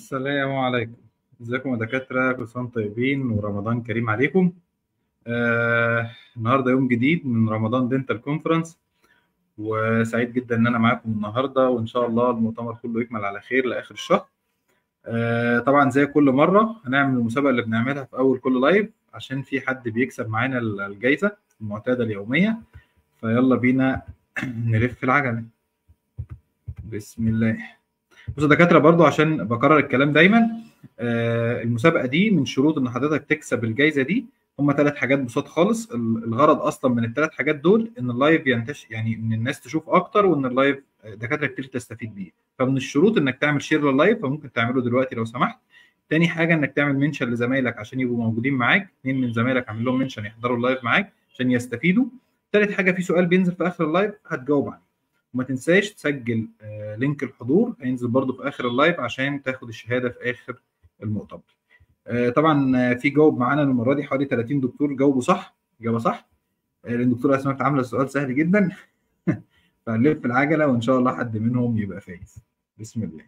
السلام عليكم ازيكم يا دكاترة كل سنة وانتم طيبين ورمضان كريم عليكم آه النهاردة يوم جديد من رمضان دينتال كونفرنس وسعيد جدا ان انا معاكم النهاردة وان شاء الله المؤتمر كله يكمل على خير لاخر الشهر آه طبعا زي كل مرة هنعمل المسابقة اللي بنعملها في اول كل لايف عشان في حد بيكسب معانا الجايزة المعتادة اليومية فيلا بينا نلف العجلة بسم الله بصوا دكاتره برضو عشان بكرر الكلام دايما آه المسابقه دي من شروط ان حضرتك تكسب الجائزه دي هم ثلاث حاجات بسيط خالص الغرض اصلا من الثلاث حاجات دول ان اللايف ينتشر يعني ان الناس تشوف اكتر وان اللايف دكاتره كتير تستفيد بيه فمن الشروط انك تعمل شير لللايف فممكن تعمله دلوقتي لو سمحت تاني حاجه انك تعمل منشن لزمايلك عشان يبقوا موجودين معاك اثنين من زمايلك اعمل لهم منشن يحضروا اللايف معاك عشان يستفيدوا ثالث حاجه في سؤال بينزل في اخر اللايف هتجاوب عليه وما تنساش تسجل لينك الحضور هينزل برضو في اخر اللايف عشان تاخد الشهاده في اخر المؤتمر طبعا في جاوب معانا المره دي حوالي 30 دكتور جاوبوا صح اجابه صح لان الدكتوره اسماء كانت عامله السؤال سهل جدا فنلف العجله وان شاء الله حد منهم يبقى فايز بسم الله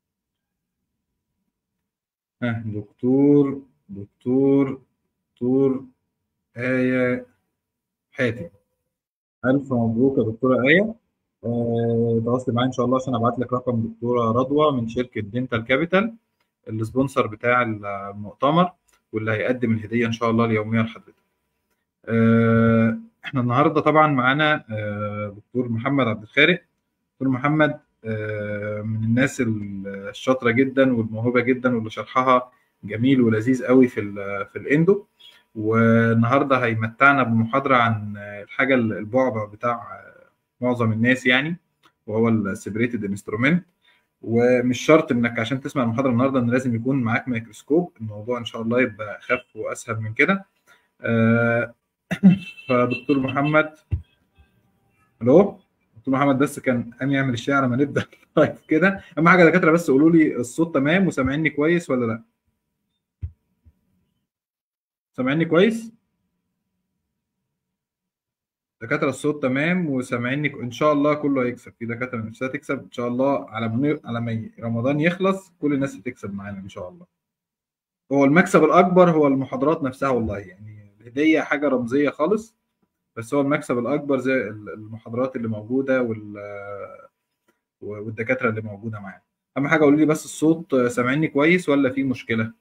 ها دكتور دكتور دكتور آية حاتم ألف مبروك يا دكتورة آية تواصلي معايا ان شاء الله عشان ابعت لك رقم دكتوره رضوى من شركه دينتال كابيتال السبونسر بتاع المؤتمر واللي هيقدم الهديه ان شاء الله اليوميه لحضرتك. احنا النهارده طبعا معانا دكتور محمد عبد الخالق دكتور محمد من الناس الشاطره جدا والموهوبه جدا واللي شرحها جميل ولذيذ قوي في في الاندو والنهارده هيمتعنا بمحاضره عن الحاجه البعبع بتاع معظم الناس يعني وهو السيبريتد انسترومنت ومش شرط انك عشان تسمع المحاضره النهارده ان لازم يكون معاك ميكروسكوب الموضوع ان شاء الله يبقى اخف واسهل من كده آه فدكتور محمد الو دكتور محمد بس كان قام يعمل الشاي على ما نبدا لايف كده اهم حاجه يا دكاتره بس قولوا لي الصوت تمام وسامعيني كويس ولا لا سامعيني كويس دكاتره الصوت تمام وسامعيني ان شاء الله كله هيكسب في دكاتره نفسها تكسب ان شاء الله على ما على ما رمضان يخلص كل الناس هتكسب معانا ان شاء الله هو المكسب الاكبر هو المحاضرات نفسها والله يعني الهديه حاجه رمزيه خالص بس هو المكسب الاكبر زي المحاضرات اللي موجوده وال والدكاتره اللي موجوده معانا اهم حاجه قولوا لي بس الصوت سامعيني كويس ولا في مشكله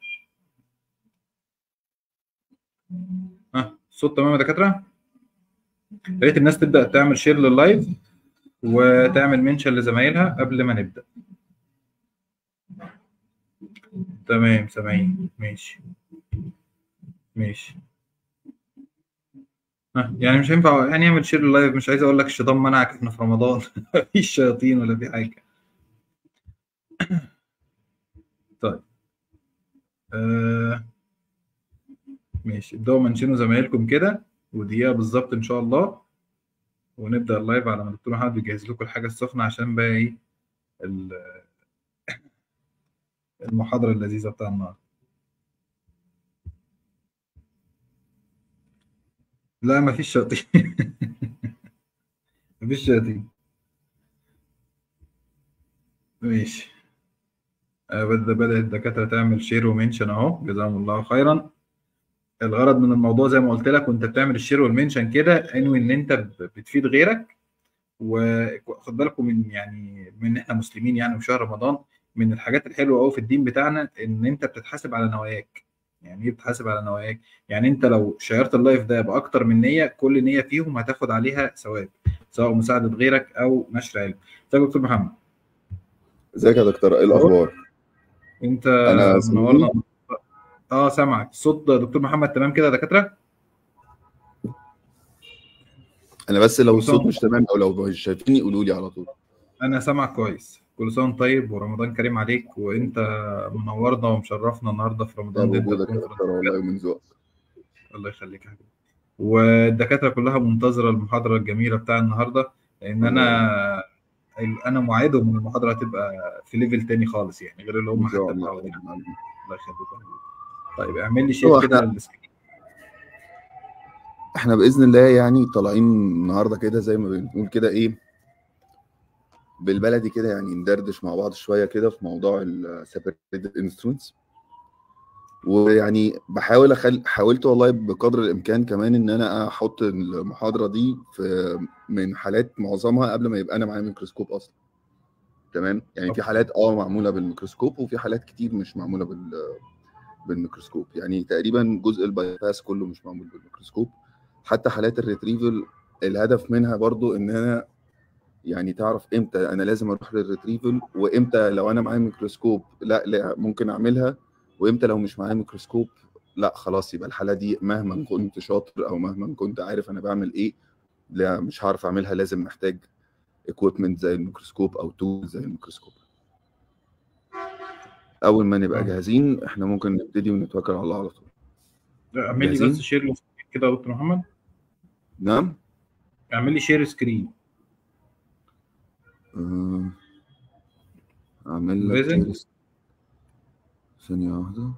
ها الصوت تمام يا دكاتره يا ريت الناس تبدا تعمل شير لللايف وتعمل منشن لزمايلها قبل ما نبدا تمام سامعين ماشي ماشي يعني مش هينفع يعني اعمل شير لللايف مش عايز اقول لك الشيطان منعك احنا في رمضان مفيش شياطين ولا في حاجه طيب آه ماشي ابداوا منشنوا زمايلكم كده ودقيقة بالظبط إن شاء الله ونبدأ اللايف على ما الدكتور محمد بيجهز لكم الحاجة السخنة عشان بقى إيه المحاضرة اللذيذة بتاع النهاردة. لا مفيش شياطين مفيش شياطين ماشي بدأت الدكاترة تعمل شير ومنشن أهو جزاهم الله خيرا الغرض من الموضوع زي ما قلت لك وانت بتعمل الشير والمنشن كده انوي ان انت بتفيد غيرك وخد بالكم من يعني من احنا مسلمين يعني في شهر رمضان من الحاجات الحلوه قوي في الدين بتاعنا ان انت بتتحاسب على نواياك يعني ايه بتتحاسب على نواياك يعني انت لو شيرت اللايف ده باكتر من نيه كل نيه فيهم هتاخد عليها ثواب سواء مساعده غيرك او نشر علم ازيك يا دكتور محمد ازيك يا دكتور ايه الاخبار انت انا منورنا اه سامعك الصوت دكتور محمد تمام كده يا دكاتره انا بس لو الصوت مش تمام او لو مش شايفيني قولوا لي على طول انا سامعك كويس كل سنه طيب ورمضان كريم عليك وانت منورنا ومشرفنا النهارده في رمضان وجودك يا دكتور والله ومن ذوقك الله يخليك يا حبيبي والدكاتره كلها منتظره المحاضره الجميله بتاع النهارده لان انا انا موعدهم ان المحاضره هتبقى في ليفل تاني خالص يعني غير اللي هم حتى متعودين الله يخليك طيب اعمل لي شير كده للسكرين احنا باذن الله يعني طالعين النهارده كده زي ما بنقول كده ايه بالبلدي كده يعني ندردش مع بعض شويه كده في موضوع السيبريتد انسترومنتس ويعني بحاول اخل حاولت والله بقدر الامكان كمان ان انا احط المحاضره دي في من حالات معظمها قبل ما يبقى انا معايا ميكروسكوب اصلا تمام يعني في حالات اه معموله بالميكروسكوب وفي حالات كتير مش معموله بال بالميكروسكوب يعني تقريبا جزء البايباس كله مش معمول بالميكروسكوب حتى حالات الريتريفل الهدف منها برضو ان انا يعني تعرف امتى انا لازم اروح للريتريفل وامتى لو انا معايا ميكروسكوب لا لا ممكن اعملها وامتى لو مش معايا ميكروسكوب لا خلاص يبقى الحاله دي مهما كنت شاطر او مهما كنت عارف انا بعمل ايه لا مش هعرف اعملها لازم محتاج equipment زي الميكروسكوب او تول زي الميكروسكوب اول ما نبقى آه. جاهزين احنا ممكن نبتدي ونتوكل على الله على طول اعمل لي جاهزين؟ بس شير كده يا دكتور محمد نعم اعمل لي شير سكرين آه، اعمل لك Present. شير- ثانية واحدة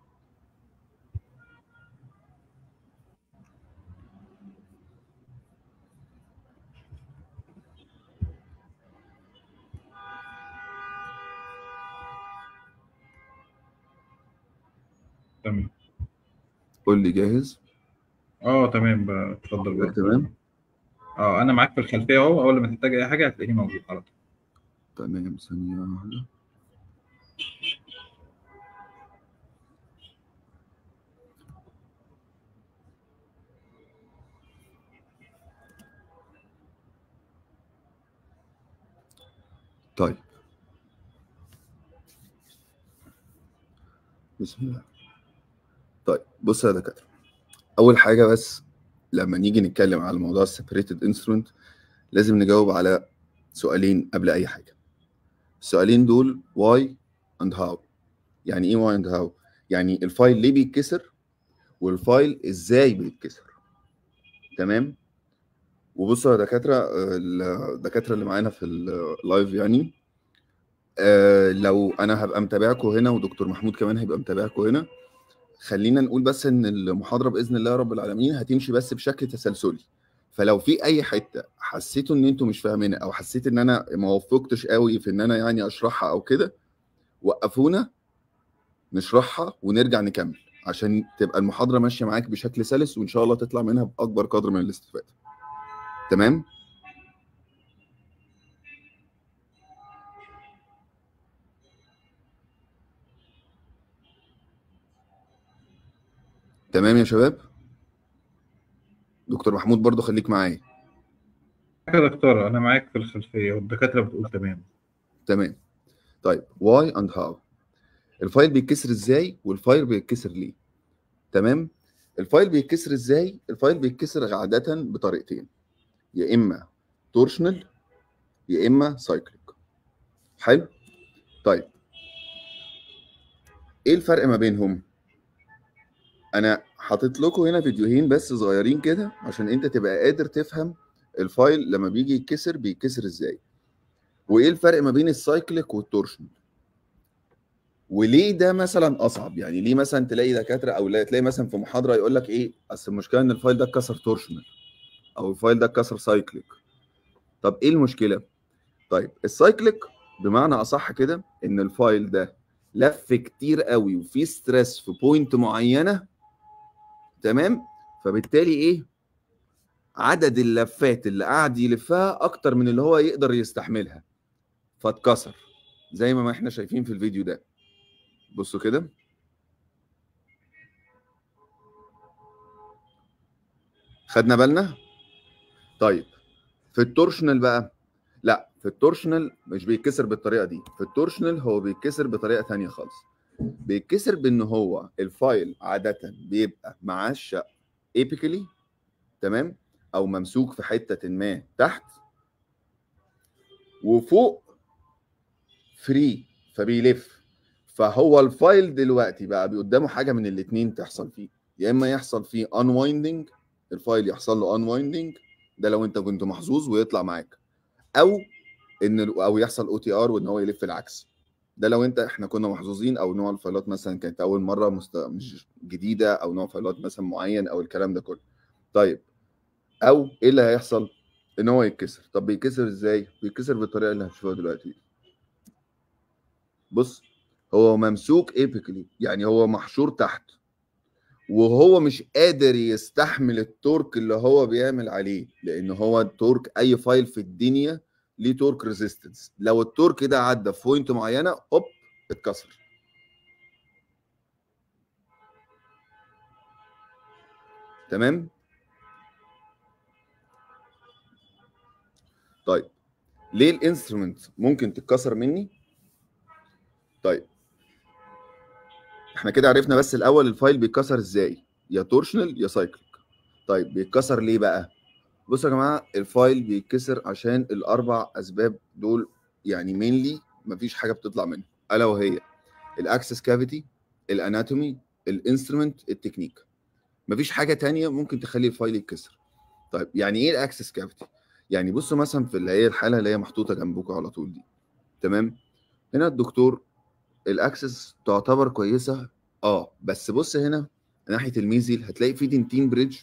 تمام قول لي جاهز اه تمام بقى اتفضل بقى تمام اه انا معاك في الخلفيه اهو اول ما تحتاج اي حاجه هتلاقيني موجود على طول تمام ثانية واحدة طيب بسم الله طيب بص يا دكاترة أول حاجة بس لما نيجي نتكلم على موضوع السيبريتد انسترومنت لازم نجاوب على سؤالين قبل أي حاجة السؤالين دول why and how يعني ايه why and how يعني الفايل ليه بيتكسر والفايل ازاي بيتكسر تمام وبصوا يا دكاتره آه، الدكاتره اللي معانا في اللايف يعني آه، لو انا هبقى متابعكم هنا ودكتور محمود كمان هيبقى متابعكم هنا خلينا نقول بس ان المحاضره باذن الله رب العالمين هتمشي بس بشكل تسلسلي فلو في اي حته حسيتوا ان انتوا مش فاهمينها او حسيت ان انا ما وفقتش قوي في ان انا يعني اشرحها او كده وقفونا نشرحها ونرجع نكمل عشان تبقى المحاضره ماشيه معاك بشكل سلس وان شاء الله تطلع منها باكبر قدر من الاستفاده تمام تمام يا شباب دكتور محمود برضو خليك معايا يا دكتور انا معاك في الخلفيه والدكاتره بتقول تمام تمام طيب why and how الفايل بيتكسر ازاي والفايل بيتكسر ليه تمام الفايل بيتكسر ازاي الفايل بيتكسر عاده بطريقتين يا اما تورشنال يا اما سايكليك حلو طيب ايه الفرق ما بينهم انا حاطط لكم هنا فيديوهين بس صغيرين كده عشان انت تبقى قادر تفهم الفايل لما بيجي يتكسر بيتكسر ازاي وايه الفرق ما بين السايكليك والتورشن وليه ده مثلا اصعب يعني ليه مثلا تلاقي دكاتره او لا تلاقي مثلا في محاضره يقول لك ايه اصل المشكله ان الفايل ده اتكسر تورشنال او الفايل ده اتكسر سايكليك طب ايه المشكله طيب السايكليك بمعنى اصح كده ان الفايل ده لف كتير قوي وفي ستريس في بوينت معينه تمام فبالتالي ايه عدد اللفات اللي قعد يلفها اكتر من اللي هو يقدر يستحملها فاتكسر زي ما احنا شايفين في الفيديو ده بصوا كده خدنا بالنا طيب في التورشنال بقى لا في التورشنال مش بيتكسر بالطريقه دي في التورشنال هو بيتكسر بطريقه تانية خالص بيتكسر بان هو الفايل عاده بيبقى معشق ايبيكالي تمام او ممسوك في حته ما تحت وفوق فري فبيلف فهو الفايل دلوقتي بقى قدامه حاجه من الاثنين تحصل فيه يا اما يحصل فيه انوايندنج الفايل يحصل له انوايندنج ده لو انت كنت محظوظ ويطلع معاك او ان او يحصل او تي ار وان هو يلف العكس ده لو انت احنا كنا محظوظين او نوع الفايلات مثلا كانت اول مره مست... مش جديده او نوع فايلات مثلا معين او الكلام ده كله طيب او ايه اللي هيحصل ان هو يتكسر طب بيتكسر ازاي بيتكسر بالطريقه اللي هتشوفها دلوقتي بص هو ممسوك ايبيكلي يعني هو محشور تحت وهو مش قادر يستحمل التورك اللي هو بيعمل عليه لان هو التورك اي فايل في الدنيا ليه تورك ريزيستنس لو التورك ده عدى في بوينت معينه هوب اتكسر تمام طيب ليه الانسترومنت ممكن تتكسر مني طيب احنا كده عرفنا بس الاول الفايل بيتكسر ازاي يا تورشنال يا سايكليك طيب بيتكسر ليه بقى بصوا يا جماعه الفايل بيتكسر عشان الاربع اسباب دول يعني مينلي مفيش حاجه بتطلع منه الا وهي الاكسس كافيتي الاناتومي الانسترومنت التكنيك مفيش حاجه تانية ممكن تخلي الفايل يتكسر طيب يعني ايه الاكسس كافيتي يعني بصوا مثلا في اللي هي الحاله اللي هي محطوطه جنبكم على طول دي تمام هنا الدكتور الاكسس تعتبر كويسه اه بس بص هنا ناحيه الميزيل هتلاقي في دنتين بريدج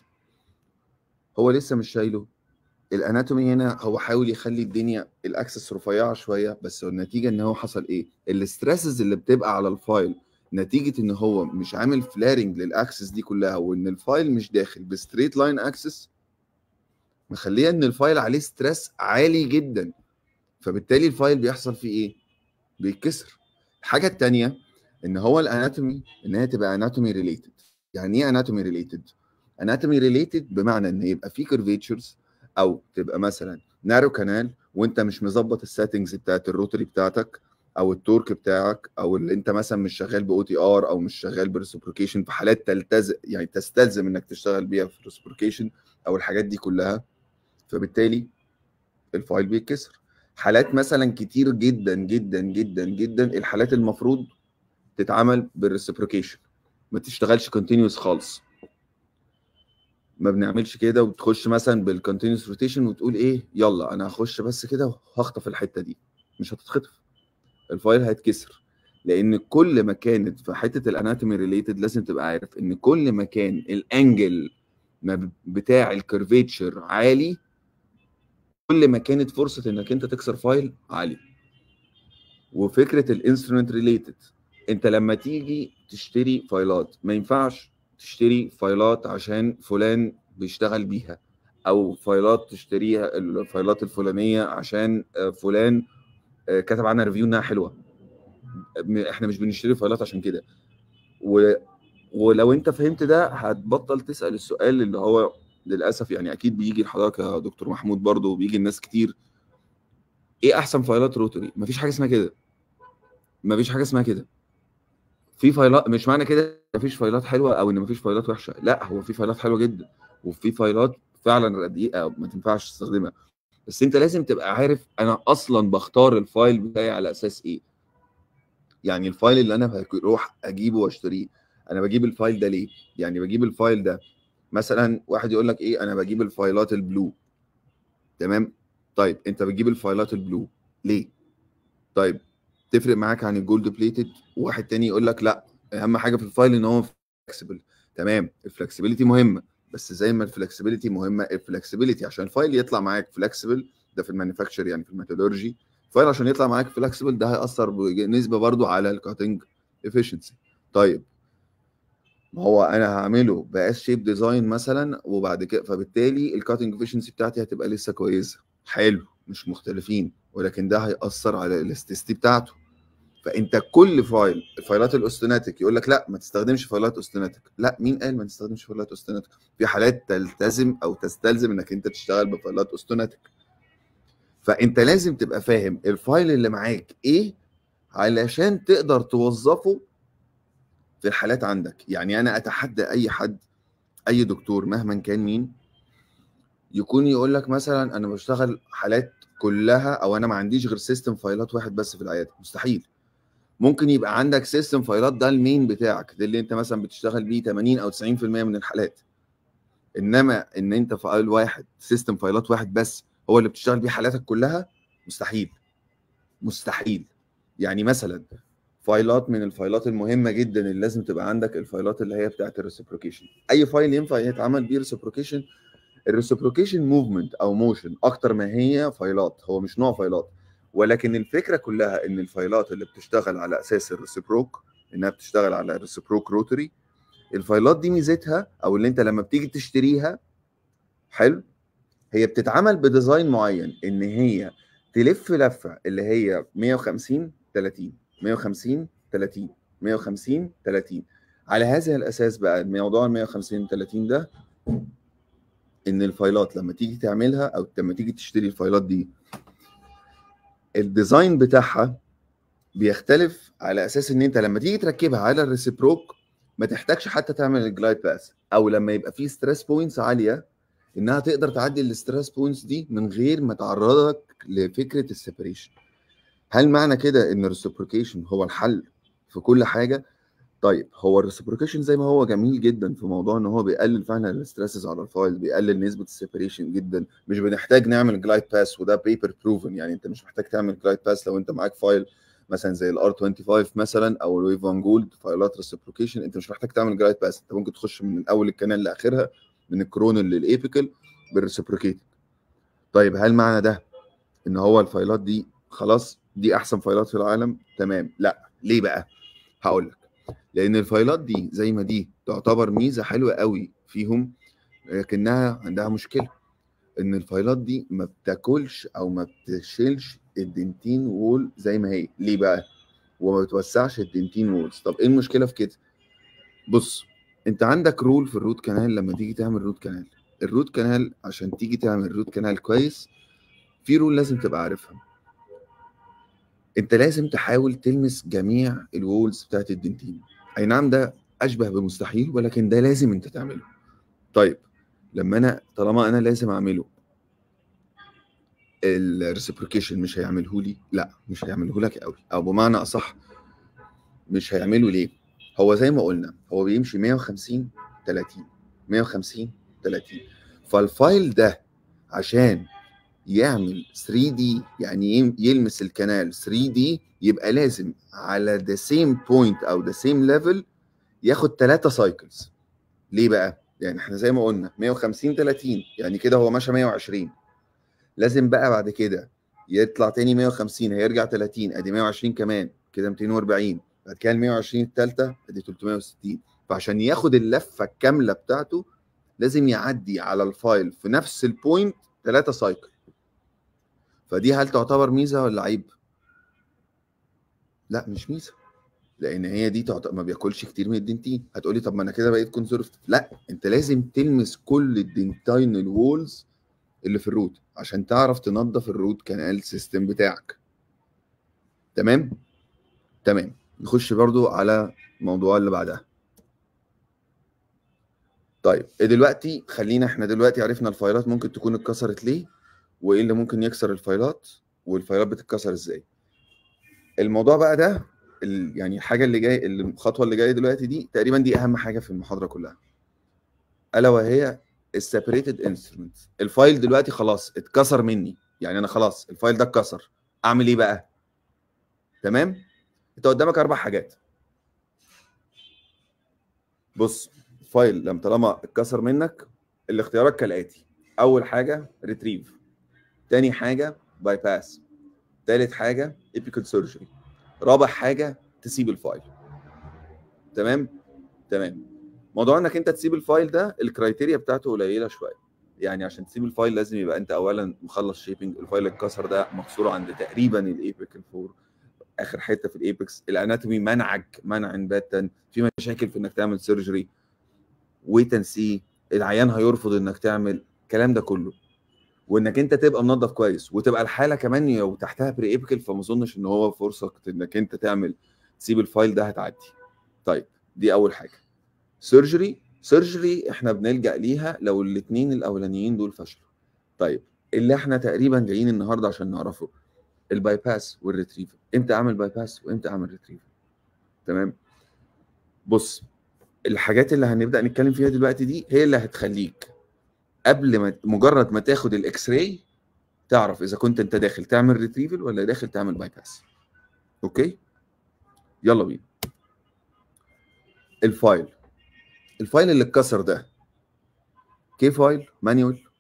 هو لسه مش شايله الاناتومي هنا هو حاول يخلي الدنيا الاكسس رفيعه شويه بس النتيجه ان هو حصل ايه الاسترسز اللي بتبقى على الفايل نتيجه ان هو مش عامل فلارنج للاكسس دي كلها وان الفايل مش داخل بستريت لاين اكسس مخليه ان الفايل عليه ستريس عالي جدا فبالتالي الفايل بيحصل فيه ايه بيتكسر الحاجه الثانيه ان هو الاناتومي ان هي تبقى اناتومي ريليتد يعني ايه اناتومي ريليتد اناتومي ريليتد بمعنى ان يبقى في كيرفيتشرز او تبقى مثلا نارو كانال وانت مش مظبط السيتنجز بتاعت الروتري بتاعتك او التورك بتاعك او اللي انت مثلا مش شغال باو تي ار او مش شغال بريسبروكيشن في حالات تلتزم يعني تستلزم انك تشتغل بيها في الريسبروكيشن او الحاجات دي كلها فبالتالي الفايل بيتكسر حالات مثلا كتير جدا جدا جدا جدا الحالات المفروض تتعمل بالريسبروكيشن ما تشتغلش كونتينيوس خالص ما بنعملش كده وتخش مثلا بالكونتينيوس روتيشن وتقول ايه يلا انا هخش بس كده وهخطف الحته دي مش هتتخطف الفايل هيتكسر لان كل ما كانت في حته الاناتومي ريليتد لازم تبقى عارف ان كل ما كان الانجل بتاع الكيرفيتشر عالي كل ما كانت فرصه انك انت تكسر فايل عاليه وفكره الانسترومنت ريليتد انت لما تيجي تشتري فايلات ما ينفعش تشتري فايلات عشان فلان بيشتغل بيها او فايلات تشتريها الفايلات الفلانيه عشان فلان كتب عنها ريفيو انها حلوه احنا مش بنشتري فايلات عشان كده و... ولو انت فهمت ده هتبطل تسال السؤال اللي هو للاسف يعني اكيد بيجي لحضرتك يا دكتور محمود برضه وبيجي الناس كتير ايه احسن فايلات روتري مفيش حاجه اسمها كده مفيش حاجه اسمها كده في فايلات مش معنى كده مفيش فايلات حلوه او ان مفيش فايلات وحشه لا هو في فايلات حلوه جدا وفي فايلات فعلا رديئه ما تنفعش تستخدمها بس انت لازم تبقى عارف انا اصلا بختار الفايل بتاعي على اساس ايه يعني الفايل اللي انا بروح اجيبه واشتريه انا بجيب الفايل ده ليه يعني بجيب الفايل ده مثلا واحد يقول لك ايه انا بجيب الفايلات البلو تمام طيب انت بتجيب الفايلات البلو ليه طيب تفرق معاك عن الجولد بليتد واحد تاني يقول لك لا اهم حاجه في الفايل ان هو فلكسبل تمام الفلكسبيليتي مهمه بس زي ما الفلكسبيليتي مهمه الفلكسبيليتي عشان الفايل يطلع معاك فلكسبل ده في المانيفاكتشر يعني في الميثودولوجي الفايل عشان يطلع معاك فلكسبل ده هياثر بنسبه برضو على الكاتنج افشنسي طيب ما هو انا هعمله باس شيب ديزاين مثلا وبعد كده فبالتالي الكاتنج افشنسي بتاعتي هتبقى لسه كويسه حلو مش مختلفين ولكن ده هيأثر على الاستيستي بتاعته فانت كل فايل الفايلات الاوستناتيك يقول لك لا ما تستخدمش فايلات اوستناتيك لا مين قال ما تستخدمش فايلات اوستناتيك في حالات تلتزم او تستلزم انك انت تشتغل بفايلات اوستناتيك فانت لازم تبقى فاهم الفايل اللي معاك ايه علشان تقدر توظفه في الحالات عندك يعني انا اتحدى اي حد اي دكتور مهما كان مين يكون يقول لك مثلا انا بشتغل حالات كلها او انا ما عنديش غير سيستم فايلات واحد بس في العياده مستحيل ممكن يبقى عندك سيستم فايلات ده المين بتاعك ده اللي انت مثلا بتشتغل بيه 80 او 90% من الحالات انما ان انت فايل واحد سيستم فايلات واحد بس هو اللي بتشتغل بيه حالاتك كلها مستحيل مستحيل يعني مثلا فايلات من الفايلات المهمه جدا اللي لازم تبقى عندك الفايلات اللي هي بتاعت الريسبروكيشن اي فايل ينفع يتعمل بيه ريسبروكيشن الريسبروكيشن موفمنت او موشن اكتر ما هي فايلات هو مش نوع فايلات ولكن الفكره كلها ان الفايلات اللي بتشتغل على اساس الريسبروك انها بتشتغل على الريسبروك روتري الفايلات دي ميزتها او اللي انت لما بتيجي تشتريها حلو هي بتتعمل بديزاين معين ان هي تلف لفه اللي هي 150 30 150 30 150 30 على هذا الاساس بقى الموضوع ال 150 30 ده ان الفايلات لما تيجي تعملها او لما تيجي تشتري الفايلات دي الديزاين بتاعها بيختلف على اساس ان انت لما تيجي تركبها على الريسبروك ما تحتاجش حتى تعمل الجلايد باس او لما يبقى فيه ستريس بوينتس عاليه انها تقدر تعدي الستريس بوينتس دي من غير ما تعرضك لفكره السيبريشن هل معنى كده ان الريسبروكيشن هو الحل في كل حاجه طيب هو الريسبروكيشن زي ما هو جميل جدا في موضوع ان هو بيقلل فعلا الستريسز على الفايل بيقلل نسبه السيبريشن جدا مش بنحتاج نعمل جلايد باس وده بيبر بروفن يعني انت مش محتاج تعمل جلايد باس لو انت معاك فايل مثلا زي الار 25 مثلا او الويف فان جولد فايلات ريسبروكيشن انت مش محتاج تعمل جلايد باس انت ممكن تخش من اول الكنال لاخرها من الكرونال للايبيكال بالريسبروكيت طيب هل معنى ده ان هو الفايلات دي خلاص دي احسن فايلات في العالم تمام لا ليه بقى هقول لك لان الفايلات دي زي ما دي تعتبر ميزه حلوه قوي فيهم لكنها عندها مشكله ان الفايلات دي ما بتاكلش او ما بتشيلش الدنتين وول زي ما هي ليه بقى وما بتوسعش الدنتين وولز طب ايه المشكله في كده بص انت عندك رول في الروت كانال لما تيجي تعمل روت كانال الروت كانال عشان تيجي تعمل روت كانال كويس في رول لازم تبقى عارفها انت لازم تحاول تلمس جميع الوولز بتاعت الدنتين اي نعم ده اشبه بمستحيل ولكن ده لازم انت تعمله طيب لما انا طالما انا لازم اعمله الريسبروكيشن مش هيعمله لي لا مش هيعمله لك قوي او بمعنى اصح مش هيعمله ليه هو زي ما قلنا هو بيمشي 150 30 150 30 فالفايل ده عشان يعمل 3 دي يعني يلمس الكنال 3 دي يبقى لازم على ذا سيم بوينت او ذا سيم ليفل ياخد 3 سايكلز ليه بقى يعني احنا زي ما قلنا 150 30 يعني كده هو مشى 120 لازم بقى بعد كده يطلع تاني 150 هيرجع 30 ادي 120 كمان كده 240 بعد كده ال 120 الثالثه ادي 360 فعشان ياخد اللفه الكامله بتاعته لازم يعدي على الفايل في نفس البوينت 3 سايكل فدي هل تعتبر ميزه ولا عيب؟ لا مش ميزه لان هي دي تعتبر ما بياكلش كتير من الدنتين هتقولي طب ما انا كده بقيت كونسرفتيف لا انت لازم تلمس كل الدنتين الوولز اللي في الروت عشان تعرف تنظف الروت كانال سيستم بتاعك تمام تمام نخش برضو على الموضوع اللي بعدها طيب دلوقتي خلينا احنا دلوقتي عرفنا الفايلات ممكن تكون اتكسرت ليه وايه اللي ممكن يكسر الفايلات والفايلات بتتكسر ازاي الموضوع بقى ده ال- يعني الحاجه اللي جاي الخطوه اللي جايه دلوقتي دي تقريبا دي اهم حاجه في المحاضره كلها الا وهي السيبريتد انسترومنت الفايل دلوقتي خلاص اتكسر مني يعني انا خلاص الفايل ده اتكسر اعمل ايه بقى تمام انت قدامك اربع حاجات بص فايل لما طالما اتكسر منك الاختيارات كالاتي اول حاجه ريتريف تاني حاجه باي باس تالت حاجه ايبيكال سيرجري رابع حاجه تسيب الفايل تمام تمام موضوع انك انت تسيب الفايل ده الكرايتيريا بتاعته قليله شويه يعني عشان تسيب الفايل لازم يبقى انت اولا مخلص شيبنج الفايل اتكسر ده مكسور عند تقريبا الايبيكال فور اخر حته في الايبكس الاناتومي منعك منعا باتا في مشاكل في انك تعمل سيرجري ويت اند سي العيان هيرفض انك تعمل الكلام ده كله وانك انت تبقى منظف كويس وتبقى الحاله كمان لو تحتها بري ايبيكال فما اظنش ان هو فرصه انك انت تعمل تسيب الفايل ده هتعدي طيب دي اول حاجه سيرجري سيرجري احنا بنلجا ليها لو الاثنين الاولانيين دول فشلوا طيب اللي احنا تقريبا جايين النهارده عشان نعرفه الباي باس والريتريفل امتى اعمل باي باس وامتى اعمل ريتريفل تمام بص الحاجات اللي هنبدا نتكلم فيها دلوقتي دي هي اللي هتخليك قبل ما مجرد ما تاخد الاكس راي تعرف اذا كنت انت داخل تعمل ريتريفل ولا داخل تعمل باي باس اوكي يلا بينا الفايل الفايل اللي اتكسر ده كي فايل مانيوال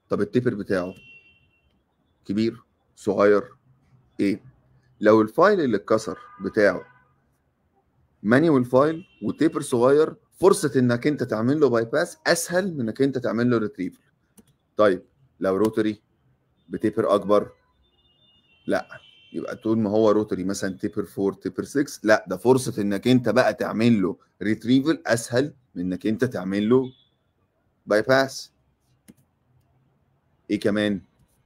طب التيبر بتاعه كبير صغير ايه لو الفايل اللي اتكسر بتاعه مانيوال فايل وتيبر صغير فرصه انك انت تعمل له باي باس اسهل من انك انت تعمل له ريتريفل طيب لو روتري بتيبر اكبر لا يبقى طول ما هو روتري مثلا تيبر 4 تيبر 6 لا ده فرصه انك انت بقى تعمل له ريتريفل اسهل من انك انت تعمل له باي باس ايه كمان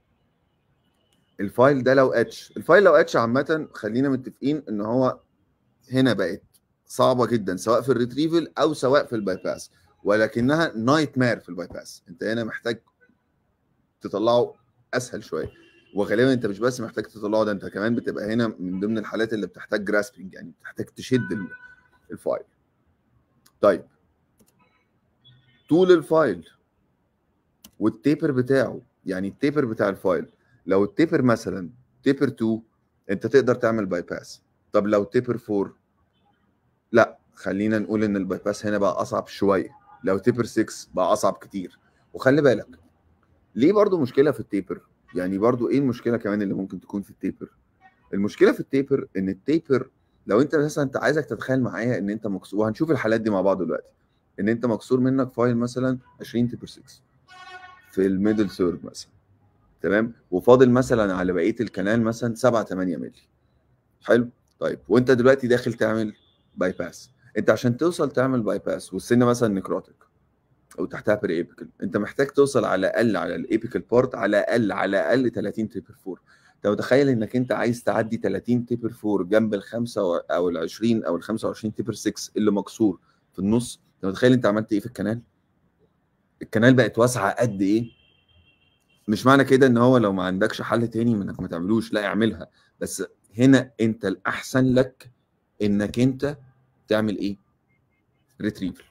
الفايل ده لو اتش الفايل لو اتش عامه خلينا متفقين ان هو هنا بقت صعبه جدا سواء في الريتريفل او سواء في الباي باس ولكنها نايت مير في الباي باس انت هنا محتاج تطلعه اسهل شويه وغالبا انت مش بس محتاج تطلعه ده انت كمان بتبقى هنا من ضمن الحالات اللي بتحتاج جراسبنج يعني بتحتاج تشد الفايل طيب طول الفايل والتيبر بتاعه يعني التيبر بتاع الفايل لو التيبر مثلا تيبر 2 انت تقدر تعمل باي باس طب لو تيبر 4 لا خلينا نقول ان الباي باس هنا بقى اصعب شويه لو تيبر 6 بقى اصعب كتير وخلي بالك ليه برضو مشكله في التيبر يعني برضو ايه المشكله كمان اللي ممكن تكون في التيبر المشكله في التيبر ان التيبر لو انت مثلا انت عايزك تتخيل معايا ان انت مكسور وهنشوف الحالات دي مع بعض دلوقتي ان انت مكسور منك فايل مثلا 20 تيبر 6 في الميدل ثيرد مثلا تمام وفاضل مثلا على بقيه الكنال مثلا 7 8 مللي حلو طيب وانت دلوقتي داخل تعمل باي باس انت عشان توصل تعمل باي باس والسنه مثلا نكروتيك او تحتها بري ايبيكال انت محتاج توصل على الاقل على الايبيكال بارت على الاقل على الاقل 30 تيبر 4 انت متخيل انك انت عايز تعدي 30 تيبر 4 جنب الخمسه او ال 20 او ال 25 تيبر 6 اللي مكسور في النص انت متخيل انت عملت ايه في الكنال؟ الكنال بقت واسعه قد ايه؟ مش معنى كده ان هو لو ما عندكش حل تاني من انك ما تعملوش لا اعملها بس هنا انت الاحسن لك انك انت تعمل ايه؟ ريتريفل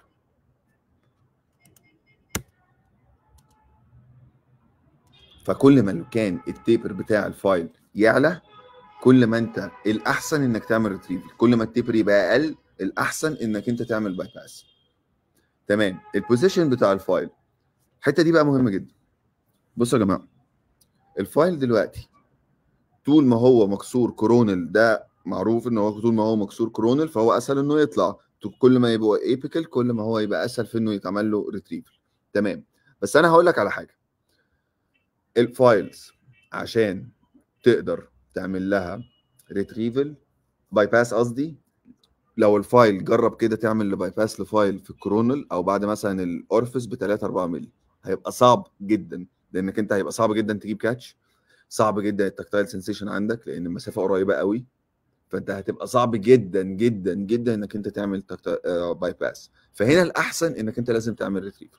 فكل ما كان التيبر بتاع الفايل يعلى كل ما انت الاحسن انك تعمل ريتريفل كل ما التيبر يبقى اقل الاحسن انك انت تعمل باي باس تمام البوزيشن بتاع الفايل الحته دي بقى مهمه جدا بصوا يا جماعه الفايل دلوقتي طول ما هو مكسور كورونال ده معروف ان هو طول ما هو مكسور كورونال فهو اسهل انه يطلع كل ما يبقى ايبيكال كل ما هو يبقى اسهل في انه يتعمل له ريتريفل تمام بس انا هقول لك على حاجه الفايلز عشان تقدر تعمل لها ريتريفل باي باس قصدي لو الفايل جرب كده تعمل باي باس لفايل في الكرونال او بعد مثلا الاورفس ب 3 4 مللي هيبقى صعب جدا لانك انت هيبقى صعب جدا تجيب كاتش صعب جدا التكتايل سنسيشن عندك لان المسافه قريبه قوي فانت هتبقى صعب جدا جدا جدا انك انت تعمل باي باس فهنا الاحسن انك انت لازم تعمل ريتريفل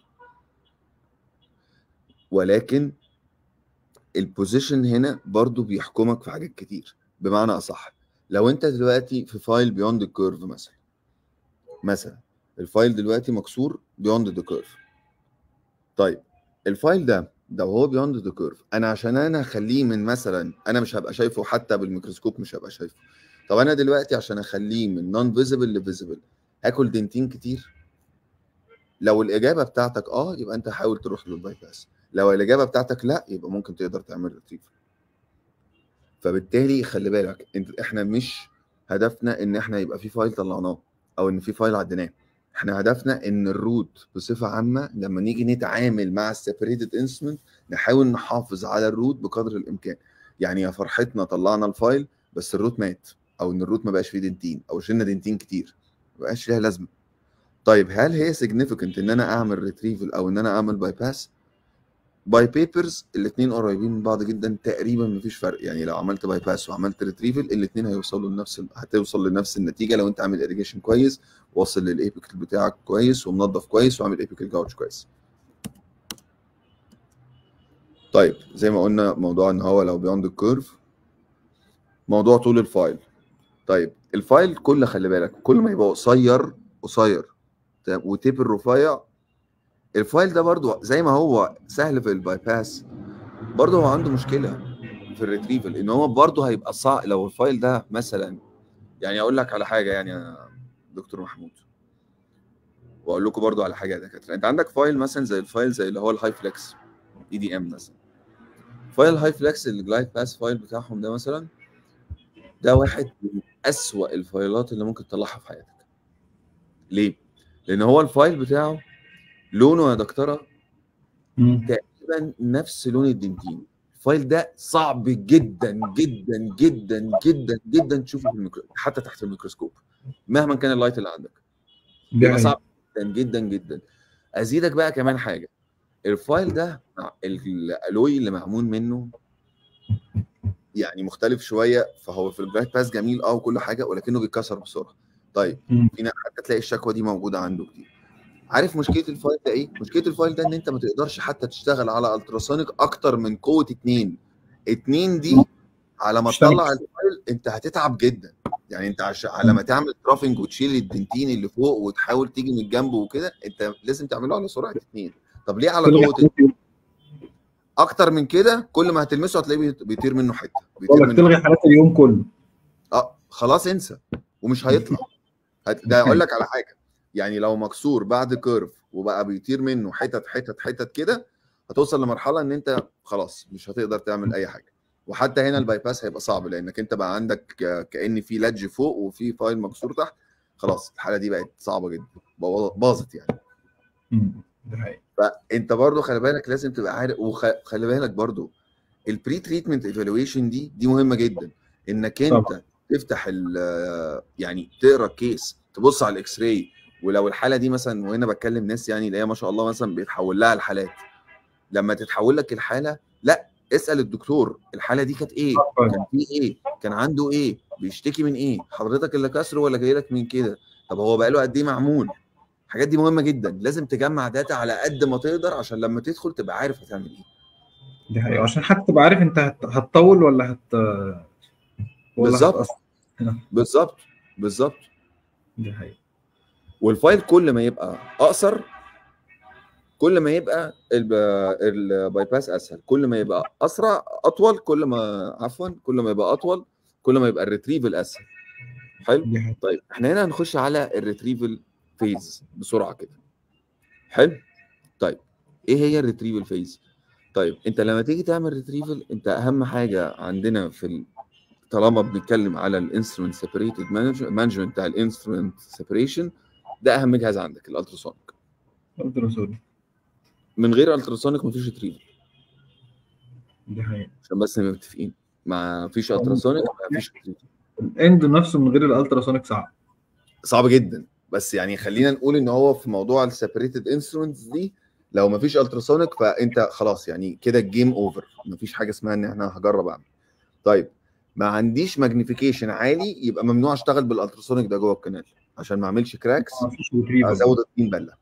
ولكن البوزيشن هنا برضو بيحكمك في حاجات كتير بمعنى اصح لو انت دلوقتي في فايل بيوند الكيرف مثلا مثلا الفايل دلوقتي مكسور بيوند ذا كيرف طيب الفايل ده ده وهو بيوند ذا كيرف انا عشان انا اخليه من مثلا انا مش هبقى شايفه حتى بالميكروسكوب مش هبقى شايفه طب انا دلوقتي عشان اخليه من نون فيزيبل لفيزيبل هاكل دنتين كتير لو الاجابه بتاعتك اه يبقى انت حاول تروح للباي باس لو الاجابه بتاعتك لا يبقى ممكن تقدر تعمل ريتريفل فبالتالي خلي بالك انت احنا مش هدفنا ان احنا يبقى في فايل طلعناه او ان في فايل عديناه احنا هدفنا ان الروت بصفه عامه لما نيجي نتعامل مع السيبريتد انسترومنت نحاول نحافظ على الروت بقدر الامكان يعني يا فرحتنا طلعنا الفايل بس الروت مات او ان الروت ما بقاش فيه دنتين او شلنا دنتين كتير ما بقاش ليها لازمه طيب هل هي سيجنيفيكانت ان انا اعمل ريتريفل او ان انا اعمل باي باس باي بيبرز الاثنين قريبين من بعض جدا تقريبا مفيش فرق يعني لو عملت باي باس وعملت ريتريفل الاثنين هيوصلوا لنفس هتوصل لنفس النتيجه لو انت عامل اريجيشن كويس واصل للايبيكال بتاعك كويس ومنظف كويس وعامل ايبيكال جاوج كويس طيب زي ما قلنا موضوع ان هو لو بيوند الكيرف موضوع طول الفايل طيب الفايل كل خلي بالك كل ما يبقى قصير قصير وتيبر رفيع الفايل ده برضو زي ما هو سهل في الباي باس برضو هو عنده مشكله في الريتريفل ان هو برضو هيبقى صعب لو الفايل ده مثلا يعني اقول لك على حاجه يعني يا دكتور محمود واقول لكم برضو على حاجه يا دكاتره انت عندك فايل مثلا زي الفايل زي اللي هو الهاي فليكس اي دي ام مثلا فايل هاي فلكس الجلايد باس فايل بتاعهم ده مثلا ده واحد من اسوأ الفايلات اللي ممكن تطلعها في حياتك ليه؟ لان هو الفايل بتاعه لونه يا دكتوره مم. تقريبا نفس لون الدنتين الفايل ده صعب جدا جدا جدا جدا جدا تشوفه في الميكرو حتى تحت الميكروسكوب مهما كان اللايت اللي عندك دي بيبقى حقيقة. صعب جدا جدا جدا ازيدك بقى كمان حاجه الفايل ده مع الالوي اللي معمول منه يعني مختلف شويه فهو في الجرايد باس جميل اه وكل حاجه ولكنه بيتكسر بسرعه طيب مم. في ناس حتى تلاقي الشكوى دي موجوده عنده كتير عارف مشكله الفايل ده ايه؟ مشكله الفايل ده ان انت ما تقدرش حتى تشتغل على التراسونيك اكتر من قوه اتنين اتنين دي على ما اشتغل. تطلع الفايل انت هتتعب جدا يعني انت عش... على ما تعمل ترافنج وتشيل الدنتين اللي فوق وتحاول تيجي من الجنب وكده انت لازم تعمله على سرعه اتنين طب ليه على تلغي قوه اتنين؟ اكتر من كده كل ما هتلمسه هتلاقيه بيط- بيطير منه حته بيطير بقول لك منه تلغي حالات اليوم كله اه خلاص انسى ومش هيطلع هت- ده اقول لك على حاجه يعني لو مكسور بعد كيرف وبقى بيطير منه حتت حتت حتت كده هتوصل لمرحله ان انت خلاص مش هتقدر تعمل اي حاجه وحتى هنا الباي باس هيبقى صعب لانك انت بقى عندك ك- كان في لادج فوق وفي فايل مكسور تحت خلاص الحاله دي بقت صعبه جدا بو- باظت يعني مم. دي حقيقة. فانت برضو خلي بالك لازم تبقى عارف وخلي بالك برضو البري تريتمنت ايفالويشن دي دي مهمه جدا انك انت طبعا. تفتح ال- يعني تقرا الكيس تبص على الاكس راي ولو الحاله دي مثلا وهنا بتكلم ناس يعني اللي هي ما شاء الله مثلا بيتحول لها الحالات لما تتحول لك الحاله لا اسال الدكتور الحاله دي كانت ايه طبعا. كان في ايه كان عنده ايه بيشتكي من ايه حضرتك اللي كسره ولا جاي لك من كده طب هو بقاله قد ايه معمول الحاجات دي مهمه جدا لازم تجمع داتا على قد ما تقدر عشان لما تدخل تبقى عارف هتعمل ايه دي حقيقة عشان حتى تبقى عارف انت هت- هتطول ولا هت ولا بالظبط. هتأثر. بالظبط بالظبط دي حقيقة والفايل كل ما يبقى اقصر كل ما يبقى الب- الباي باس اسهل كل ما يبقى اسرع اطول كل ما عفوا كل ما يبقى اطول كل ما يبقى الريتريفل اسهل حلو دي حقيقة طيب احنا هنا هنخش على الريتريفل فيز بسرعه كده حلو طيب ايه هي الريتريفل فيز طيب انت لما تيجي تعمل ريتريفل انت اهم حاجه عندنا في ال... طالما بنتكلم على الانسترومنت سيبريتد مانجمنت بتاع الانسترومنت سيبريشن ده اهم جهاز عندك الالتراسونيك التراسونيك من غير التراسونيك مفيش ريتريفل دي حقيقة عشان بس نبقى متفقين ما فيش التراسونيك ما فيش retrieval. الاند نفسه من غير الالتراسونيك صعب صعب جدا بس يعني خلينا نقول ان هو في موضوع السيبريتد انسترومنتس دي لو ما فيش التراسونيك فانت خلاص يعني كده الجيم اوفر ما فيش حاجه اسمها ان احنا هجرب اعمل طيب ما عنديش ماجنيفيكيشن عالي يبقى ممنوع اشتغل بالالتراسونيك ده جوه القناه عشان ما اعملش كراكس مفيش ريتريفل ازود الطين بله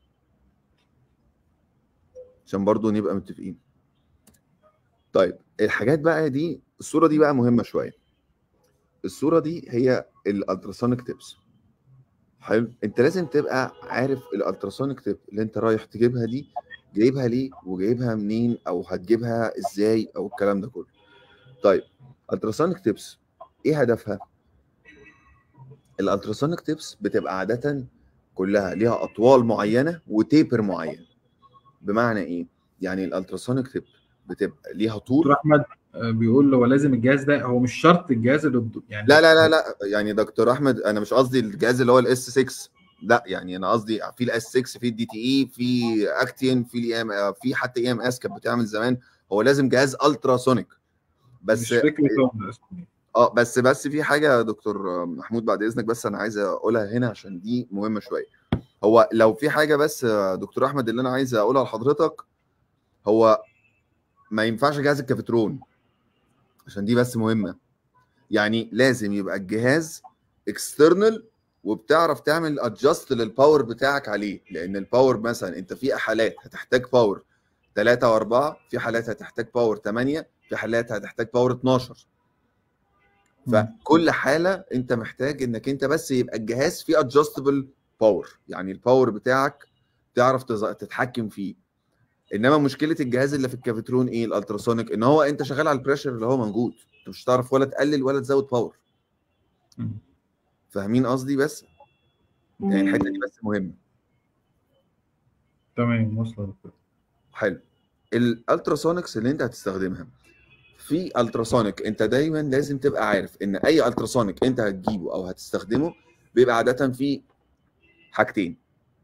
عشان برضو نبقى متفقين طيب الحاجات بقى دي الصوره دي بقى مهمه شويه الصوره دي هي الالتراسونيك تيبس حلو انت لازم تبقى عارف الالتراسونيك تيب اللي انت رايح تجيبها دي جايبها ليه وجايبها منين او هتجيبها ازاي او الكلام ده كله طيب التراسونيك تيبس ايه هدفها الالتراسونيك تيبس بتبقى عاده كلها ليها اطوال معينه وتيبر معين بمعنى ايه يعني الالتراسونيك تيب بتبقى ليها طول دكتور احمد آه، بيقول هو لازم الجهاز ده هو مش شرط الجهاز اللي قد- يعني لا لا لا لا يعني دكتور احمد انا مش قصدي الجهاز اللي هو الاس 6 لا يعني انا قصدي في الاس 6 في الدي تي اي في اكتين في الاي ام في حتى اي ام اس كانت بتعمل زمان هو لازم جهاز التراسونيك بس مش فكره هو اسمه إيه. اه بس بس في حاجه يا دكتور محمود بعد اذنك بس انا عايز اقولها هنا عشان دي مهمه شويه هو لو في حاجه بس يا دكتور احمد اللي انا عايز اقولها لحضرتك هو ما ينفعش جهاز الكافيترون عشان دي بس مهمه يعني لازم يبقى الجهاز اكسترنال وبتعرف تعمل ادجست للباور بتاعك عليه لان الباور مثلا انت في حالات هتحتاج باور 3 و4 في حالات هتحتاج باور 8 في حالات هتحتاج باور 12 فكل حاله انت محتاج انك انت بس يبقى الجهاز فيه ادجستبل باور يعني الباور بتاعك تعرف تز- تتحكم فيه انما مشكله الجهاز اللي في الكافيترون ايه الالتراسونيك ان هو انت شغال على البريشر اللي هو موجود انت مش هتعرف ولا تقلل ولا تزود باور مم. فاهمين قصدي بس يعني الحته دي بس مهمه تمام وصل يا دكتور. حلو الالتراسونكس اللي انت هتستخدمها في التراسونيك انت دايما لازم تبقى عارف ان اي التراسونيك انت هتجيبه او هتستخدمه بيبقى عاده فيه حاجتين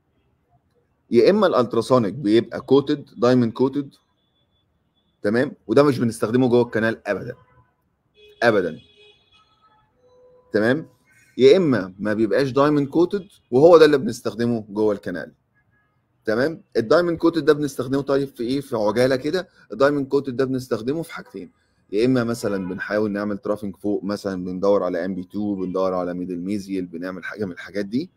يا اما الالتراسونيك بيبقى كوتد دايموند كوتد تمام وده مش بنستخدمه جوه الكنال ابدا ابدا تمام يا اما ما بيبقاش دايموند كوتد وهو ده اللي بنستخدمه جوه الكنال تمام الدايموند كوتد ده بنستخدمه طيب في ايه في عجاله كده الدايموند كوتد ده بنستخدمه في حاجتين يا اما مثلا بنحاول نعمل ترافينج فوق مثلا بندور على ام بي 2 بندور على ميدل ميزيل بنعمل حاجه من الحاجات دي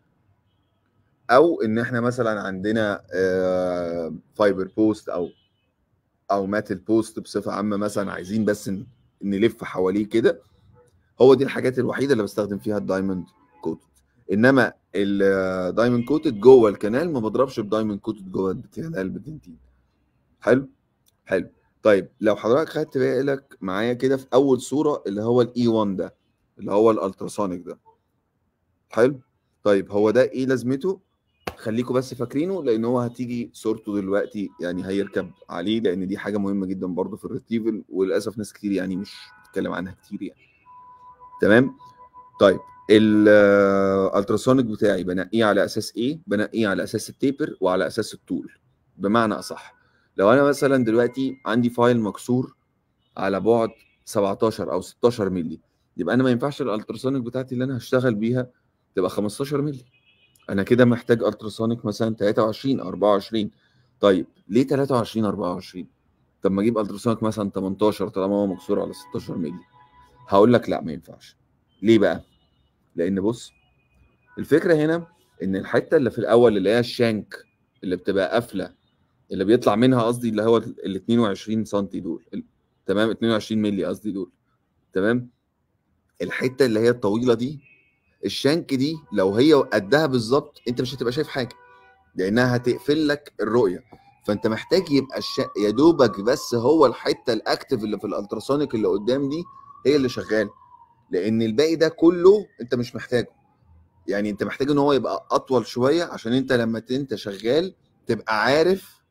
او ان احنا مثلا عندنا فايبر بوست او او ماتل بوست بصفه عامه مثلا عايزين بس نلف حواليه كده هو دي الحاجات الوحيده اللي بستخدم فيها الدايموند كوتد انما الدايموند كوتد جوه الكنال ما بضربش بدايموند كوتد جوه الكنال بدنتين حلو حلو طيب لو حضرتك خدت بالك معايا كده في اول صوره اللي هو الاي 1 ده اللي هو الالتراسونيك ده حلو طيب هو ده ايه لازمته خليكم بس فاكرينه لان هو هتيجي صورته دلوقتي يعني هيركب عليه لان دي حاجه مهمه جدا برضه في الريتريفل وللاسف ناس كتير يعني مش بتتكلم عنها كتير يعني تمام طيب الالتراسونيك بتاعي بنقيه على اساس ايه بنقيه على اساس التيبر وعلى اساس الطول بمعنى اصح لو انا مثلا دلوقتي عندي فايل مكسور على بعد 17 او 16 مللي يبقى انا ما ينفعش الالتراسونيك بتاعتي اللي انا هشتغل بيها تبقى 15 مللي انا كده محتاج التراسونيك مثلا 23 24 طيب ليه 23 24 طب ما اجيب التراسونيك مثلا 18 طالما هو مكسور على 16 مللي هقول لك لا ما ينفعش ليه بقى لان بص الفكره هنا ان الحته اللي في الاول اللي هي الشانك اللي بتبقى قافله اللي بيطلع منها قصدي اللي هو ال 22 سم دول تمام 22 مللي قصدي دول تمام الحته اللي هي الطويله دي الشانك دي لو هي قدها بالظبط انت مش هتبقى شايف حاجه لانها هتقفل لك الرؤيه فانت محتاج يبقى الش... يا دوبك بس هو الحته الاكتف اللي في الالتراسونيك اللي قدام دي هي اللي شغاله لان الباقي ده كله انت مش محتاجه يعني انت محتاج ان هو يبقى اطول شويه عشان انت لما انت شغال تبقى عارف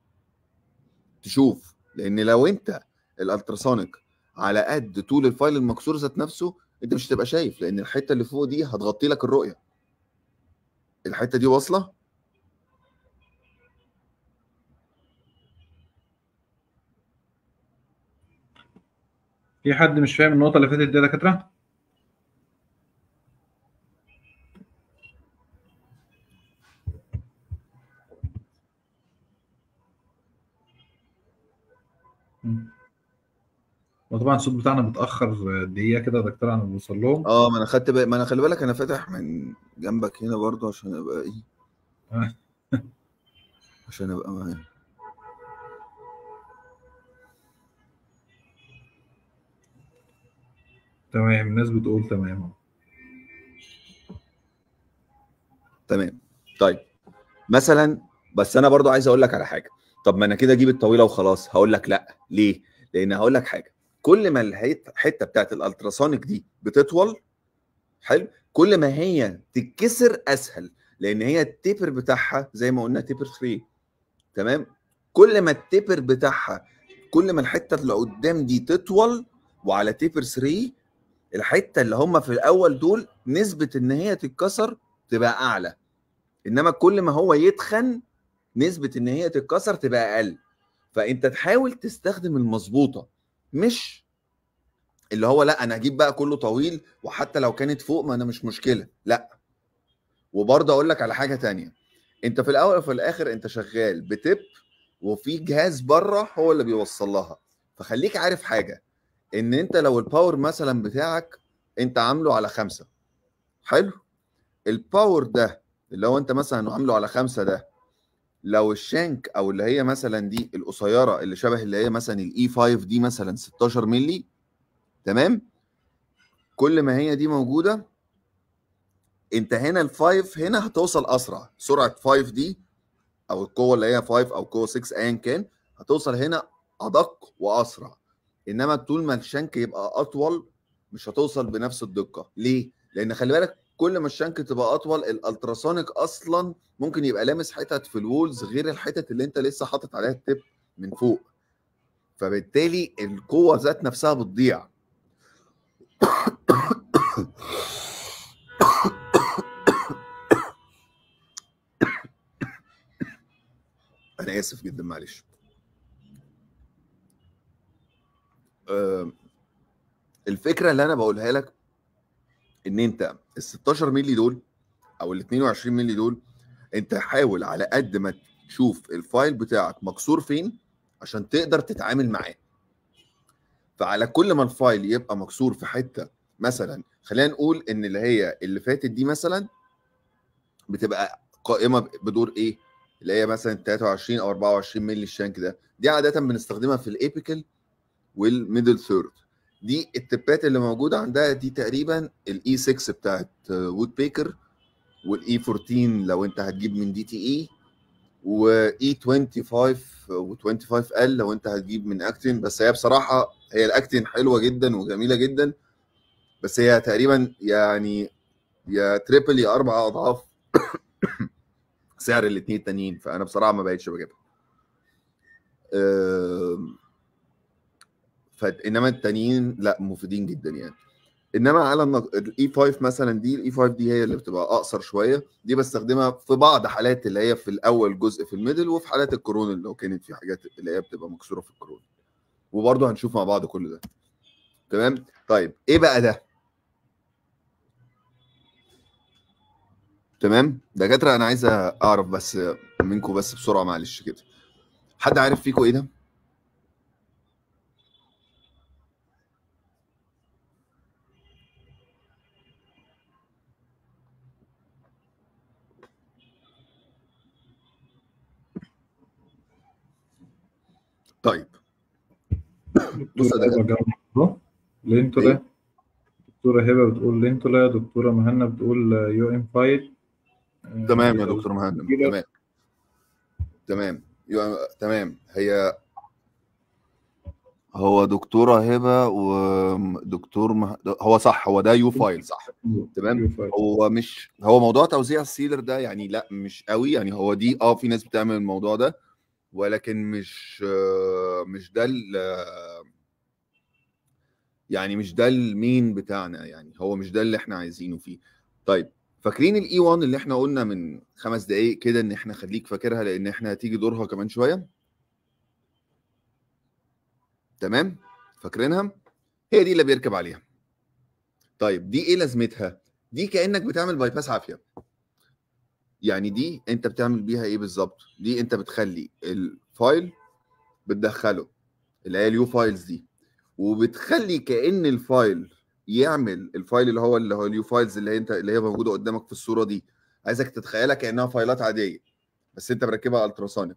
تشوف لان لو انت الالتراسونيك على قد طول الفايل المكسور ذات نفسه انت مش هتبقى شايف لان الحته اللي فوق دي هتغطي لك الرؤيه الحته دي واصله في حد مش فاهم النقطه اللي فاتت دي يا دكاتره وطبعا الصوت بتاعنا متاخر دقيقه كده يا دكتور على ما بوصل لهم اه ما انا خدت بقى ما انا خلي بالك انا فاتح من جنبك هنا برضه عشان ابقى ايه عشان ابقى معايا تمام الناس بتقول تمام تمام طيب مثلا بس انا برضو عايز اقول لك على حاجه طب ما انا كده اجيب الطويله وخلاص هقول لك لا ليه لان هقول لك حاجه كل ما الحته بتاعت الالتراسونيك دي بتطول حلو كل ما هي تتكسر اسهل لان هي التيبر بتاعها زي ما قلنا تيبر 3 تمام كل ما التيبر بتاعها كل ما الحته اللي قدام دي تطول وعلى تيبر 3 الحته اللي هم في الاول دول نسبه ان هي تتكسر تبقى اعلى انما كل ما هو يتخن نسبه ان هي تتكسر تبقى اقل فانت تحاول تستخدم المظبوطه مش اللي هو لا انا هجيب بقى كله طويل وحتى لو كانت فوق ما انا مش مشكله لا وبرضه اقول لك على حاجه تانية انت في الاول وفي الاخر انت شغال بتب وفي جهاز بره هو اللي بيوصل لها فخليك عارف حاجه ان انت لو الباور مثلا بتاعك انت عامله على خمسة حلو الباور ده اللي هو انت مثلا عامله على خمسة ده لو الشانك او اللي هي مثلا دي القصيره اللي شبه اللي هي مثلا الاي 5 دي مثلا 16 مللي تمام كل ما هي دي موجوده انت هنا الفايف هنا هتوصل اسرع سرعه 5 دي او القوه اللي هي 5 او قوه 6 ايا كان هتوصل هنا ادق واسرع انما طول ما الشنك يبقى اطول مش هتوصل بنفس الدقه ليه لان خلي بالك كل ما الشنك تبقى اطول الالتراسونيك اصلا ممكن يبقى لامس حتت في الوولز غير الحتت اللي انت لسه حاطط عليها التب من فوق فبالتالي القوه ذات نفسها بتضيع انا اسف جدا معلش آه، الفكره اللي انا بقولها لك ان انت ال 16 مللي دول او ال 22 مللي دول انت حاول على قد ما تشوف الفايل بتاعك مكسور فين عشان تقدر تتعامل معاه فعلى كل ما الفايل يبقى مكسور في حته مثلا خلينا نقول ان اللي هي اللي فاتت دي مثلا بتبقى قائمه بدور ايه اللي هي مثلا 23 او 24 مللي الشانك ده دي عاده بنستخدمها في الابيكال والميدل ثيرد دي التبات اللي موجوده عندها دي تقريبا الاي 6 بتاعت وود بيكر والاي 14 لو انت هتجيب من دي تي اي واي 25 و25 ال لو انت هتجيب من اكتين بس هي بصراحه هي الاكتين حلوه جدا وجميله جدا بس هي تقريبا يعني يا تريبل يا اربع اضعاف سعر الاثنين التانيين فانا بصراحه ما بقتش بجيبها أم، فانما التانيين لا مفيدين جدا يعني انما على الاي 5 مثلا دي الاي 5 دي هي اللي بتبقى اقصر شويه دي بستخدمها في بعض حالات اللي هي في الاول جزء في الميدل وفي حالات الكورونا لو كانت في حاجات اللي هي بتبقى مكسوره في الكورونا وبرضه هنشوف مع بعض كل ده تمام طيب ايه بقى ده تمام دكاتره انا عايز اعرف بس منكم بس بسرعه معلش كده حد عارف فيكم ايه ده طيب بص يا دكتورة دكاتره هبة جاوب لينتولا ايه دكتورة هبة بتقول لينتولا دكتورة مهنا بتقول يو ام فايل تمام يا دكتور مهندم تمام تمام يو- تمام هي هو دكتورة هبة ودكتور مه... هو صح هو ده يو فايل صح تمام يو فايل هو مش هو موضوع توزيع السيلر ده يعني لا مش قوي يعني هو دي اه في ناس بتعمل الموضوع ده ولكن مش آه، مش ده ال- يعني مش ده المين بتاعنا يعني هو مش ده اللي احنا عايزينه فيه طيب فاكرين الاي 1 اللي احنا قلنا من خمس دقايق كده ان احنا خليك فاكرها لان احنا هتيجي دورها كمان شويه تمام فاكرينها هي دي اللي بيركب عليها طيب دي ايه لازمتها دي كانك بتعمل باي باس عافيه يعني دي انت بتعمل بيها ايه بالظبط دي انت بتخلي الفايل بتدخله اللي هي اليو فايلز دي وبتخلي كان الفايل يعمل الفايل اللي هو اللي هو اليو فايلز اللي هي انت اللي هي موجوده قدامك في الصوره دي عايزك تتخيلها كانها فايلات عاديه بس انت مركبها التراسونيك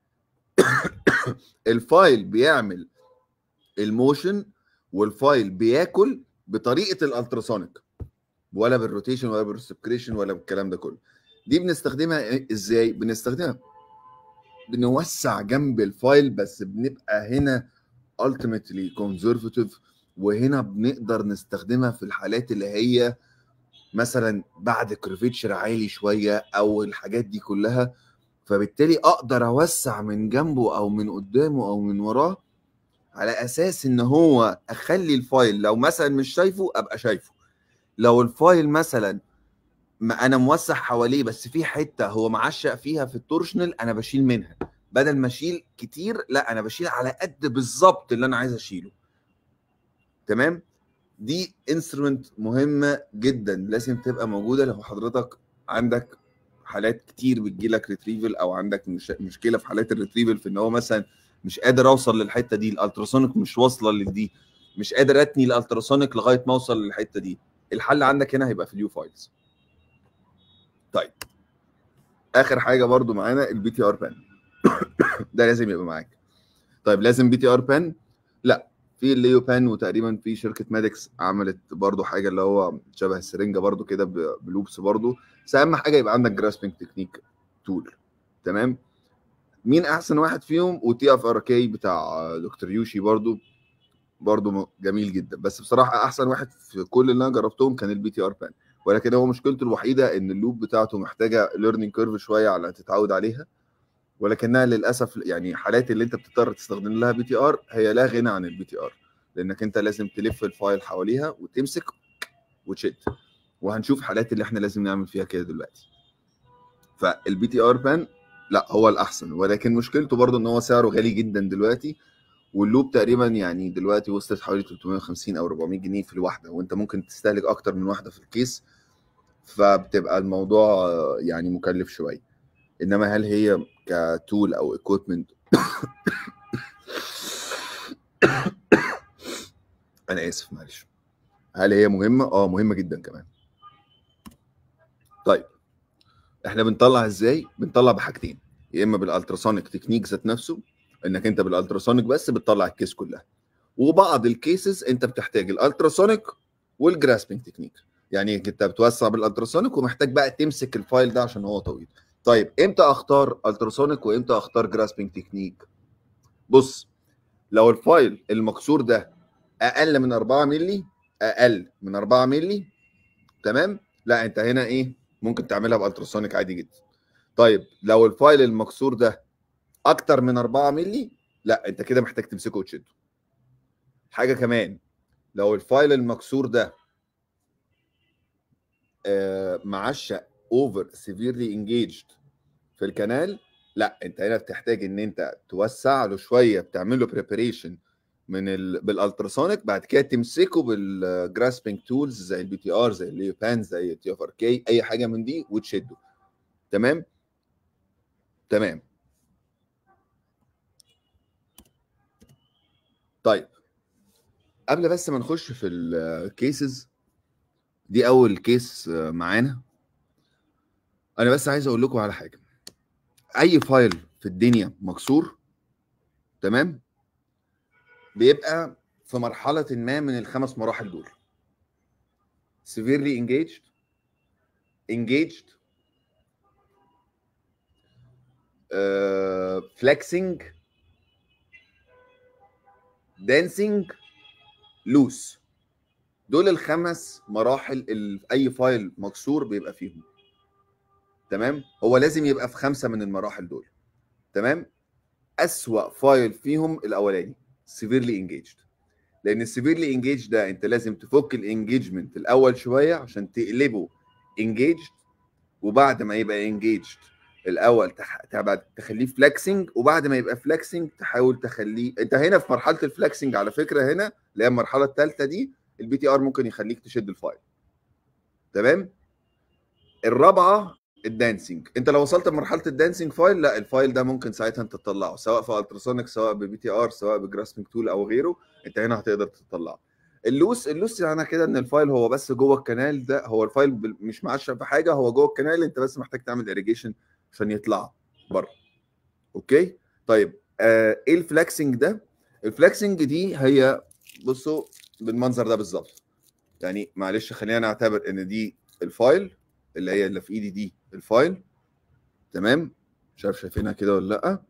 الفايل بيعمل الموشن والفايل بياكل بطريقه الالتراسونيك ولا بالروتيشن ولا بالريسبكريشن ولا بالكلام ده كله دي بنستخدمها إيه- ازاي بنستخدمها بنوسع جنب الفايل بس بنبقى هنا ultimately conservative وهنا بنقدر نستخدمها في الحالات اللي هي مثلا بعد كرفيتشر عالي شويه او الحاجات دي كلها فبالتالي اقدر اوسع من جنبه او من قدامه او من وراه على اساس ان هو اخلي الفايل لو مثلا مش شايفه ابقى شايفه لو الفايل مثلا ما انا موسع حواليه بس في حته هو معشق فيها في التورشنال انا بشيل منها بدل ما اشيل كتير لا انا بشيل على قد بالظبط اللي انا عايز اشيله تمام دي انسترومنت مهمه جدا لازم تبقى موجوده لو حضرتك عندك حالات كتير بتجيلك ريتريفل او عندك مش مشكله في حالات الريتريفل في ان هو مثلا مش قادر اوصل للحته دي الالتراسونيك مش واصله لدي مش قادر اتني الالتراسونيك لغايه ما اوصل للحته دي الحل عندك هنا هيبقى في اليو فايلز طيب اخر حاجه برضو معانا البي تي ار بان ده لازم يبقى معاك طيب لازم بي تي ار بان لا في الليو بان وتقريبا في شركه مادكس عملت برضو حاجه اللي هو شبه السرنجه برضو كده ب- بلوبس برضو بس اهم حاجه يبقى عندك جراسبنج تكنيك تول تمام مين احسن واحد فيهم وتي اف ار كي بتاع دكتور يوشي برضو برضو م- جميل جدا بس بصراحه احسن واحد في كل اللي انا جربتهم كان البي تي ار بان ولكن هو مشكلته الوحيده ان اللوب بتاعته محتاجه ليرنينج كيرف شويه على تتعود عليها ولكنها للاسف يعني حالات اللي انت بتضطر تستخدم لها بي تي ار هي لا غنى عن البي تي ار لانك انت لازم تلف الفايل حواليها وتمسك وتشد وهنشوف حالات اللي احنا لازم نعمل فيها كده دلوقتي فالبي تي ار بان لا هو الاحسن ولكن مشكلته برضه ان هو سعره غالي جدا دلوقتي واللوب تقريبا يعني دلوقتي وصلت حوالي 350 او 400 جنيه في الواحده وانت ممكن تستهلك اكتر من واحده في الكيس فبتبقى الموضوع يعني مكلف شويه انما هل هي كتول او اكويبمنت انا اسف معلش هل هي مهمه اه مهمه جدا كمان طيب احنا بنطلع ازاي بنطلع بحاجتين يا اما بالالتراسونيك تكنيك ذات نفسه انك انت بالالتراسونيك بس بتطلع الكيس كلها وبعض الكيسز انت بتحتاج الالتراسونيك والجراسبنج تكنيك يعني انت بتوسع بالالتراسونيك ومحتاج بقى تمسك الفايل ده عشان هو طويل طيب امتى اختار التراسونيك وامتى اختار جراسبنج تكنيك بص لو الفايل المكسور ده اقل من 4 مللي اقل من 4 مللي تمام لا انت هنا ايه ممكن تعملها بالتراسونيك عادي جدا طيب لو الفايل المكسور ده اكتر من 4 مللي لا انت كده محتاج تمسكه وتشده حاجه كمان لو الفايل المكسور ده آه معشق اوفر سيفيرلي انجيجد في الكنال لا انت هنا بتحتاج ان انت توسع له شويه بتعمل له بريباريشن من ال... بالالتراسونيك بعد كده تمسكه بالجراسبنج تولز زي البي تي ار زي الليو بان زي التي اف ار كي اي حاجه من دي وتشده تمام تمام طيب قبل بس ما نخش في الكيسز دي اول كيس معانا انا بس عايز اقول لكم على حاجه اي فايل في الدنيا مكسور تمام بيبقى في مرحله ما من الخمس مراحل دول severely engaged engaged uh, flexing dancing loose دول الخمس مراحل اللي في اي فايل مكسور بيبقى فيهم تمام هو لازم يبقى في خمسه من المراحل دول تمام اسوا فايل فيهم الاولاني سيفيرلي انجيجد لان السيفيرلي انجيجد ده انت لازم تفك الانجيجمنت الاول شويه عشان تقلبه انجيجد وبعد ما يبقى انجيجد الاول تح... تخليه فلكسنج وبعد ما يبقى فلكسنج تحاول تخليه انت هنا في مرحله الفلكسنج على فكره هنا اللي هي المرحله الثالثه دي البي تي ار ممكن يخليك تشد الفايل تمام الرابعه الدانسينج انت لو وصلت لمرحله الدانسينج فايل لا الفايل ده ممكن ساعتها انت تطلعه سواء في التراسونيك سواء ببي تي ار سواء بجراسبنج تول او غيره انت هنا هتقدر تطلعه اللوس اللوس يعني كده ان الفايل هو بس جوه الكنال ده هو الفايل مش معشق في حاجه هو جوه الكنال انت بس محتاج تعمل اريجيشن عشان يطلع بره اوكي طيب آه ايه الفلكسنج ده الفلكسنج دي هي بصوا بالمنظر ده بالظبط يعني معلش خلينا نعتبر ان دي الفايل اللي هي اللي في ايدي دي الفايل تمام مش عارف شايفينها كده ولا لا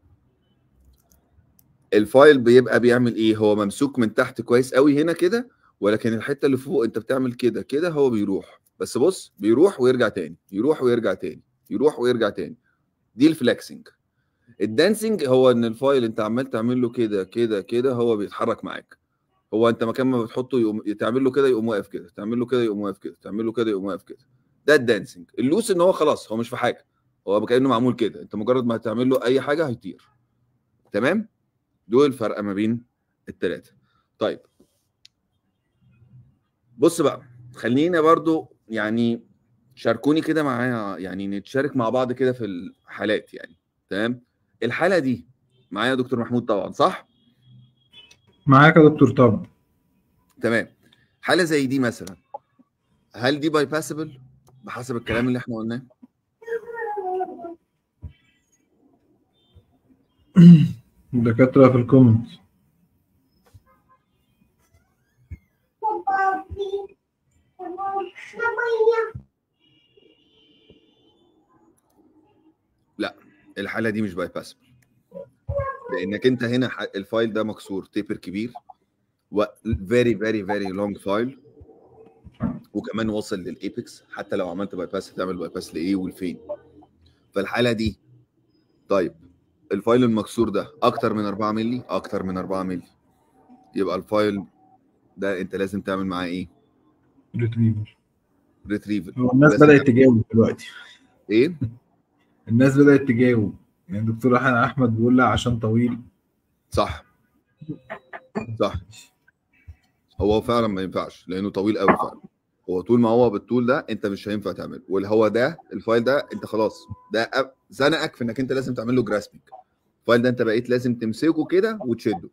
الفايل بيبقى بيعمل ايه هو ممسوك من تحت كويس قوي هنا كده ولكن الحته اللي فوق انت بتعمل كده كده هو بيروح بس بص بيروح ويرجع تاني يروح ويرجع تاني يروح ويرجع تاني دي الفلكسنج الدانسينج هو ان الفايل انت عمال تعمل له كده كده كده هو بيتحرك معاك هو انت مكان ما بتحطه يقوم تعمل له كده يقوم واقف كده تعمل له كده يقوم واقف كده تعمل له كده يقوم واقف كده ده الدانسينج اللوس ان هو خلاص هو مش في حاجه هو كانه معمول كده انت مجرد ما هتعمل له اي حاجه هيطير تمام دول الفرق ما بين الثلاثه طيب بص بقى خلينا برضو يعني شاركوني كده معايا يعني نتشارك مع بعض كده في الحالات يعني تمام الحاله دي معايا دكتور محمود طبعا صح معاك يا دكتور طبعا تمام حاله زي دي مثلا هل دي باي باسبل بحسب الكلام اللي احنا قلناه الدكاتره في الكومنت لا الحاله دي مش باي باسبل لانك انت هنا الفايل ده مكسور تيبر كبير و very very very long فايل وكمان واصل للايبكس حتى لو عملت باي باس هتعمل باي باس لايه والفين فالحاله دي طيب الفايل المكسور ده اكتر من 4 مللي اكتر من 4 مللي يبقى الفايل ده انت لازم تعمل معاه ايه ريتريفر ريتريفل هو الناس لازم بدات تجاوب دلوقتي ايه الناس بدات تجاوب يعني دكتور احمد بيقول لا عشان طويل صح صح هو فعلا ما ينفعش لانه طويل قوي فعلا هو طول ما هو بالطول ده انت مش هينفع تعمله واللي هو ده الفايل ده انت خلاص ده أ- زنقك في انك انت لازم تعمل له جراسبنج الفايل ده انت بقيت لازم تمسكه كده وتشده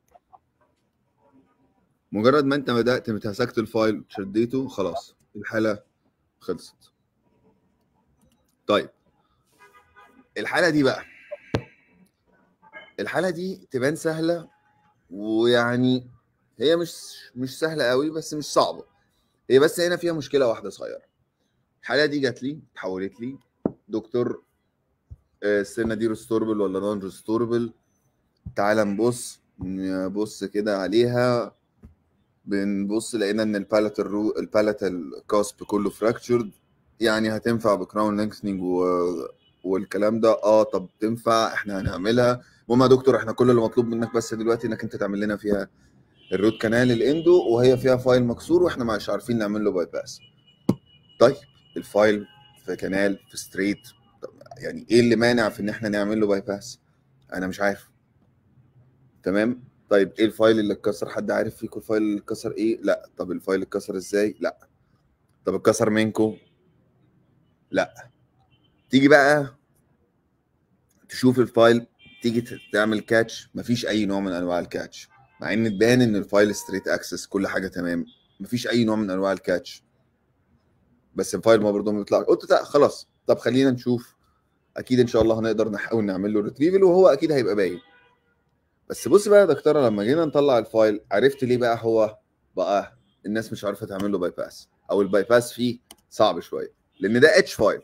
مجرد ما انت بدات مسكت الفايل شديته خلاص الحاله خلصت طيب الحاله دي بقى الحاله دي تبان سهله ويعني هي مش مش سهله قوي بس مش صعبه هي بس هنا فيها مشكله واحده صغيره الحاله دي جات لي اتحولت لي دكتور آه، السنه دي ريستوربل ولا نون ريستوربل تعال نبص نبص كده عليها بنبص لقينا ان البالات الرو البالات الكاسب كله فراكتشرد يعني هتنفع بكراون لينكسنينج و... والكلام ده اه طب تنفع احنا هنعملها المهم يا دكتور احنا كل اللي مطلوب منك بس دلوقتي انك انت تعمل لنا فيها الروت كانال الاندو وهي فيها فايل مكسور واحنا مش عارفين نعمل له باي باس طيب الفايل في كانال في ستريت طب يعني ايه اللي مانع في ان احنا نعمل له باي باس انا مش عارف تمام طيب ايه الفايل اللي اتكسر حد عارف فيكم الفايل اللي اتكسر ايه لا طب الفايل اتكسر ازاي لا طب اتكسر منكم لا تيجي بقى تشوف الفايل تيجي ت- تعمل كاتش مفيش اي نوع من انواع الكاتش مع ان تبان ان الفايل ستريت اكسس كل حاجه تمام مفيش اي نوع من انواع الكاتش بس الفايل ما برضه ما بيطلعش قلت لا خلاص طب خلينا نشوف اكيد ان شاء الله هنقدر نحاول نعمل له ريتريفل وهو اكيد هيبقى باين بس بص بقى يا دكتوره لما جينا نطلع الفايل عرفت ليه بقى هو بقى الناس مش عارفه تعمل له باي باس او الباي باس فيه صعب شويه لان ده اتش فايل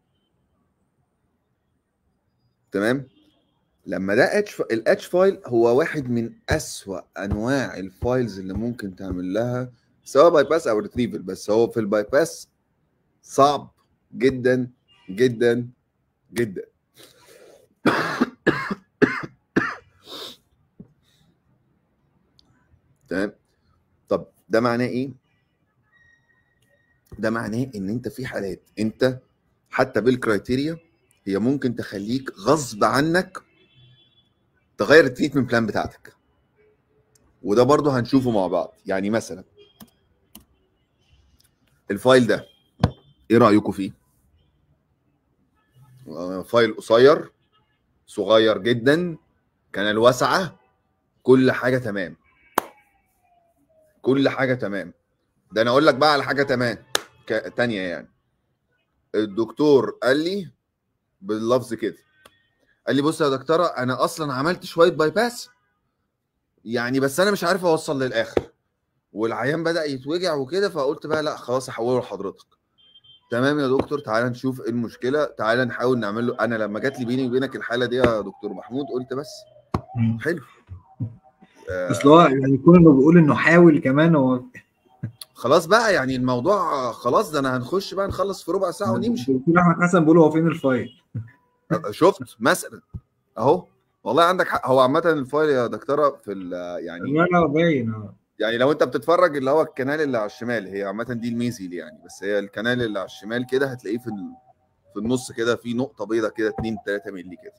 تمام لما ده اتش الاتش فايل هو واحد من اسوأ انواع الفايلز اللي ممكن تعمل لها سواء باي باس او ريتريفل بس هو في الباي باس صعب جدا جدا جدا تمام طب ده معناه ايه ده معناه ان انت في حالات انت حتى بالكرايتيريا هي ممكن تخليك غصب عنك تغير التريتمنت بلان بتاعتك وده برضه هنشوفه مع بعض يعني مثلا الفايل ده ايه رايكم فيه آه، فايل قصير صغير جدا كان واسعه كل حاجه تمام كل حاجه تمام ده انا اقول لك بقى على حاجه تمام ك- تانية يعني الدكتور قال لي باللفظ كده قال لي بص يا دكتوره انا اصلا عملت شويه باي باس يعني بس انا مش عارف اوصل للاخر والعيان بدا يتوجع وكده فقلت بقى لا خلاص احوله لحضرتك تمام يا دكتور تعالى نشوف ايه المشكله تعالى نحاول نعمل له انا لما جات لي بيني وبينك الحاله دي يا دكتور محمود قلت بس حلو آه، اصل هو يعني يكون انه بيقول انه حاول كمان هو خلاص بقى يعني الموضوع خلاص ده انا هنخش بقى نخلص في ربع ساعه ونمشي دكتور احمد حسن بيقول هو فين الفايل شفت مثلا اهو والله عندك حق هو عامه الفايل يا دكتوره في ال- يعني لا لا باين اه يعني لو انت بتتفرج اللي هو الكنال اللي على الشمال هي عامه دي الميزي يعني بس هي الكنال اللي على الشمال كده هتلاقيه في ال- في النص كده في نقطه بيضه كده 2 3 مللي كده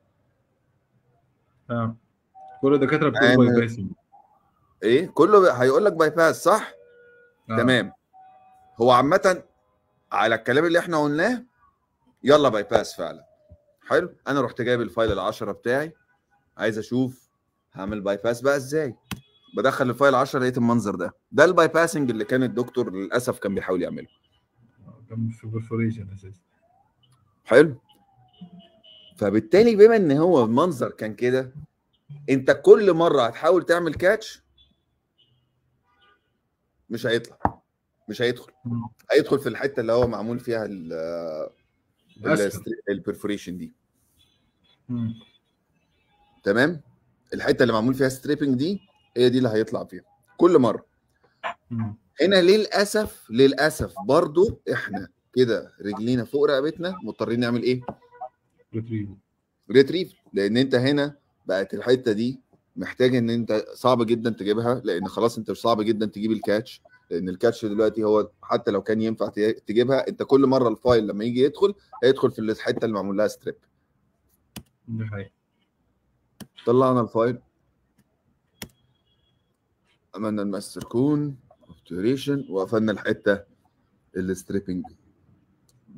اه كل الدكاتره بتقول أنا- باي باس ايه كله بي- هيقول لك باي باس صح آه. تمام هو عامه على الكلام اللي احنا قلناه يلا باي باس فعلا حلو انا رحت جايب الفايل العشرة بتاعي عايز اشوف هعمل باي باس بقى ازاي بدخل الفايل 10 لقيت المنظر ده ده الباي باسنج اللي كان الدكتور للاسف كان بيحاول يعمله كان في برفوريشن اساسا حلو فبالتالي بما ان هو المنظر كان كده انت كل مره هتحاول تعمل كاتش مش هيطلع مش هيدخل مم. هيدخل في الحته اللي هو معمول فيها ال أسفل. البرفوريشن دي مم. تمام الحته اللي معمول فيها ستريبنج دي هي دي اللي هيطلع فيها كل مره مم. هنا للاسف للاسف برضو احنا كده رجلينا فوق رقبتنا مضطرين نعمل ايه ريتريفل ريتريف لان انت هنا بقت الحته دي محتاج ان انت صعب جدا تجيبها لان خلاص انت صعب جدا تجيب الكاتش لان الكاتش دلوقتي هو حتى لو كان ينفع ت- تجيبها انت كل مره الفايل لما يجي يدخل هيدخل في الحته اللي معمول لها ستريب دي حقيقة طلعنا الفايل عملنا الماستر كون اوبتوريشن وقفلنا الحته الستريبنج ب...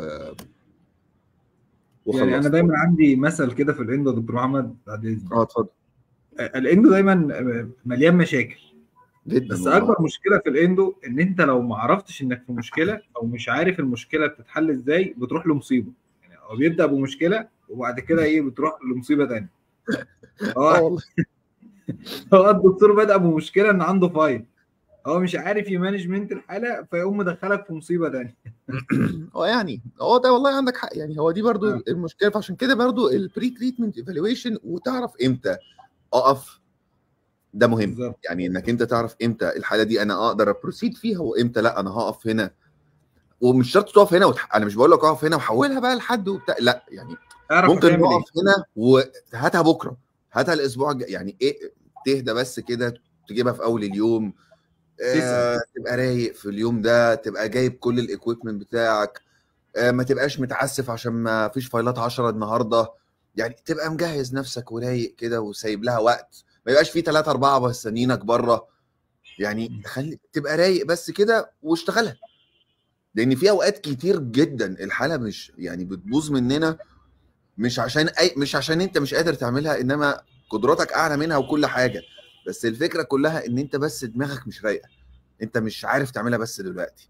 يعني انا وخلصنا. دايما عندي مثل كده في الاندو يا دكتور محمد بعد اذنك اه اتفضل الاندو دايما مليان مشاكل جدا بس والله. اكبر مشكله في الاندو ان انت لو ما عرفتش انك في مشكله او مش عارف المشكله بتتحل ازاي بتروح لمصيبه يعني هو بيبدا بمشكله وبعد كده ايه بتروح لمصيبه ثانيه اه هو والله هو الدكتور بدا بمشكله ان عنده فايل هو مش عارف يمانجمنت الحاله فيقوم مدخلك في مصيبه ثانيه هو يعني هو ده والله عندك حق يعني هو دي برضو آه. المشكله فعشان كده برضو البري تريتمنت ايفالويشن وتعرف امتى اقف ده مهم بالظبط يعني انك انت تعرف امتى الحاله دي انا اقدر ابروسيد فيها وامتى لا انا هقف هنا ومش شرط تقف هنا وتح... انا مش بقول لك اقف هنا وحولها بقى لحد وبتاع لا يعني اعرف ممكن هتعمل نقف هنا وهاتها بكره هاتها الاسبوع الجاي يعني ايه تهدى بس كده تجيبها في اول اليوم آه تسأل. تبقى رايق في اليوم ده تبقى جايب كل الاكويبمنت بتاعك آه ما تبقاش متعسف عشان ما فيش فايلات 10 النهارده يعني تبقى مجهز نفسك ورايق كده وسايب لها وقت ما يبقاش في ثلاثة أربعة مستنيينك بره يعني خلي تبقى رايق بس كده واشتغلها لأن في أوقات كتير جدا الحالة مش يعني بتبوظ مننا مش عشان أي مش عشان أنت مش قادر تعملها إنما قدراتك أعلى منها وكل حاجة بس الفكرة كلها إن أنت بس دماغك مش رايقة أنت مش عارف تعملها بس دلوقتي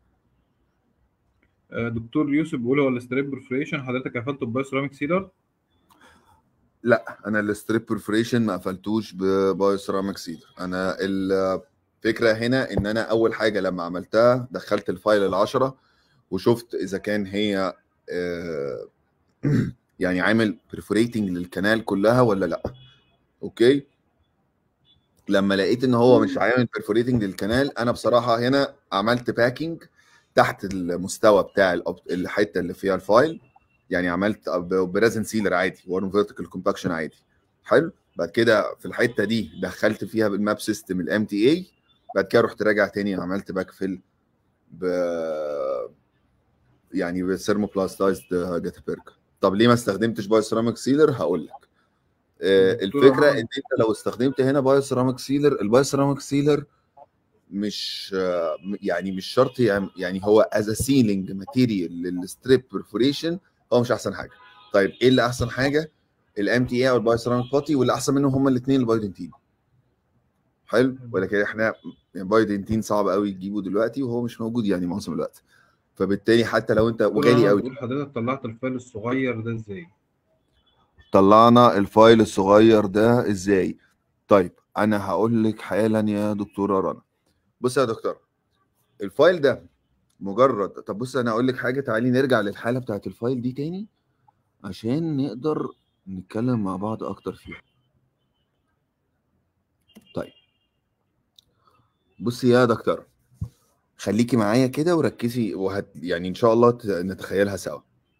آه، دكتور يوسف بيقول هو الاستريب برفريشن حضرتك قفلته ببايوسيراميك سيلر لا انا الستريب برفوريشن ما قفلتوش ببايوسيراميك سيلر انا الفكره هنا ان انا اول حاجه لما عملتها دخلت الفايل العشرة وشفت اذا كان هي آه، يعني عامل برفوريتنج للكنال كلها ولا لا اوكي لما لقيت ان هو مش عامل برفوريتنج للكنال انا بصراحه هنا عملت باكينج تحت المستوى بتاع الأوب- الحته اللي فيها الفايل يعني عملت بريزن سيلر عادي وارم فيرتيكال كومباكشن عادي حلو بعد كده في الحته دي دخلت فيها بالماب سيستم الام تي اي بعد كده رحت راجع تاني عملت باك فيل ب يعني بثيرموبلاستايزد جاتابيرج طب ليه ما استخدمتش بايو سيراميك سيلر هقول لك آه، دكتور الفكره عمر. ان انت لو استخدمت هنا بايو سيراميك سيلر البايو سيراميك سيلر مش آه، يعني مش شرط يعم- يعني هو از سيلينج ماتيريال للستريب برفوريشن هو مش احسن حاجه طيب ايه اللي احسن حاجه الام تي اي او البايو سيراميك باتي واللي احسن منهم هما الاثنين البايودنتين حلو ولكن احنا يعني بايودنتين صعب قوي تجيبه دلوقتي وهو مش موجود يعني معظم الوقت فبالتالي حتى لو انت وغالي قوي بقول حضرتك طلعت الفايل الصغير ده ازاي؟ طلعنا الفايل الصغير ده ازاي طيب انا هقول لك حالا يا دكتوره رنا بص يا دكتور الفايل ده مجرد طب بص انا اقول لك حاجه تعالي نرجع للحاله بتاعت الفايل دي تاني عشان نقدر نتكلم مع بعض اكتر فيها طيب بصي يا دكتور خليكي معايا كده وركزي وهت يعني ان شاء الله ت- نتخيلها سوا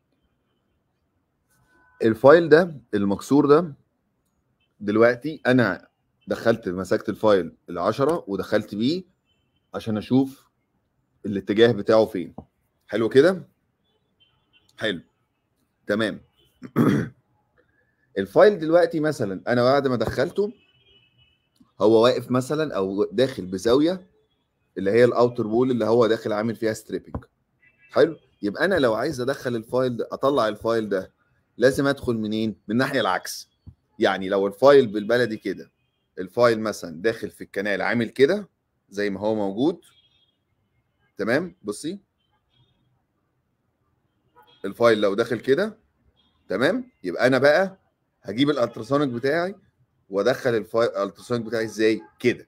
الفايل ده المكسور ده دلوقتي انا دخلت مسكت الفايل العشرة ودخلت بيه عشان اشوف الاتجاه بتاعه فين حلو كده حلو تمام الفايل دلوقتي مثلا انا بعد ما دخلته هو واقف مثلا او داخل بزاويه اللي هي الاوتر وول اللي هو داخل عامل فيها ستريبنج حلو يبقى انا لو عايز ادخل الفايل ده اطلع الفايل ده لازم ادخل منين من الناحيه العكس يعني لو الفايل بالبلدي كده الفايل مثلا داخل في الكنال عامل كده زي ما هو موجود تمام بصي الفايل لو داخل كده تمام يبقى انا بقى هجيب الالتراسونيك بتاعي وادخل الفايل الالتراسونيك بتاعي ازاي كده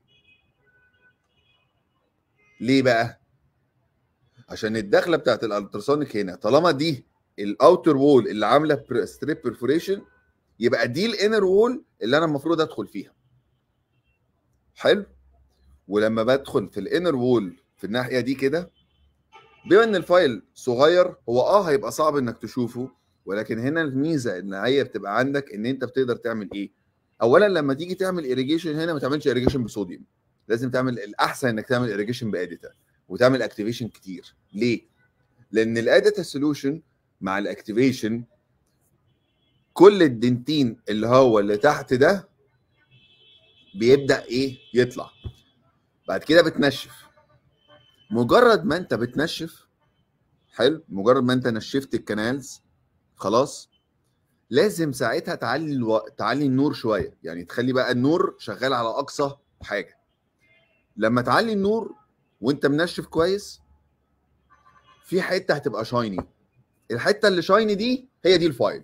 ليه بقى عشان الدخله بتاعت الالتراسونيك هنا طالما دي الاوتر وول اللي عامله ستريب برفوريشن يبقى دي الانر وول اللي انا المفروض ادخل فيها حلو ولما بدخل في الانر وول في الناحيه دي كده بما ان الفايل صغير هو اه هيبقى صعب انك تشوفه ولكن هنا الميزه ان هي بتبقى عندك ان انت بتقدر تعمل ايه اولا لما تيجي تعمل ايريجيشن هنا ما تعملش ايريجيشن بصوديوم لازم تعمل الاحسن انك تعمل ايريجيشن باديتا وتعمل اكتيفيشن كتير ليه لان الاديتا سوليوشن مع الاكتيفيشن كل الدنتين اللي هو اللي تحت ده بيبدا ايه يطلع بعد كده بتنشف مجرد ما انت بتنشف حلو مجرد ما انت نشفت الكنالز خلاص لازم ساعتها تعلي الو... تعلي النور شويه يعني تخلي بقى النور شغال على اقصى حاجه لما تعلي النور وانت منشف كويس في حته هتبقى شايني الحته اللي شايني دي هي دي الفايل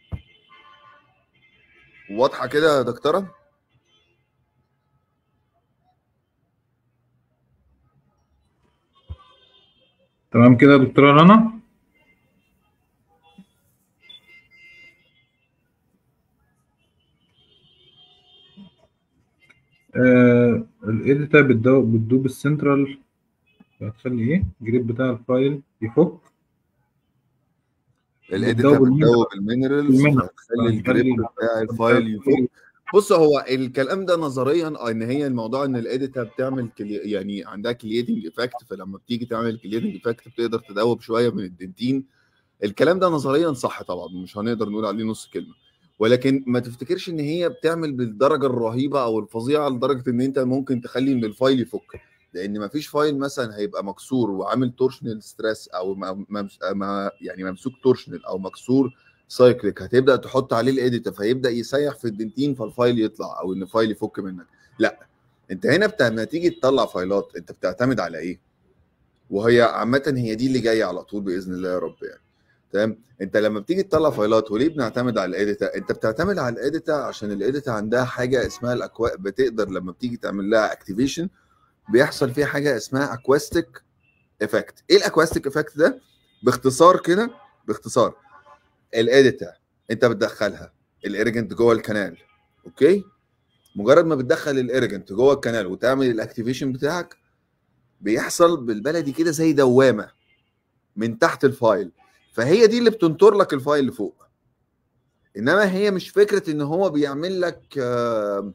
واضحه كده يا دكتوره تمام كده يا دكتورة رنا آه الايديتا بتدوب بتدوب السنترال هتخلي ايه الجريد بتاع الفايل يفك الاديتا بتدوب المينرال بتدوب المينرالز المينرال هتخلي الجريب بتاع الفايل يفك بص هو الكلام ده نظريا ان هي الموضوع ان الاديتا بتعمل كلي يعني عندها كليتنج افكت فلما بتيجي تعمل كليتنج افكت بتقدر تدوب شويه من الدنتين الكلام ده نظريا صح طبعا مش هنقدر نقول عليه نص كلمه ولكن ما تفتكرش ان هي بتعمل بالدرجه الرهيبه او الفظيعه لدرجه ان انت ممكن تخلي ان الفايل يفك لان ما فيش فايل مثلا هيبقى مكسور وعامل تورشنال ستريس او م- ممس- ما يعني ممسوك تورشنال او مكسور سايكليك هتبدا تحط عليه الاديتا فيبدا يسيح في الدنتين فالفايل يطلع او ان الفايل يفك منك لا انت هنا بتا... لما تيجي تطلع فايلات انت بتعتمد على ايه وهي عامه هي دي اللي جايه على طول باذن الله يا رب يعني تمام انت لما بتيجي تطلع فايلات وليه بنعتمد على الاديتا انت بتعتمد على الاديتا عشان الاديتا عندها حاجه اسمها الاكوا بتقدر لما بتيجي تعمل لها اكتيفيشن بيحصل فيها حاجه اسمها اكواستيك افكت ايه الاكواستيك افكت ده باختصار كده باختصار الاديتا انت بتدخلها الاريجنت جوه الكنال اوكي مجرد ما بتدخل الاريجنت جوه الكنال وتعمل الاكتيفيشن بتاعك بيحصل بالبلدي كده زي دوامه من تحت الفايل فهي دي اللي بتنطر لك الفايل لفوق انما هي مش فكره ان هو بيعمل لك آه،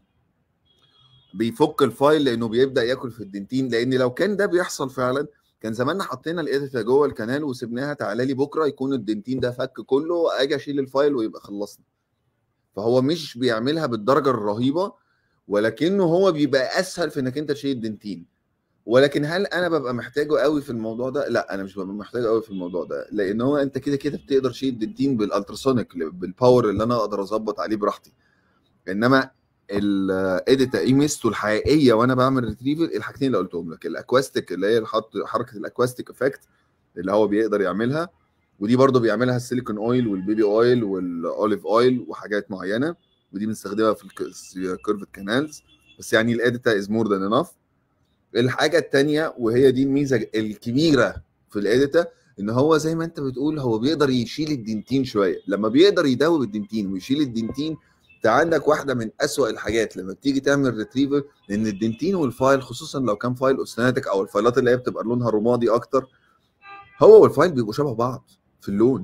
بيفك الفايل لانه بيبدا ياكل في الدنتين لان لو كان ده بيحصل فعلا كان زماننا حطينا الاديتا جوه الكنال وسبناها تعالى لي بكره يكون الدنتين ده فك كله اجي اشيل الفايل ويبقى خلصنا فهو مش بيعملها بالدرجه الرهيبه ولكنه هو بيبقى اسهل في انك انت تشيل الدنتين ولكن هل انا ببقى محتاجه قوي في الموضوع ده؟ لا انا مش ببقى محتاجه قوي في الموضوع ده لان هو انت كده كده بتقدر تشيل الدنتين بالالتراسونيك بالباور اللي انا اقدر اظبط عليه براحتي انما الاديتا ايه ميزته الحقيقيه وانا بعمل ريتريفل الحاجتين اللي قلتهم لك الاكواستيك اللي هي الحط حركه الاكواستيك افكت اللي هو بيقدر يعملها ودي برضو بيعملها السيليكون اويل والبيبي اويل والاوليف اويل وحاجات معينه ودي بنستخدمها في الكيرف كانالز بس يعني الاديتا از مور ذان انف الحاجه الثانيه وهي دي الميزه الكبيره في الاديتا ان هو زي ما انت بتقول هو بيقدر يشيل الدنتين شويه لما بيقدر يداوب الدنتين ويشيل الدنتين انت عندك واحده من أسوأ الحاجات لما بتيجي تعمل ريتريفر لان الدنتين والفايل خصوصا لو كان فايل اوستناتيك او الفايلات اللي هي بتبقى لونها رمادي اكتر هو والفايل بيبقوا شبه بعض في اللون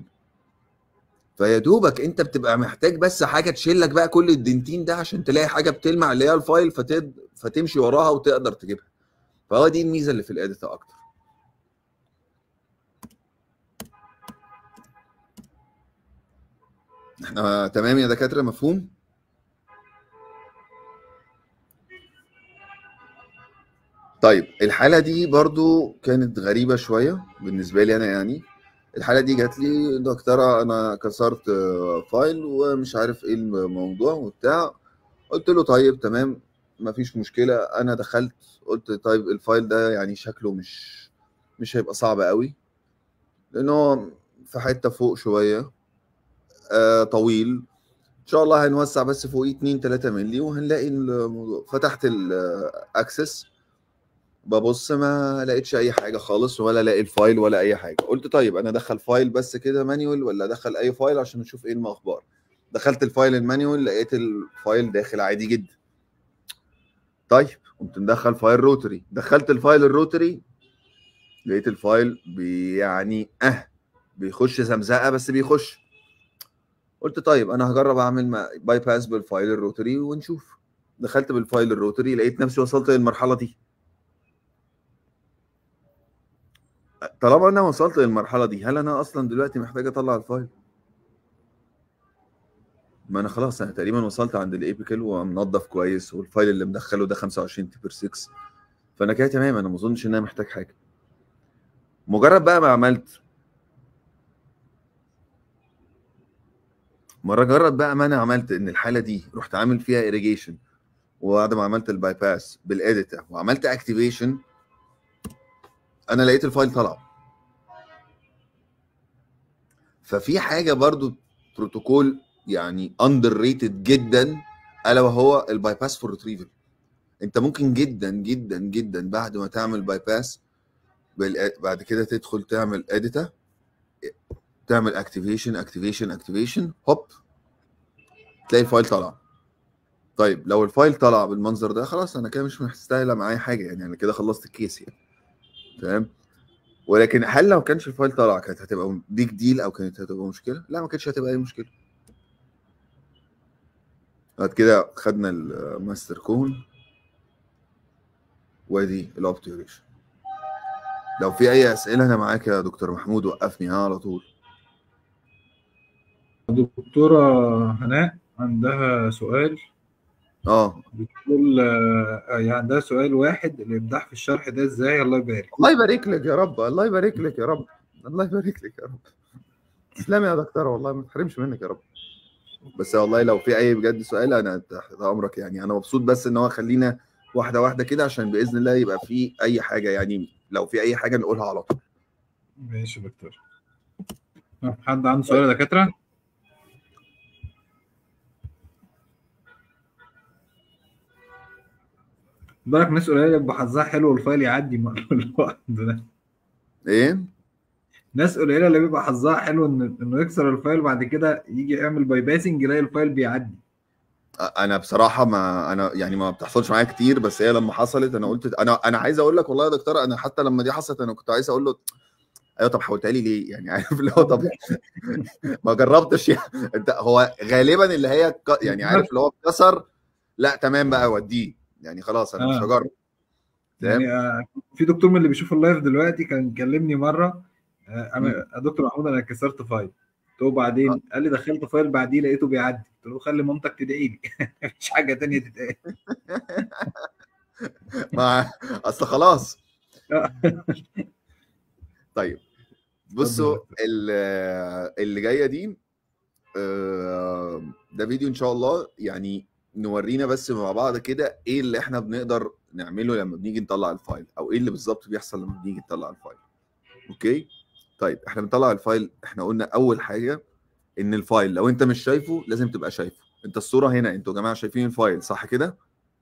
فيا دوبك انت بتبقى محتاج بس حاجه تشيل لك بقى كل الدنتين ده عشان تلاقي حاجه بتلمع اللي هي الفايل فتد... فتمشي وراها وتقدر تجيبها فهو دي الميزه اللي في الاديتا اكتر احنا تمام يا دكاتره مفهوم طيب الحالة دي برضو كانت غريبة شوية بالنسبة لي أنا يعني الحالة دي جات لي دكتورة أنا كسرت آه، فايل ومش عارف إيه الموضوع وبتاع قلت له طيب تمام مفيش مشكلة أنا دخلت قلت طيب الفايل ده يعني شكله مش مش هيبقى صعب قوي لأنه هو في حتة فوق شوية آه طويل إن شاء الله هنوسع بس فوقيه 2 3 مللي وهنلاقي الموضوع فتحت الأكسس ببص ما لقيتش اي حاجه خالص ولا لاقي الفايل ولا اي حاجه قلت طيب انا ادخل فايل بس كده مانيوال ولا ادخل اي فايل عشان نشوف ايه الاخبار دخلت الفايل المانيوال لقيت الفايل داخل عادي جدا طيب قمت مدخل فايل روتري دخلت الفايل الروتري لقيت الفايل بي يعني اه بيخش زمزقه بس بيخش قلت طيب انا هجرب اعمل باي باس بالفايل الروتري ونشوف دخلت بالفايل الروتري لقيت نفسي وصلت للمرحله دي طالما انا وصلت للمرحله دي هل انا اصلا دلوقتي محتاج اطلع الفايل ما انا خلاص انا تقريبا وصلت عند الايبيكال ومنظف كويس والفايل اللي مدخله ده 25 تي بير 6 فانا كده تمام انا ما اظنش ان انا محتاج حاجه مجرد بقى ما عملت مره جرب بقى ما انا عملت ان الحاله دي رحت عامل فيها ايريجيشن وبعد ما عملت الباي باس بالاديتا وعملت اكتيفيشن انا لقيت الفايل طلع ففي حاجه برضو بروتوكول يعني اندر ريتد جدا الا وهو الباي باس فور ريتريفل انت ممكن جدا جدا جدا بعد ما تعمل باي باس بعد كده تدخل تعمل اديتا تعمل اكتيفيشن اكتيفيشن اكتيفيشن هوب تلاقي الفايل طلع طيب لو الفايل طلع بالمنظر ده خلاص انا كده مش مستاهله معايا حاجه يعني انا كده خلصت الكيس يعني تمام ولكن هل لو كانش الفايل طلع كانت هتبقى بيج ديل او كانت هتبقى مشكله؟ لا ما كانتش هتبقى اي مشكله. بعد كده خدنا الماستر كون وادي الاوبتيوريشن. لو في اي اسئله انا معاك يا دكتور محمود وقفني ها على طول. دكتورة هناء عندها سؤال اه بتقول آه، يعني عندها سؤال واحد الإبداع في الشرح ده إزاي الله يبارك الله يبارك لك يا رب الله يبارك لك يا رب الله يبارك لك يا رب تسلم يا دكتوره والله ما تحرمش منك يا رب بس والله لو في اي بجد سؤال انا تحت امرك يعني انا مبسوط بس ان هو خلينا واحده واحده كده عشان باذن الله يبقى في اي حاجه يعني لو في اي حاجه نقولها على طول ماشي يا دكتور آه، حد عنده سؤال يا دكاترة؟ بالك ناس قليلة يبقى حظها حلو والفايل يعدي مقفول لوحده ده ايه ناس قليلة اللي بيبقى حظها حلو إن إنه يكسر الفايل بعد كده يجي يعمل باي باسنج يلاقي الفايل بيعدي انا بصراحه ما انا يعني ما بتحصلش معايا كتير بس هي لما حصلت انا قلت انا انا عايز اقول لك والله يا دكتور انا حتى لما دي حصلت انا كنت عايز اقول له ايوه طب حولتها لي ليه؟ يعني عارف اللي هو طب ما جربتش يعني انت هو غالبا اللي هي ك- يعني عارف اللي هو اتكسر لا تمام بقى وديه يعني خلاص انا مش آه. هجرب تمام يعني آه، في دكتور من اللي بيشوف اللايف دلوقتي كان كلمني مره آه، انا يا دكتور محمود انا كسرت فايل قلت له بعدين قال لي دخلت فايل بعديه لقيته بيعدي قلت له خلي مامتك تدعي لي مفيش حاجه تانية تتقال ما اصل خلاص طيب بصوا اتفضل. ال- اللي جايه دي آه، ده فيديو ان شاء الله يعني نورينا بس مع بعض كده ايه اللي احنا بنقدر نعمله لما بنيجي نطلع الفايل او ايه اللي بالظبط بيحصل لما بنيجي نطلع الفايل اوكي طيب احنا بنطلع الفايل احنا قلنا اول حاجه ان الفايل لو انت مش شايفه لازم تبقى شايفه انت الصوره هنا انتوا يا جماعه شايفين الفايل صح كده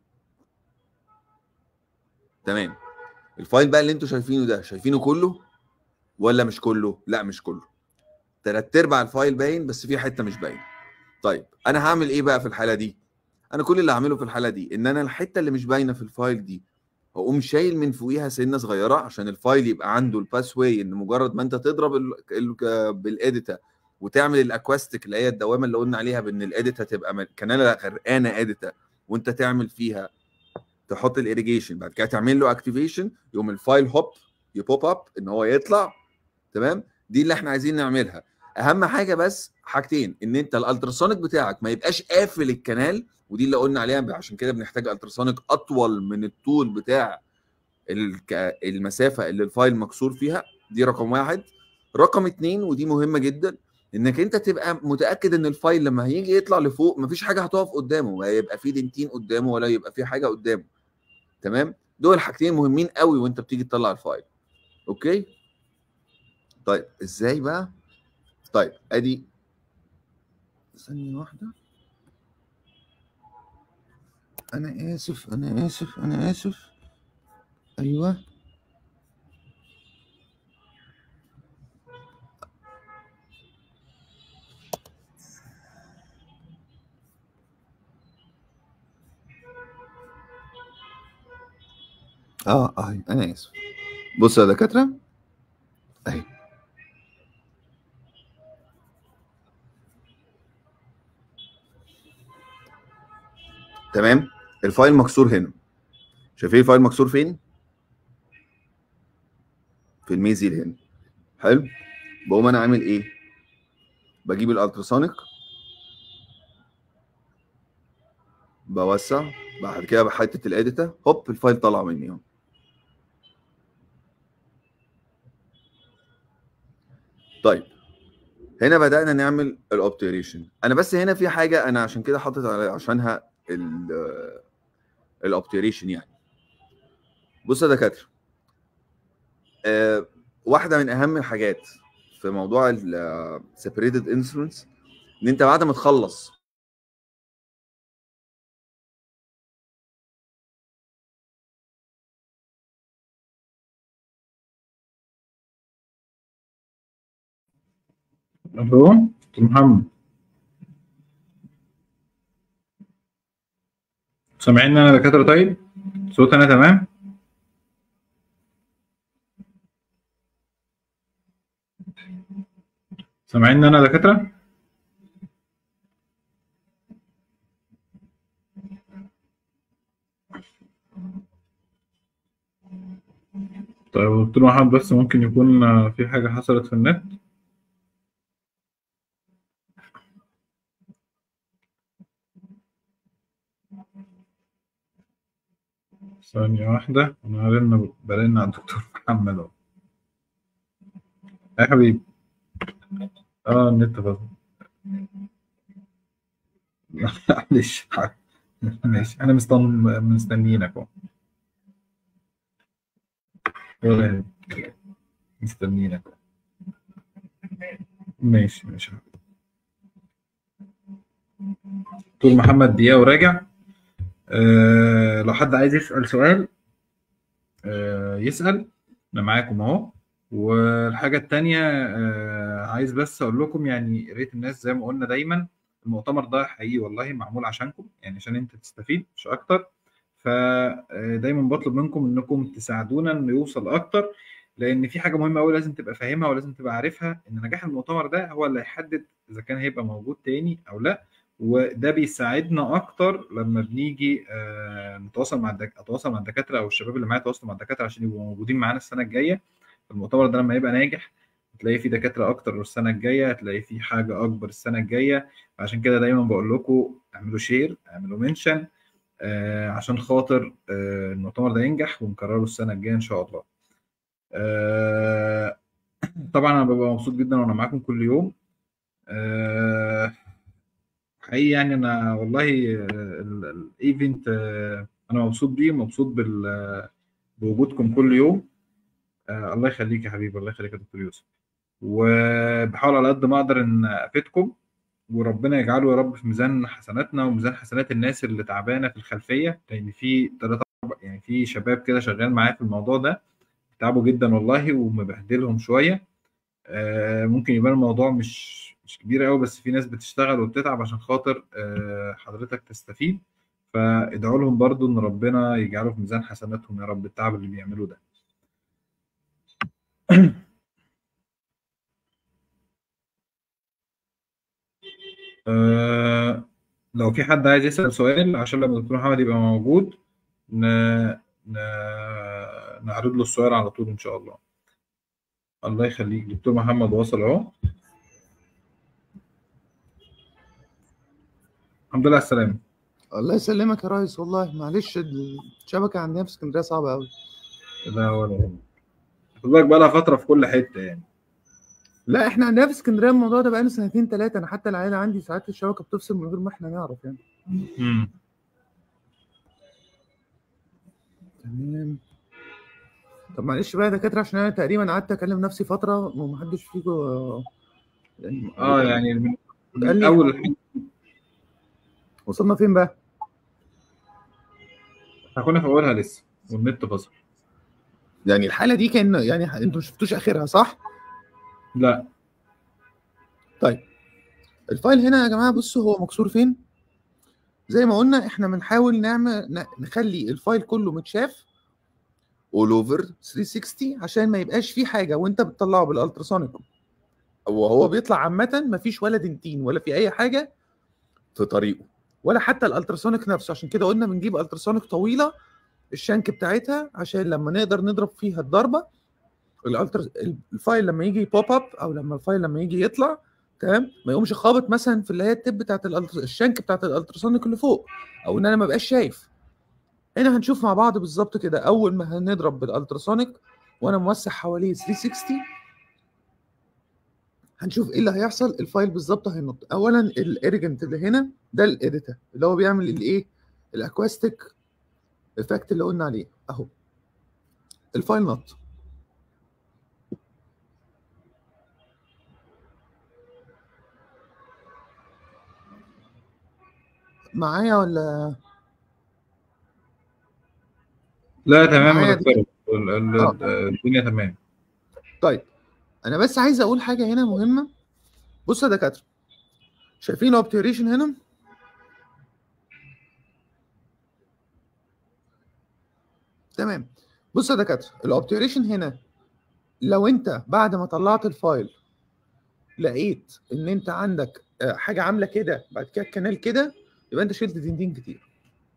تمام الفايل بقى اللي انتوا شايفينه ده شايفينه كله ولا مش كله لا مش كله تلات ارباع الفايل باين بس في حته مش باين طيب انا هعمل ايه بقى في الحاله دي انا كل اللي هعمله في الحاله دي ان انا الحته اللي مش باينه في الفايل دي هقوم شايل من فوقيها سنه صغيره عشان الفايل يبقى عنده الباس واي ان مجرد ما انت تضرب ال- ال- بالاديتا وتعمل الاكواستيك اللي هي الدوامه اللي قلنا عليها بان الاديتا تبقى م- كناله غرقانه اديتا وانت تعمل فيها تحط الايريجيشن بعد كده تعمل له اكتيفيشن يقوم الفايل هوب يبوب اب ان هو يطلع تمام دي اللي احنا عايزين نعملها اهم حاجه بس حاجتين ان انت الالتراسونيك بتاعك ما يبقاش قافل الكنال ودي اللي قلنا عليها عشان كده بنحتاج التراسونيك اطول من الطول بتاع الك- المسافه اللي الفايل مكسور فيها دي رقم واحد رقم اتنين ودي مهمه جدا انك انت تبقى متاكد ان الفايل لما هيجي يطلع لفوق مفيش حاجه هتقف قدامه ولا يبقى فيه دنتين قدامه ولا يبقى فيه حاجه قدامه تمام دول حاجتين مهمين قوي وانت بتيجي تطلع الفايل اوكي طيب ازاي بقى طيب ادي ثانيه واحده انا اسف انا اسف انا اسف ايوه اه اه انا اسف بص يا دكاتره اهي تمام الفايل مكسور هنا شايفين الفايل مكسور فين في الميزيل هنا حلو بقوم انا عامل ايه بجيب الالتراسونيك بوسع بعد كده بحته الاديتا هوب الفايل طلع مني اهو طيب هنا بدأنا نعمل الاوبتيريشن انا بس هنا في حاجه انا عشان كده حاطط على- عشانها الاوبتيريشن يعني بص يا دكاتره آه، واحده من اهم الحاجات في موضوع السيبريتد انسولينز ان انت بعد ما تخلص الو دكتور محمد سامعيني انا دكاتره طيب صوت انا تمام سامعيني انا دكاتره طيب دكتور محمد بس ممكن يكون آه، في حاجه حصلت في النت ثانية واحدة أنا رن برن على الدكتور محمد أهو يا حبيبي اه النت فصل معلش ماشي أنا مستن... مستنيينك أهو ولا يهمك. مستنيينك ماشي ماشي دكتور محمد دقيقة وراجع آه لو حد عايز يسأل سؤال آه يسأل أنا معاكم أهو والحاجة التانية آه عايز بس أقول لكم يعني يا ريت الناس زي ما قلنا دايما المؤتمر ده حقيقي والله معمول عشانكم يعني عشان أنت تستفيد مش أكتر فدايما بطلب منكم إنكم تساعدونا إنه يوصل أكتر لأن في حاجة مهمة أوي لازم تبقى فاهمها ولازم تبقى عارفها إن نجاح المؤتمر ده هو اللي هيحدد إذا كان هيبقى موجود تاني أو لأ وده بيساعدنا اكتر لما بنيجي آه، نتواصل مع الدك... اتواصل مع الدكاتره او الشباب اللي معايا يتواصلوا مع الدكاتره عشان يبقوا موجودين معانا السنه الجايه المؤتمر ده لما يبقى ناجح هتلاقي فيه دكاتره اكتر السنه الجايه هتلاقي فيه حاجه اكبر السنه الجايه عشان كده دايما بقول لكم اعملوا شير اعملوا منشن آه عشان خاطر آه المؤتمر ده ينجح ونكرره السنه الجايه ان شاء الله آه طبعا انا ببقى مبسوط جدا وانا معاكم كل يوم آه حقيقي يعني انا والله الايفنت انا مبسوط بيه مبسوط بال بوجودكم كل يوم آه، الله يخليك يا حبيبي الله يخليك يا دكتور يوسف وبحاول على قد ما اقدر ان افيدكم وربنا يجعله يا رب في ميزان حسناتنا وميزان حسنات الناس اللي تعبانه في الخلفيه لان في ثلاثة يعني في شباب كده شغال معايا في الموضوع ده تعبوا جدا والله ومبهدلهم شويه آه، ممكن يبان الموضوع مش مش كبير قوي بس في ناس بتشتغل وبتتعب عشان خاطر آه، حضرتك تستفيد فادعوا لهم برضو ان ربنا يجعله في ميزان حسناتهم يا رب التعب اللي بيعملوه ده آه، لو في حد عايز يسأل سؤال عشان لما الدكتور محمد يبقى موجود ن... ن... نعرض له السؤال على طول ان شاء الله الله يخليك دكتور محمد واصل اهو الحمد لله على السلامة الله يسلمك يا ريس والله معلش الشبكه عندنا في اسكندريه صعبه قوي لا ولا يهمك خد بالك بقى لها فترة في كل حتة يعني لا احنا عندنا في اسكندريه الموضوع ده بقاله سنتين ثلاثه انا حتى العيله عندي ساعات الشبكه بتفصل من غير ما احنا نعرف يعني مم. تمام طب معلش بقى يا دكاتره عشان انا تقريبا قعدت اكلم نفسي فتره ومحدش فيكم يعني اه يعني من, من قال لي- اول وصلنا فين بقى؟ احنا كنا في اولها لسه والنت فصل يعني الحاله دي كان يعني انتوا ما شفتوش اخرها صح؟ لا طيب الفايل هنا يا جماعه بصوا هو مكسور فين؟ زي ما قلنا احنا بنحاول نعمل ن- نخلي الفايل كله متشاف اول اوفر 360 عشان ما يبقاش فيه حاجه وانت بتطلعه بالالتراسونيك وهو بيطلع عامه ما فيش ولا دنتين ولا في اي حاجه في طريقه ولا حتى الالتراسونيك نفسه عشان كده قلنا بنجيب التراسونيك طويله الشنك بتاعتها عشان لما نقدر نضرب فيها الضربه الالتر الفايل لما يجي بوب اب او لما الفايل لما يجي يطلع تمام ما يقومش خابط مثلا في اللي هي التب بتاعت الألتر... الشنك بتاعت الالتراسونيك اللي فوق او ان انا ما بقاش شايف هنا هنشوف مع بعض بالظبط كده اول ما هنضرب بالالتراسونيك وانا موسع حواليه 360 هنشوف ايه اللي هيحصل الفايل بالظبط هينط اولا الايرجنت اللي هنا ده الاديتا اللي هو بيعمل الايه الاكواستيك افكت اللي قلنا عليه اهو الفايل نط معايا ولا لا تمام معايا يا دي. دكتور ال- ال- آه. الدنيا تمام طيب انا بس عايز اقول حاجه هنا مهمه بصوا يا دكاتره شايفين الاوبتيوريشن هنا تمام بصوا يا دكاتره الاوبتيوريشن هنا لو انت بعد ما طلعت الفايل لقيت ان انت عندك آه، حاجه عامله كده بعد كده الكنال كده يبقى انت شلت دندين كتير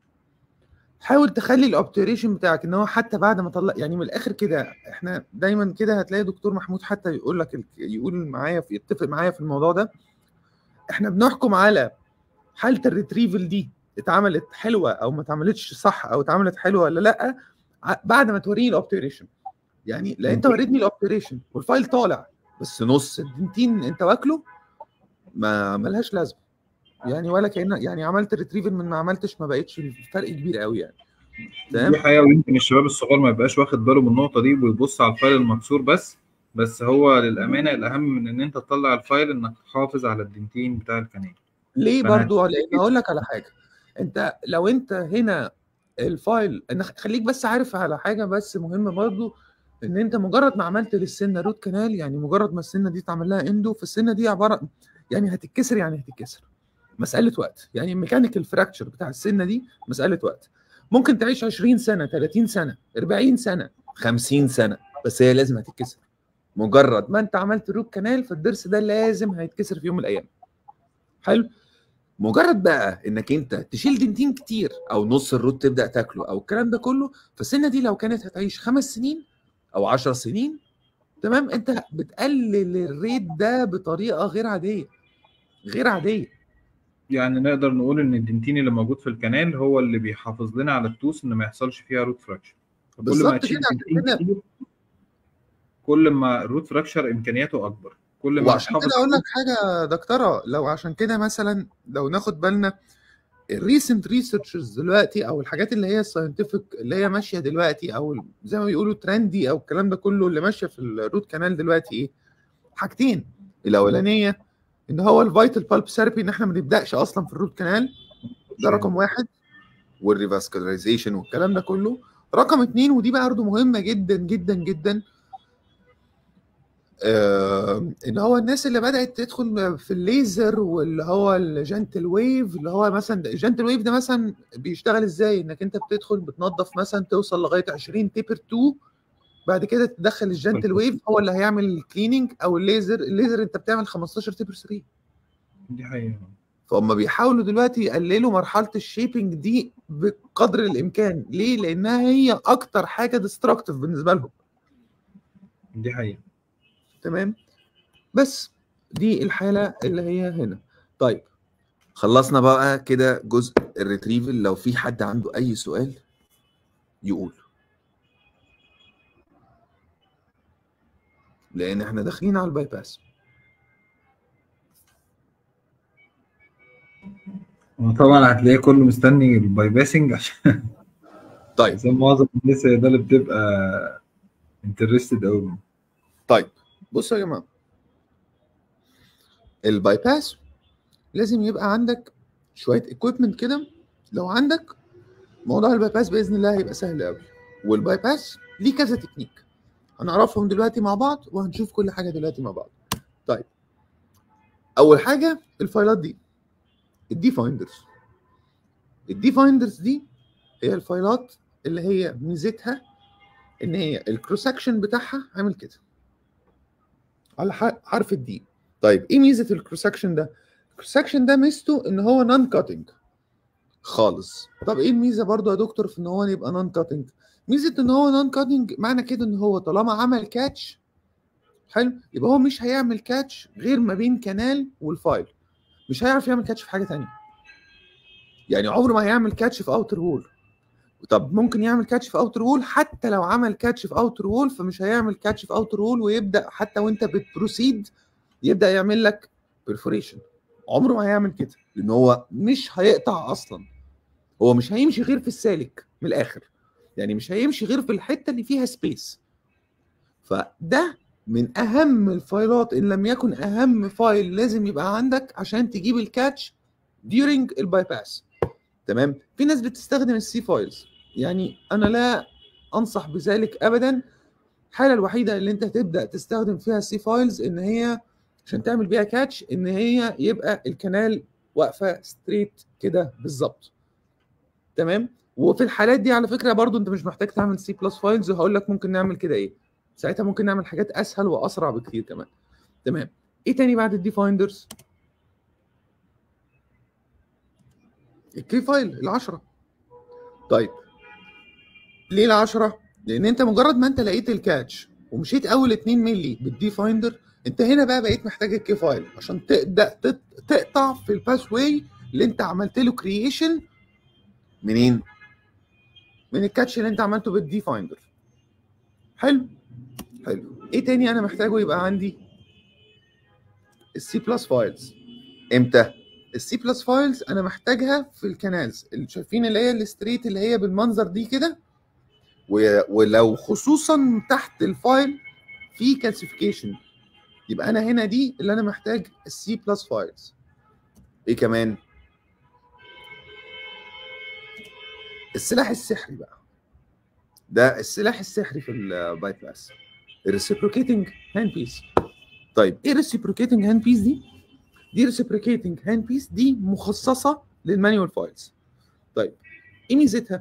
حاول تخلي الاوبتيوريشن بتاعك ان هو حتى بعد ما طلع يعني من الاخر كده احنا دايما كده هتلاقي دكتور محمود حتى يقول لك يقول معايا في يتفق معايا في الموضوع ده احنا بنحكم على حاله الريتريفل دي اتعملت حلوه او ما اتعملتش صح او اتعملت حلوه ولا لا ع- بعد ما توريني الاوبتيوريشن يعني لا انت وريتني الاوبتيوريشن والفايل طالع بس نص الدنتين انت واكله ما ملهاش لازمه يعني ولا كان يعني عملت ريتريفل من ما عملتش ما بقتش الفرق كبير قوي يعني تمام دي حقيقة ويمكن الشباب الصغير ما يبقاش واخد باله من النقطة دي ويبص على الفايل المكسور بس بس هو للأمانة الأهم من إن أنت تطلع الفايل إنك تحافظ على الدنتين بتاع الكنال ليه فأنا برضو لان هقول لك على حاجه انت لو انت هنا الفايل انا خليك بس عارف على حاجه بس مهمه برضو ان انت مجرد ما عملت للسنه روت كانال يعني مجرد ما السنه دي اتعمل لها اندو فالسنه دي عباره يعني هتتكسر يعني هتتكسر مساله وقت يعني الميكانيكال فراكتشر بتاع السنه دي مساله وقت ممكن تعيش 20 سنه 30 سنه 40 سنه 50 سنه بس هي لازم هتتكسر مجرد ما انت عملت روت كانال فالضرس ده لازم هيتكسر في يوم من الايام حلو مجرد بقى انك انت تشيل دنتين كتير او نص الروت تبدا تاكله او الكلام ده كله فالسنه دي لو كانت هتعيش خمس سنين او عشر سنين تمام انت بتقلل الريت ده بطريقه غير عاديه غير عاديه يعني نقدر نقول إن الدنتين اللي موجود في الكنال هو اللي بيحافظ لنا على التوس إن ما يحصلش فيها روت فراكشر فكل ما بالظبط هتشيل كده عشان دنتين كده كتير كل ما الروت فراكشر إمكانياته أكبر كل ما وعشان هتحافظ كده اقول لك حاجه يا دكتوره لو عشان كده مثلا لو ناخد بالنا الريسنت ريسيرشز دلوقتي او الحاجات اللي هي الساينتفك اللي هي ماشيه دلوقتي او زي ما بيقولوا ترندي او الكلام ده كله اللي ماشيه في الروت كانال دلوقتي ايه؟ حاجتين الاولانيه ان هو الفيتال بالب ثيرابي ان احنا ما نبداش اصلا في الروت كانال ده رقم واحد والريفاسكولايزيشن والكلام ده كله رقم اتنين ودي بقى برضه مهمه جدا جدا جدا آه ان هو الناس اللي بدات تدخل في الليزر واللي هو الجنتل ويف اللي هو مثلا الجنتل ويف ده مثلا بيشتغل ازاي انك انت بتدخل بتنظف مثلا توصل لغايه 20 تيبر 2 بعد كده تدخل الجنتل ويف هو اللي هيعمل الكليننج او الليزر الليزر انت بتعمل 15 تيبر 3 دي حقيقة فهم بيحاولوا دلوقتي يقللوا مرحله الشيبنج دي بقدر الامكان ليه لانها هي اكتر حاجه ديستركتيف بالنسبه لهم دي حقيقة تمام بس دي الحاله اللي هي هنا طيب خلصنا بقى كده جزء الريتريفل لو في حد عنده اي سؤال يقول لان احنا داخلين على الباي باس وطبعا هتلاقيه كله مستني الباي باسنج عشان طيب عشان معظم الناس هي ده اللي بتبقى انترستد قوي طيب بصوا يا جماعه الباي باس لازم يبقى عندك شويه اكويبمنت كده لو عندك موضوع الباي باس باذن الله هيبقى سهل قوي والباي باس ليه كذا تكنيك هنعرفهم دلوقتي مع بعض وهنشوف كل حاجه دلوقتي مع بعض طيب اول حاجه الفايلات دي الدي فايندرز الدي فايندرز دي هي الفايلات اللي هي ميزتها ان هي الكروس سكشن بتاعها عامل كده على ح- حرف الدي طيب ايه ميزه الكروس سكشن ده الكروس سكشن ده ميزته ان هو نون كاتنج خالص طب ايه الميزه برضو يا دكتور في ان هو يبقى نون كاتنج ميزه ان هو نون كاتنج معنى كده ان هو طالما عمل كاتش حلو يبقى هو مش هيعمل كاتش غير ما بين كانال والفايل مش هيعرف يعمل كاتش في حاجه تانية يعني عمره ما هيعمل كاتش في اوتر وول طب ممكن يعمل كاتش في اوتر وول حتى لو عمل كاتش في اوتر وول فمش هيعمل كاتش في اوتر وول ويبدا حتى وانت بتبروسيد يبدا يعمل لك بيرفوريشن عمره ما هيعمل كده لان هو مش هيقطع اصلا هو مش هيمشي غير في السالك من الاخر يعني مش هيمشي غير في الحته اللي فيها سبيس فده من اهم الفايلات ان لم يكن اهم فايل لازم يبقى عندك عشان تجيب الكاتش during الباي باس تمام في ناس بتستخدم السي فايلز يعني انا لا انصح بذلك ابدا الحاله الوحيده اللي انت تبدا تستخدم فيها السي فايلز ان هي عشان تعمل بيها كاتش ان هي يبقى الكنال واقفه ستريت كده بالظبط تمام وفي الحالات دي على فكره برضو انت مش محتاج تعمل سي بلس فايلز وهقول لك ممكن نعمل كده ايه ساعتها ممكن نعمل حاجات اسهل واسرع بكتير كمان تمام ايه تاني بعد الدي فايندرز الكي فايل العشرة طيب ليه العشرة؟ لان انت مجرد ما انت لقيت الكاتش ومشيت اول 2 مللي بالدي فايندر انت هنا بقى بقيت محتاج الكي فايل عشان تبدا تت- تقطع في الباس واي اللي انت عملت له كرييشن منين؟ من الكاتش اللي انت عملته بالدي فايندر حلو حلو ايه تاني انا محتاجه يبقى عندي السي بلس فايلز امتى؟ السي بلس فايلز انا محتاجها في الكنالز اللي شايفين اللي هي الستريت اللي هي بالمنظر دي كده و- ولو خصوصا تحت الفايل في كالسيفيكيشن يبقى انا هنا دي اللي انا محتاج السي بلس فايلز ايه كمان؟ السلاح السحري بقى ده السلاح السحري في الباي باس الريسيبروكيتنج هاند بيس طيب ايه الريسيبروكيتنج هاند بيس دي؟ دي ريسيبروكيتنج هاند بيس دي مخصصه للمانيوال فايلز طيب ايه ميزتها؟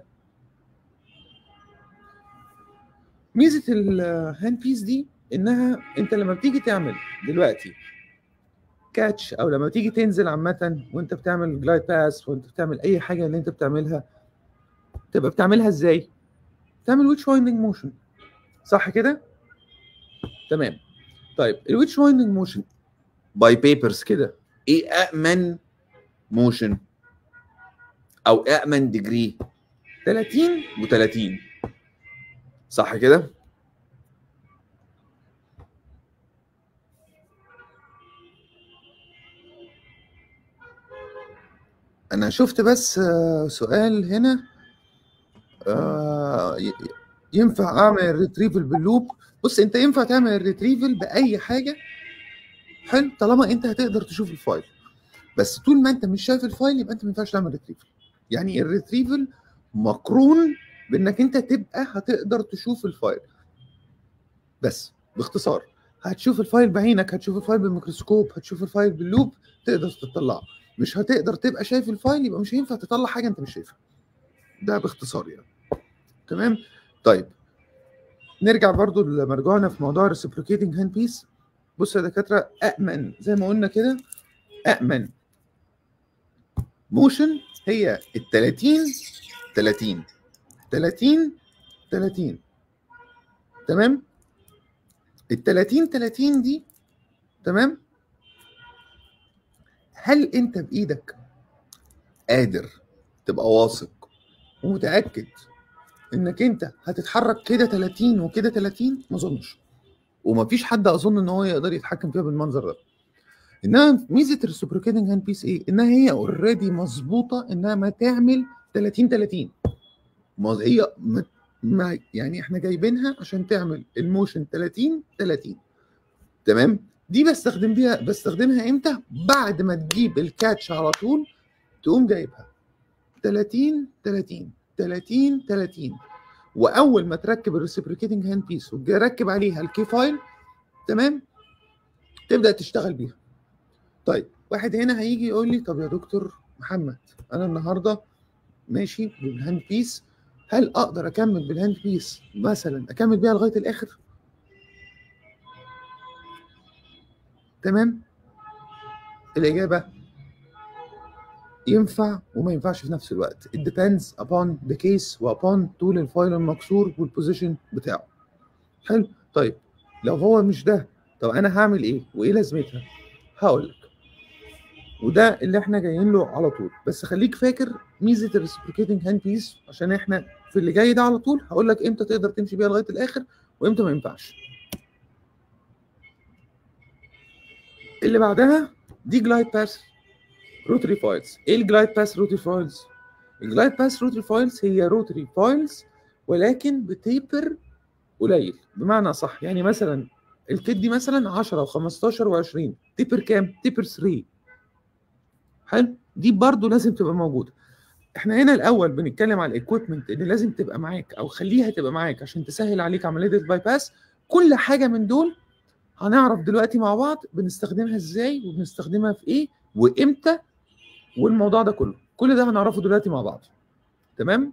ميزه الهاند بيس دي انها انت لما بتيجي تعمل دلوقتي كاتش او لما تيجي تنزل عامه وانت بتعمل جلايد باس وانت بتعمل اي حاجه اللي انت بتعملها تبقى بتعملها ازاي؟ تعمل ويتش وايندنج موشن صح كده؟ تمام طيب الويتش وايندنج موشن باي بيبرز كده ايه امن موشن او امن ديجري 30 و30 صح كده؟ انا شفت بس آه، سؤال هنا آه، ي- ينفع اعمل ريتريفل باللوب بص انت ينفع تعمل ريتريفل باي حاجه حلو طالما انت هتقدر تشوف الفايل بس طول ما انت مش شايف الفايل يبقى انت ما ينفعش تعمل ريتريفل يعني الريتريفل مقرون بانك انت تبقى هتقدر تشوف الفايل بس باختصار هتشوف الفايل بعينك هتشوف الفايل بالميكروسكوب هتشوف الفايل باللوب تقدر تطلعه مش هتقدر تبقى شايف الفايل يبقى مش هينفع تطلع حاجه انت مش شايفها ده باختصار يعني تمام طيب نرجع برضو لمرجوعنا في موضوع الريسبروكيتنج هاند بيس بص يا دكاتره امن زي ما قلنا كده امن موشن هي ال 30 30 30 30 تمام ال 30 30 دي تمام هل انت بايدك قادر تبقى واثق ومتاكد انك انت هتتحرك كده 30 وكده 30 ما اظنش ومفيش حد اظن ان هو يقدر يتحكم فيها بالمنظر ده انما ميزه الريسبروكيتنج هاند بيس ايه انها هي اوريدي مظبوطه انها ما تعمل 30 30 ما هي ما ما يعني احنا جايبينها عشان تعمل الموشن 30 30 تمام دي بستخدم بيها بستخدمها امتى بعد ما تجيب الكاتش على طول تقوم جايبها 30 30 30 30 واول ما تركب الريسبروكيتنج هاند بيس وتركب عليها الكي فايل تمام تبدا تشتغل بيها طيب واحد هنا هيجي يقول لي طب يا دكتور محمد انا النهارده ماشي بالهاند بيس هل اقدر اكمل بالهاند بيس مثلا اكمل بيها لغايه الاخر تمام الاجابه ينفع وما ينفعش في نفس الوقت it depends upon the case و upon طول الفايل المكسور والبوزيشن بتاعه حلو طيب لو هو مش ده طب انا هعمل ايه وايه لازمتها هقول لك وده اللي احنا جايين له على طول بس خليك فاكر ميزه الريسبليكيتنج هاند بيس عشان احنا في اللي جاي ده على طول هقول لك امتى تقدر تمشي بيها لغايه الاخر وامتى ما ينفعش اللي بعدها دي جلايد باس روتري فايلز ايه الجلايد باس روتري فايلز الجلايد باس روتري فايلز هي روتري فايلز ولكن بتيبر قليل بمعنى صح يعني مثلا الكيت دي مثلا 10 و15 و20 تيبر كام تيبر 3 حلو دي برضو لازم تبقى موجوده احنا هنا الاول بنتكلم على الايكويبمنت اللي لازم تبقى معاك او خليها تبقى معاك عشان تسهل عليك عمليه الباي باس كل حاجه من دول هنعرف دلوقتي مع بعض بنستخدمها ازاي وبنستخدمها في ايه وامتى والموضوع ده كله كل ده هنعرفه دلوقتي مع بعض تمام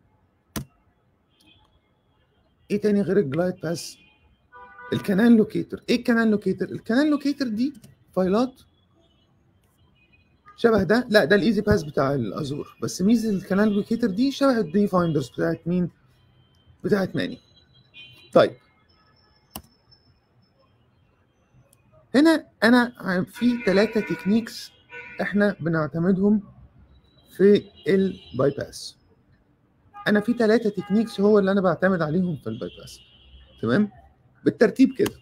ايه تاني غير الجلايد باس الكنال لوكيتر ايه الكنال لوكيتر الكنال لوكيتر دي فايلات شبه ده لا ده الايزي باس بتاع الازور بس ميزه الكنال لوكيتر دي شبه الدي فايندرز بتاعت مين بتاعت ماني طيب هنا انا في ثلاثه تكنيكس احنا بنعتمدهم في الباي باس انا في ثلاثه تكنيكس هو اللي انا بعتمد عليهم في الباي باس تمام بالترتيب كده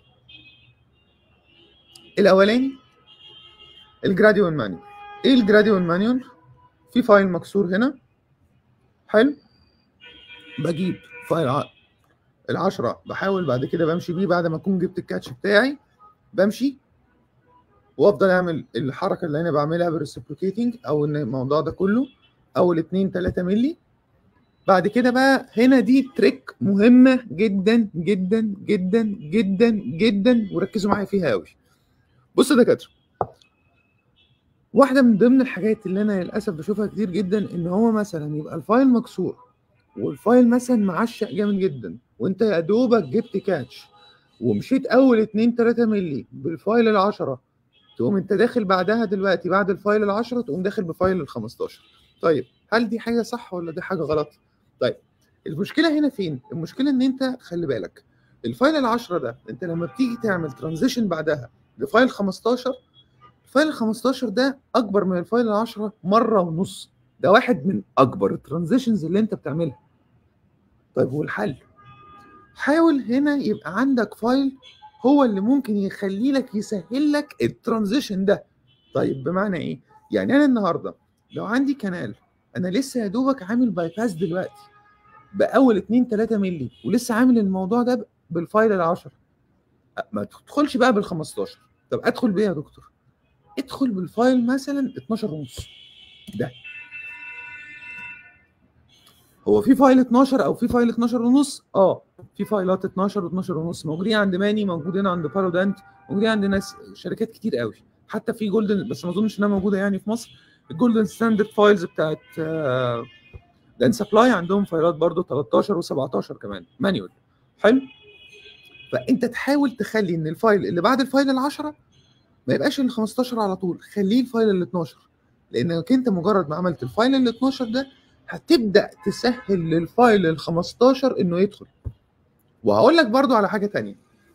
الاولاني الجراديوال مانيول ايه الجراديوال مانيول في فايل مكسور هنا حلو بجيب فايل ع... العشرة بحاول بعد كده بمشي بيه بعد ما اكون جبت الكاتش بتاعي بمشي وافضل اعمل الحركه اللي انا بعملها بالريسبروكيتنج او ان الموضوع ده كله اول 2 3 مللي بعد كده بقى هنا دي تريك مهمه جدا جدا جدا جدا جدا وركزوا معايا فيها قوي بصوا يا دكاتره واحده من ضمن الحاجات اللي انا للاسف بشوفها كتير جدا ان هو مثلا يبقى الفايل مكسور والفايل مثلا معشق جامد جدا وانت يا دوبك جبت كاتش ومشيت اول 2 3 مللي بالفايل العشرة تقوم انت داخل بعدها دلوقتي بعد الفايل العشرة تقوم داخل بفايل ال 15 طيب هل دي حاجه صح ولا دي حاجه غلط طيب المشكله هنا فين المشكله ان انت خلي بالك الفايل العشرة ده انت لما بتيجي تعمل ترانزيشن بعدها لفايل 15 الفايل ال 15 ده اكبر من الفايل العشرة مره ونص ده واحد من اكبر الترانزيشنز اللي انت بتعملها طيب والحل حاول هنا يبقى عندك فايل هو اللي ممكن يخلي لك يسهل لك الترانزيشن ده طيب بمعنى ايه يعني انا النهارده لو عندي كنال انا لسه يا دوبك عامل باي باس دلوقتي باول 2 3 مللي ولسه عامل الموضوع ده بالفايل ال 10 ما تدخلش بقى بال 15 طب ادخل بيه يا دكتور ادخل بالفايل مثلا 12 ونص ده هو في فايل 12 او في فايل 12 ونص اه في فايلات 12 و12 ونص موجودين عند ماني موجودين عند بارودانت موجودين عند ناس شركات كتير قوي حتى في جولدن بس ما اظنش انها موجوده يعني في مصر الجولدن ستاندرد فايلز بتاعت دان سبلاي عندهم فايلات برضو 13 و17 كمان مانيوال حلو فانت تحاول تخلي ان الفايل اللي بعد الفايل ال10 ما يبقاش ال 15 على طول خليه الفايل ال 12 لانك انت مجرد ما عملت الفايل ال 12 ده هتبدا تسهل للفايل ال 15 انه يدخل وهقول لك برضو على حاجه تانية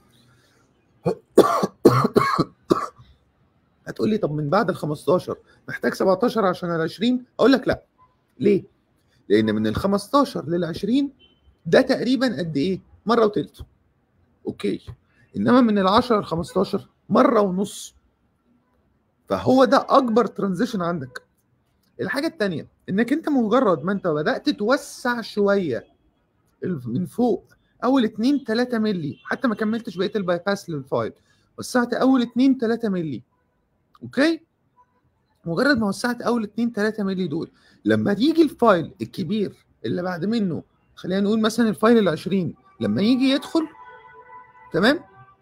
هتقول لي طب من بعد ال 15 محتاج 17 عشان ال 20 اقول لك لا ليه لان من ال 15 لل 20 ده تقريبا قد ايه مره وتلت اوكي انما من ال 10 ل 15 مره ونص فهو ده اكبر ترانزيشن عندك الحاجه الثانيه انك انت مجرد ما انت بدات توسع شويه من فوق اول 2 3 مللي حتى ما كملتش بقيه الباي باس للفايل وسعت اول 2 3 مللي اوكي مجرد ما وسعت اول 2 3 مللي دول لما يجي الفايل الكبير اللي بعد منه خلينا نقول مثلا الفايل ال 20 لما يجي يدخل تمام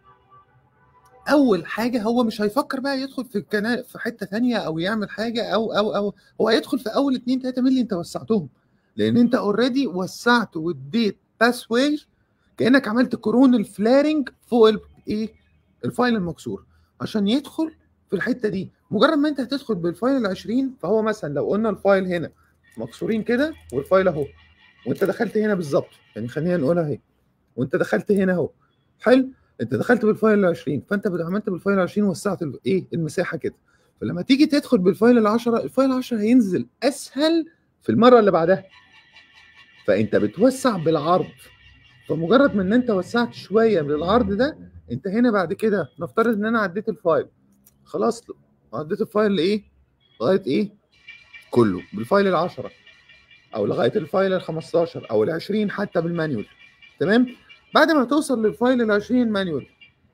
اول حاجه هو مش هيفكر بقى يدخل في القناه في حته ثانيه او يعمل حاجه او او او هو هيدخل في اول 2 3 مللي انت وسعتهم لان انت اوريدي وسعت واديت باس واي كانك عملت كورونال فلارنج فوق ايه الفايل المكسور عشان يدخل في الحته دي مجرد ما انت هتدخل بالفايل ال 20 فهو مثلا لو قلنا الفايل هنا مكسورين كده والفايل اهو وانت دخلت هنا بالظبط يعني خلينا نقولها اهي وانت دخلت هنا اهو حلو انت دخلت بالفايل ال 20 فانت عملت بالفايل ال 20 وسعت ال- ايه المساحه كده فلما تيجي تدخل بالفايل ال 10 الفايل ال 10 هينزل اسهل في المره اللي بعدها فانت بتوسع بالعرض فمجرد ما ان انت وسعت شويه من العرض ده انت هنا بعد كده نفترض ان انا عديت الفايل خلاص عديت الفايل لايه لغايه ايه كله بالفايل ال 10 او لغايه الفايل ال 15 او ال 20 حتى بالمانيول تمام بعد ما توصل للفايل ال 20 مانيول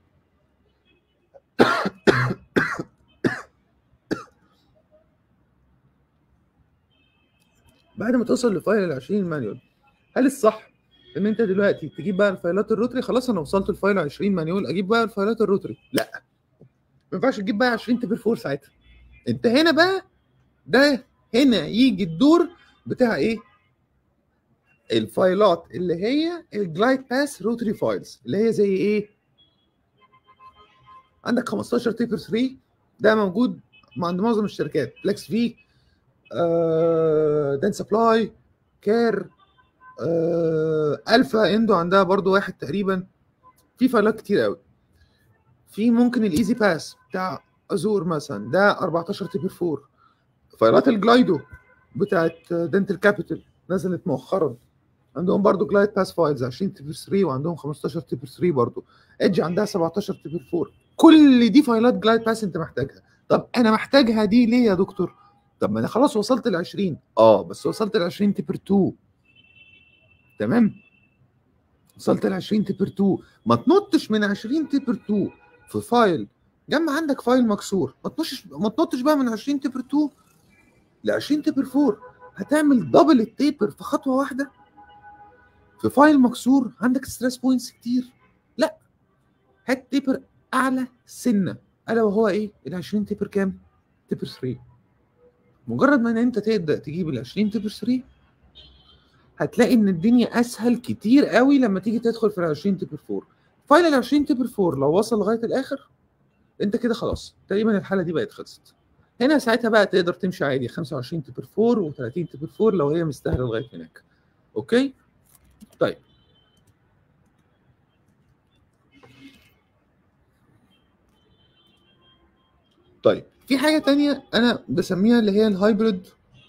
بعد ما توصل لفايل ال 20 مانيول هل الصح ان انت دلوقتي تجيب بقى الفايلات الروتري خلاص انا وصلت الفايل 20 مانيول اجيب بقى الفايلات الروتري لا ما ينفعش تجيب بقى 20 تبر 4 ساعتها انت هنا بقى ده هنا يجي الدور بتاع ايه الفايلات اللي هي الجلايد باس روتري فايلز اللي هي زي ايه عندك 15 تيبر 3 ده موجود عند معظم الشركات فليكس في آه دان سبلاي كير آه الفا اندو عندها برضو واحد تقريبا في فايلات كتير قوي في ممكن الايزي باس بتاع ازور مثلا ده 14 تيبر 4 فايلات الجلايدو بتاعت دنتال كابيتال نزلت مؤخرا عندهم برضو جلايد باس فايلز 20 تيبر 3 وعندهم 15 تيبر 3 برضو ايدج عندها 17 تيبر 4 كل دي فايلات جلايد باس انت محتاجها طب انا محتاجها دي ليه يا دكتور طب ما انا خلاص وصلت ل 20 اه بس وصلت ل 20 تيبر 2 تمام وصلت ل 20 تيبر 2 ما تنطش من 20 تيبر 2 في فايل جنب عندك فايل مكسور ما تنطش ما تنطش بقى من 20 تيبر 2 ل 20 تيبر 4 هتعمل دبل التيبر في خطوه واحده في فايل مكسور عندك ستريس بوينتس كتير لا هات تيبر اعلى سنه الا وهو ايه ال 20 تيبر كام تيبر 3 مجرد ما ان انت تبدا تجيب ال 20 تيبر 3 هتلاقي ان الدنيا اسهل كتير قوي لما تيجي تدخل في ال 20 تيبر 4 فايل ال 20 تيبر 4 لو وصل لغايه الاخر انت كده خلاص تقريبا الحاله دي بقت خلصت هنا ساعتها بقى تقدر تمشي عادي 25 تيبر 4 و30 تيبر 4 لو هي مستاهله لغايه هناك اوكي طيب طيب في حاجه تانية انا بسميها اللي هي الهايبريد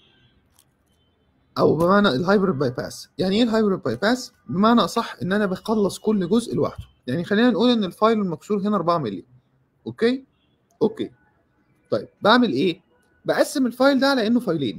او بمعنى الهايبريد باي باس يعني ايه الهايبريد باي باس بمعنى اصح ان انا بخلص كل جزء لوحده يعني خلينا نقول ان الفايل المكسور هنا 4 مللي اوكي اوكي طيب بعمل ايه بقسم الفايل ده على انه فايلين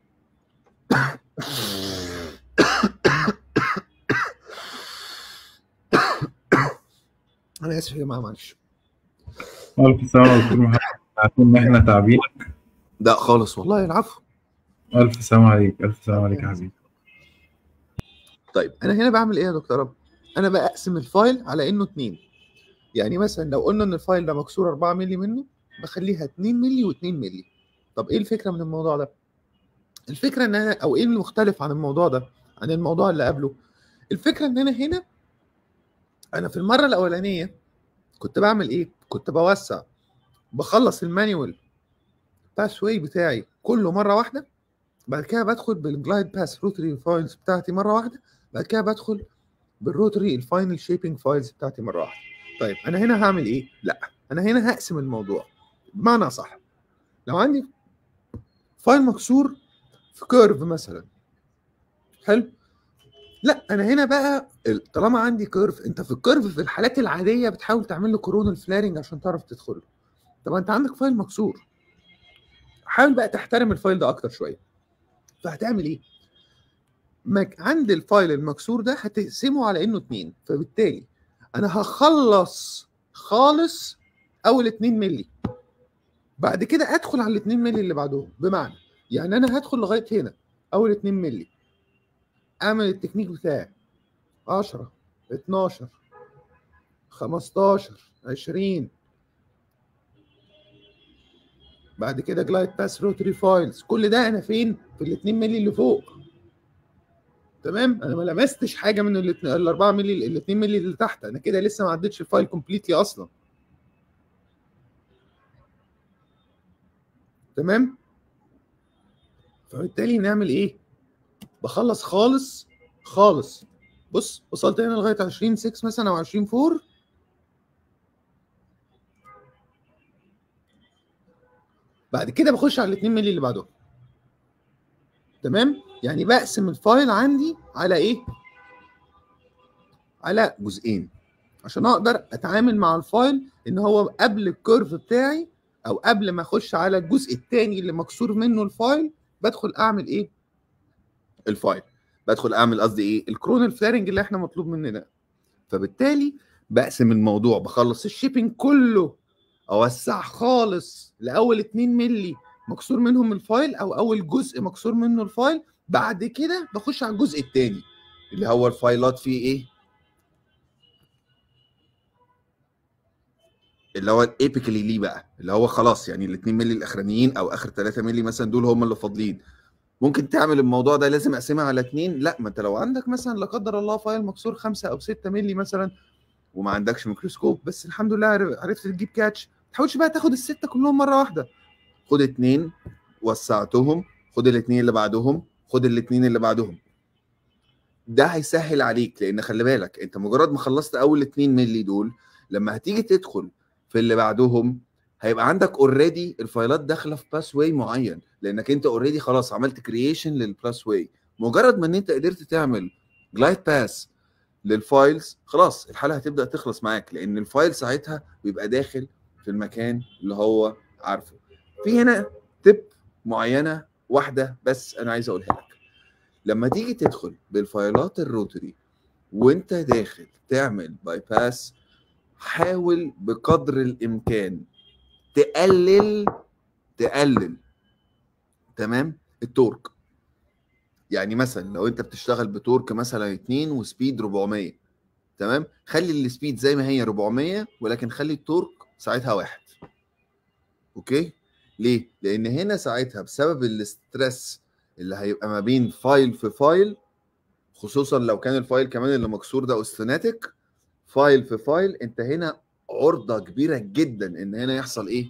انا اسف يا جماعه معلش ألف سلامة يا دكتور محمد عارفين إن إحنا تعبينك لا خالص والله والله العفو ألف سلامة عليك ألف سلامة عليك يا حبيبي طيب انا هنا بعمل ايه يا دكتور رب انا بقسم الفايل على انه اتنين يعني مثلا لو قلنا ان الفايل ده مكسور 4 مللي منه بخليها 2 مللي و2 مللي طب ايه الفكره من الموضوع ده الفكره ان انا او ايه المختلف عن الموضوع ده عن الموضوع اللي قبله الفكره ان انا هنا انا في المره الاولانيه كنت بعمل ايه كنت بوسع بخلص المانيوال باس واي بتاعي كله مره واحده بعد كده بدخل بالجلايد باس روتري فايلز بتاعتي مره واحده بعد كده بدخل بالروتري الفاينل شيبنج فايلز بتاعتي مره واحده طيب انا هنا هعمل ايه لا انا هنا هقسم الموضوع بمعنى صح لو عندي فايل مكسور في كيرف مثلا حلو لا انا هنا بقى ال- طالما عندي كيرف انت في الكيرف في الحالات العاديه بتحاول تعمل له كورونال فلارنج عشان تعرف تدخل له طب انت عندك فايل مكسور حاول بقى تحترم الفايل ده اكتر شويه فهتعمل ايه مك... عند الفايل المكسور ده هتقسمه على انه اتنين فبالتالي انا هخلص خالص اول 2 مللي بعد كده ادخل على ال 2 مللي اللي بعدهم بمعنى يعني انا هدخل لغايه هنا اول 2 مللي اعمل التكنيك بتاعي 10 12 15 20 بعد كده جلايد باس روتري فايلز كل ده انا فين في ال 2 مللي اللي فوق تمام انا ما لمستش حاجه من ال 4 مللي ال 2 مللي اللي تحت انا كده لسه ما عدتش الفايل كومبليتلي اصلا تمام فبالتالي نعمل ايه بخلص خالص خالص بص وصلت هنا لغايه 20 6 مثلا او 20 4 بعد كده بخش على ال 2 مللي اللي بعدهم تمام يعني بقسم الفايل عندي على ايه على جزئين عشان اقدر اتعامل مع الفايل ان هو قبل الكيرف بتاعي او قبل ما اخش على الجزء الثاني اللي مكسور منه الفايل بدخل اعمل ايه الفايل بدخل اعمل قصدي ايه الكرونال فلارنج اللي احنا مطلوب مننا فبالتالي بقسم الموضوع بخلص الشيبنج كله اوسع خالص لاول 2 مللي مكسور منهم الفايل او اول جزء مكسور منه الفايل بعد كده بخش على الجزء الثاني اللي هو الفايلات فيه ايه اللي هو الايبيكالي ليه بقى اللي هو خلاص يعني ال 2 مللي الاخرانيين او اخر 3 مللي مثلا دول هم اللي فاضلين ممكن تعمل الموضوع ده لازم اقسمها على اتنين لا ما انت لو عندك عندك مثلا لا قدر الله فايل مكسور 5 او 6 مللي مثلا وما عندكش ميكروسكوب بس الحمد لله عرف- عرفت تجيب كاتش ما تحاولش بقى تاخد السته كلهم مره واحده خد اتنين وسعتهم خد الاتنين اللي بعدهم خد الاتنين اللي بعدهم ده هيسهل عليك لان خلي بالك انت مجرد ما خلصت اول 2 مللي دول لما هتيجي تدخل في اللي بعدهم هيبقى عندك اوريدي الفايلات داخله في باس واي معين لانك انت اوريدي خلاص عملت كرييشن للباس واي مجرد ما ان انت قدرت تعمل جلايد باس للفايلز خلاص الحاله هتبدا تخلص معاك لان الفايل ساعتها بيبقى داخل في المكان اللي هو عارفه في هنا تip معينه واحده بس انا عايز اقولها لك لما تيجي تدخل بالفايلات الروتري وانت داخل تعمل باي باس حاول بقدر الامكان تقلل تقلل تمام التورك يعني مثلا لو انت بتشتغل بتورك مثلا 2 وسبيد 400 تمام خلي السبيد زي ما هي 400 ولكن خلي التورك ساعتها واحد اوكي ليه لان هنا ساعتها بسبب الاسترس اللي هيبقى ما بين فايل في فايل خصوصا لو كان الفايل كمان اللي مكسور ده اوستناتيك فايل في فايل انت هنا عرضه كبيره جدا ان هنا يحصل ايه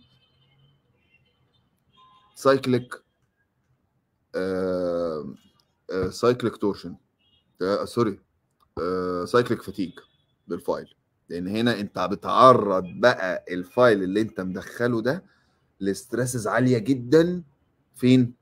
سايكليك سايكليك تورشن سوري سايكليك فاتيج بالفايل لان هنا انت بتعرض بقى الفايل اللي انت مدخله ده لستريسز عاليه جدا فين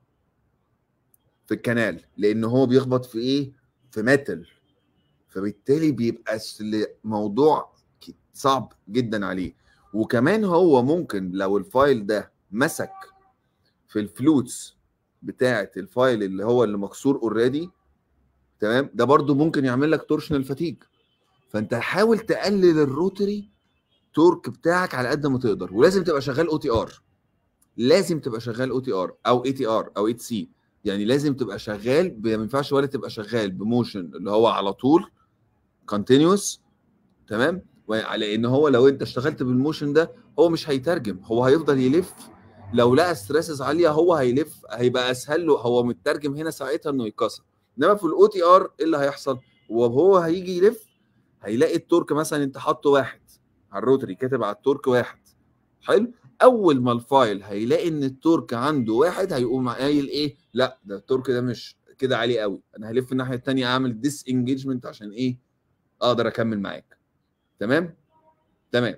في الكنال لان هو بيخبط في ايه في ميتال فبالتالي بيبقى موضوع صعب جدا عليه وكمان هو ممكن لو الفايل ده مسك في الفلوتس بتاعه الفايل اللي هو اللي مكسور اوريدي تمام ده برضو ممكن يعمل لك تورشنال فاتيج فانت حاول تقلل الروتري تورك بتاعك على قد ما تقدر ولازم تبقى شغال او تي ار لازم تبقى شغال او تي ار او اي تي ار او اي تي سي يعني لازم تبقى شغال ما ينفعش ولا تبقى شغال بموشن اللي هو على طول كونتينوس تمام على ان هو لو انت اشتغلت بالموشن ده هو مش هيترجم هو هيفضل يلف لو لقى ستريسز عاليه هو هيلف هيبقى اسهل له هو مترجم هنا ساعتها انه يتكسر انما في الاو تي ار ايه اللي هيحصل وهو هيجي يلف هيلاقي التورك مثلا انت حاطه واحد على الروتري كاتب على التورك واحد حلو اول ما الفايل هيلاقي ان التورك عنده واحد هيقوم قايل ايه لا ده التورك ده مش كده عالي قوي انا هلف الناحيه الثانيه اعمل ديس انجيجمنت عشان ايه اقدر اكمل معاك تمام تمام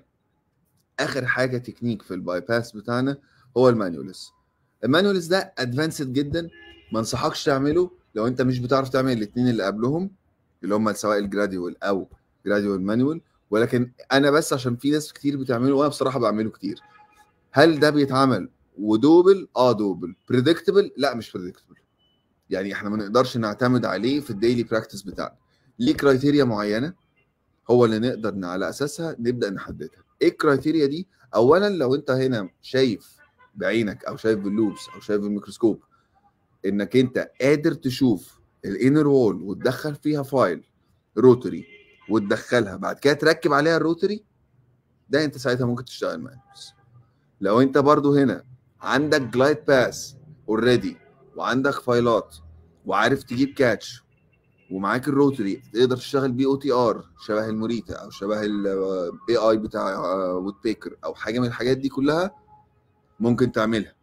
اخر حاجه تكنيك في الباي باس بتاعنا هو المانيولس المانيولس ده ادفانسد جدا ما انصحكش تعمله لو انت مش بتعرف تعمل الاثنين اللي قبلهم اللي هم سواء الجراديوال او جراديوال مانيوال ولكن انا بس عشان في ناس كتير بتعمله وانا بصراحه بعمله كتير هل ده بيتعمل ودوبل اه دوبل بريدكتبل لا مش بريدكتبل يعني احنا ما نقدرش نعتمد عليه في الديلي براكتس بتاعنا ليه كرايتيريا معينه هو اللي نقدر على اساسها نبدا نحددها ايه الكرايتيريا دي اولا لو انت هنا شايف بعينك او شايف باللوبس او شايف بالميكروسكوب انك انت قادر تشوف الانر وول وتدخل فيها فايل روتري وتدخلها بعد كده تركب عليها الروتري ده انت ساعتها ممكن تشتغل مانوس لو انت برضو هنا عندك جلايد باس اوريدي وعندك فايلات وعارف تجيب كاتش ومعاك الروتري تقدر تشتغل بيه او تي ار شبه الموريتا او شبه الاي اي بتاع وود بيكر او حاجه من الحاجات دي كلها ممكن تعملها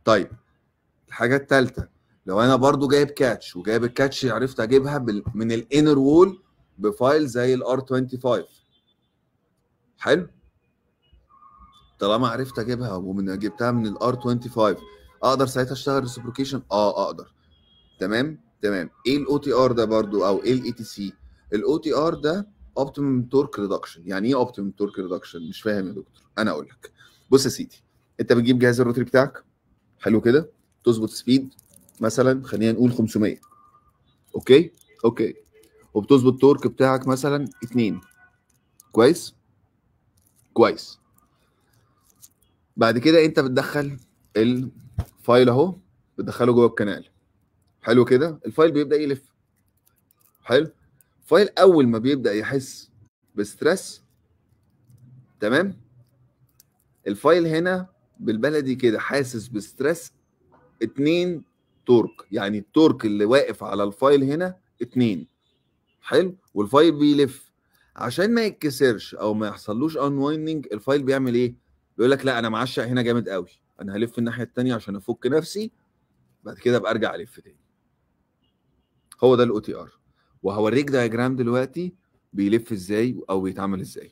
طيب الحاجه الثالثه لو انا برضو جايب كاتش وجايب الكاتش عرفت اجيبها بال... من الانر وول بفايل زي الار 25 حلو طالما عرفت اجيبها ومن جبتها من الار 25 اقدر ساعتها اشتغل ريسبروكيشن اه اقدر تمام تمام ايه الاو تي ار ده برضو او ايه الاي تي سي الاو تي ار ده اوبتيمم تورك ريدكشن يعني ايه اوبتيمم تورك ريدكشن مش فاهم يا دكتور انا اقول لك بص يا سيدي انت بتجيب جهاز الروتري بتاعك حلو كده تظبط سبيد مثلا خلينا نقول 500 اوكي اوكي وبتظبط تورك بتاعك مثلا 2 كويس كويس بعد كده انت بتدخل الفايل اهو بتدخله جوه الكنال حلو كده الفايل بيبدا يلف حلو الفايل اول ما بيبدا يحس بستريس تمام الفايل هنا بالبلدي كده حاسس بستريس 2 تورك يعني التورك اللي واقف على الفايل هنا 2 حلو والفايل بيلف عشان ما يتكسرش او ما يحصلوش انوايندنج الفايل بيعمل ايه بيقول لك لا انا معشق هنا جامد قوي انا هلف الناحيه الثانيه عشان افك نفسي بعد كده ابقى ارجع الف تاني هو ده الاو تي ار وهوريك دايجرام دلوقتي بيلف ازاي او بيتعمل ازاي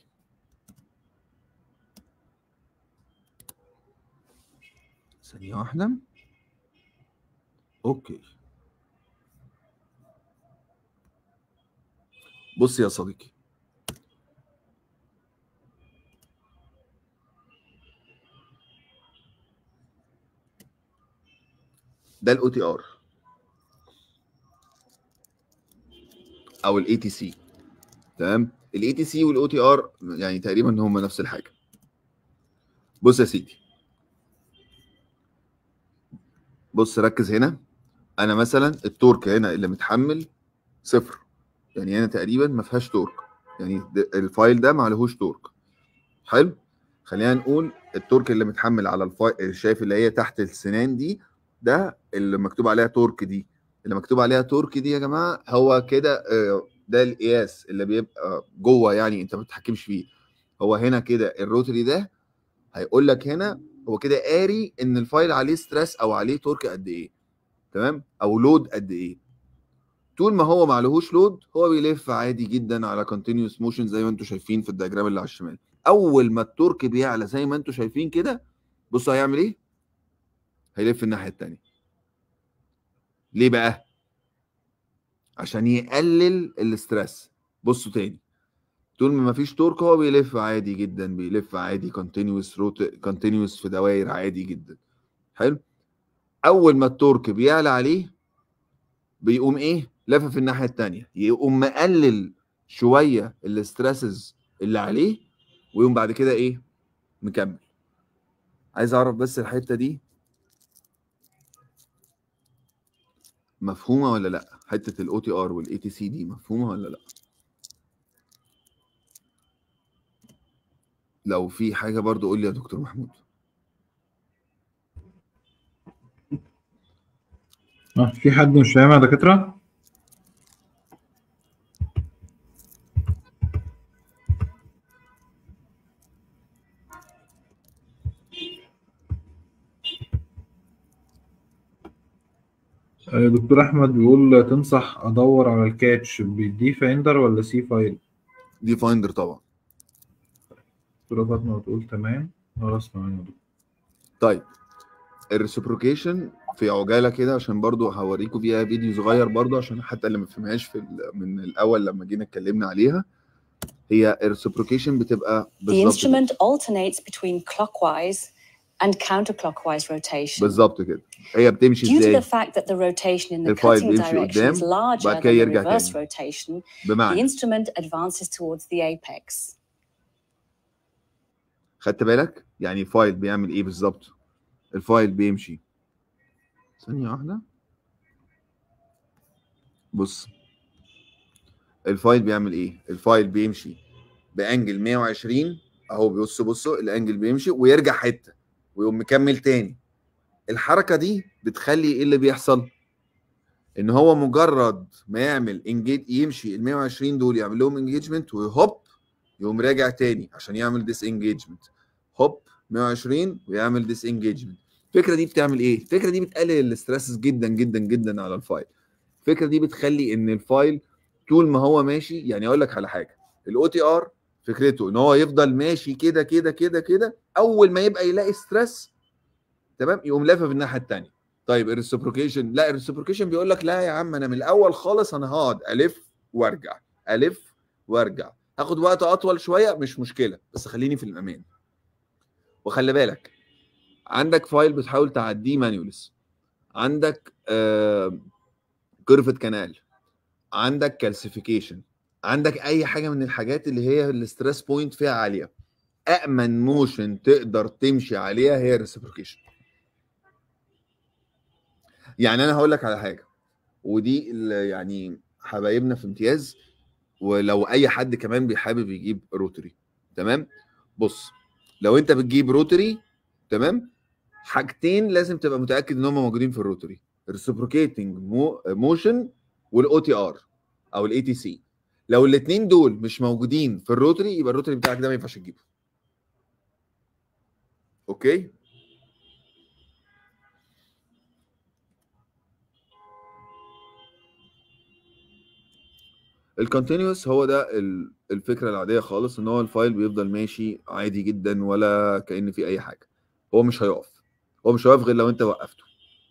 ثانيه واحده اوكي بص يا صديقي ده الاو تي ار او الاي تي سي تمام الاي تي سي والاو تي ار يعني تقريبا هم نفس الحاجه بص يا سيدي بص ركز هنا انا مثلا التورك هنا اللي متحمل صفر يعني هنا تقريبا ما فيهاش تورك يعني الفايل ده ما عليهوش تورك حلو خلينا نقول التورك اللي متحمل على الفايل شايف اللي هي تحت السنان دي ده اللي مكتوب عليها تورك دي اللي مكتوب عليها تورك دي يا جماعه هو كده ده القياس اللي بيبقى جوه يعني انت ما بتتحكمش فيه هو هنا كده الروتري ده هيقول لك هنا هو كده قاري ان الفايل عليه ستريس او عليه تورك قد ايه تمام او لود قد ايه طول ما هو ما عليهوش لود هو بيلف عادي جدا على كونتينيوس موشن زي ما انتم شايفين في الدياجرام اللي على الشمال اول ما التورك بيعلى زي ما انتم شايفين كده بصوا هيعمل ايه هيلف الناحيه الثانيه ليه بقى عشان يقلل الاسترس بصوا تاني طول ما مفيش تورك هو بيلف عادي جدا بيلف عادي كونتينيوس روت كونتينيوس في دوائر عادي جدا حلو اول ما التورك بيعلى عليه بيقوم ايه لافف الناحيه الثانيه يقوم مقلل شويه الاسترسز اللي عليه ويقوم بعد كده ايه مكمل عايز اعرف بس الحته دي مفهومه ولا لا حته الاو تي ار والاي تي سي دي مفهومه ولا لا لو في حاجه برضو قول لي يا دكتور محمود اه في حد مش فاهم يا دكاتره دكتور احمد بيقول تنصح ادور على الكاتش بالدي فايندر ولا سي فايل دي فايندر طبعا دكتوره فاطمه بتقول تمام خلاص تمام يا دكتور طيب الريسبروكيشن في عجاله كده عشان برضو هوريكم فيها فيديو صغير برضو عشان حتى اللي ما فهمهاش في من الاول لما جينا اتكلمنا عليها هي الريسبروكيشن بتبقى The بالظبط instrument alternates between clockwise and counterclockwise rotation. بالظبط كده هي بتمشي Due to ازاي the fact that the rotation in the الفايل cutting بيمشي direction قدام، is larger بعد than كده the يرجع reverse تاني. rotation, the بمعنى instrument advances towards the apex. خدت بالك يعني الفايل بيعمل ايه بالظبط الفايل بيمشي ثانية واحدة بص الفايل بيعمل ايه الفايل بيمشي بانجل 120 اهو بصوا بصوا الانجل بيمشي ويرجع حتة ويقوم مكمل تاني الحركة دي بتخلي ايه اللي بيحصل ان هو مجرد ما يعمل انجيج يمشي ال 120 دول يعمل لهم انجيجمنت وهوب يقوم راجع تاني عشان يعمل ديس انجيجمنت هوب 120 ويعمل ديس انجيجمنت الفكره دي بتعمل ايه الفكره دي بتقلل الاسترسز جدا جدا جدا على الفايل الفكره دي بتخلي ان الفايل طول ما هو ماشي يعني اقول لك على حاجه الاو تي ار فكرته ان هو يفضل ماشي كده كده كده كده اول ما يبقى يلاقي ستريس تمام يقوم لافف الناحيه الثانيه طيب الريسبروكيشن لا الريسبروكيشن بيقول لك لا يا عم انا من الاول خالص انا هقعد الف وارجع الف وارجع هاخد وقت اطول شويه مش مشكله بس خليني في الامان وخلي بالك عندك فايل بتحاول تعديه مانيولس عندك آه كيرفت كانال عندك كالسيفيكيشن عندك اي حاجه من الحاجات اللي هي الاستريس بوينت فيها عاليه امن موشن تقدر تمشي عليها هي الريسبروكيشن يعني انا هقول لك على حاجه ودي اللي يعني حبايبنا في امتياز ولو اي حد كمان بيحابب يجيب روتري تمام بص لو انت بتجيب روتري تمام حاجتين لازم تبقى متاكد ان هم موجودين في الروتري الريسبروكيتنج موشن والاو تي ار او الاي تي سي لو الاثنين دول مش موجودين في الروتري يبقى الروتري بتاعك ده ما ينفعش تجيبه اوكي الكونتينوس هو ده ال- الفكره العاديه خالص ان هو الفايل بيفضل ماشي عادي جدا ولا كأن في اي حاجه هو مش هيقف هو مش هيقف غير لو انت وقفته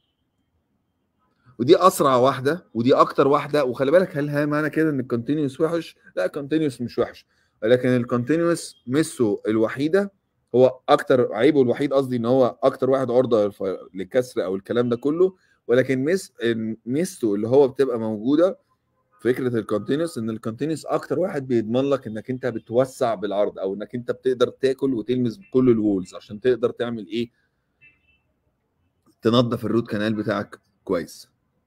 ودي اسرع واحده ودي اكتر واحده وخلي بالك هل هي معنى كده ان الكونتينوس وحش لا الكونتينوس مش وحش ولكن الكونتينوس ميزته الوحيده هو اكتر عيبه الوحيد قصدي ان هو اكتر واحد عرضه للف- للكسر او الكلام ده كله ولكن ميز ميزته اللي هو بتبقى موجوده فكره الكونتينوس ان الكونتينوس اكتر واحد بيضمن لك انك انت بتوسع بالعرض او انك انت بتقدر تاكل وتلمس بكل الوولز عشان تقدر تعمل ايه تنظف الروت كانال بتاعك كويس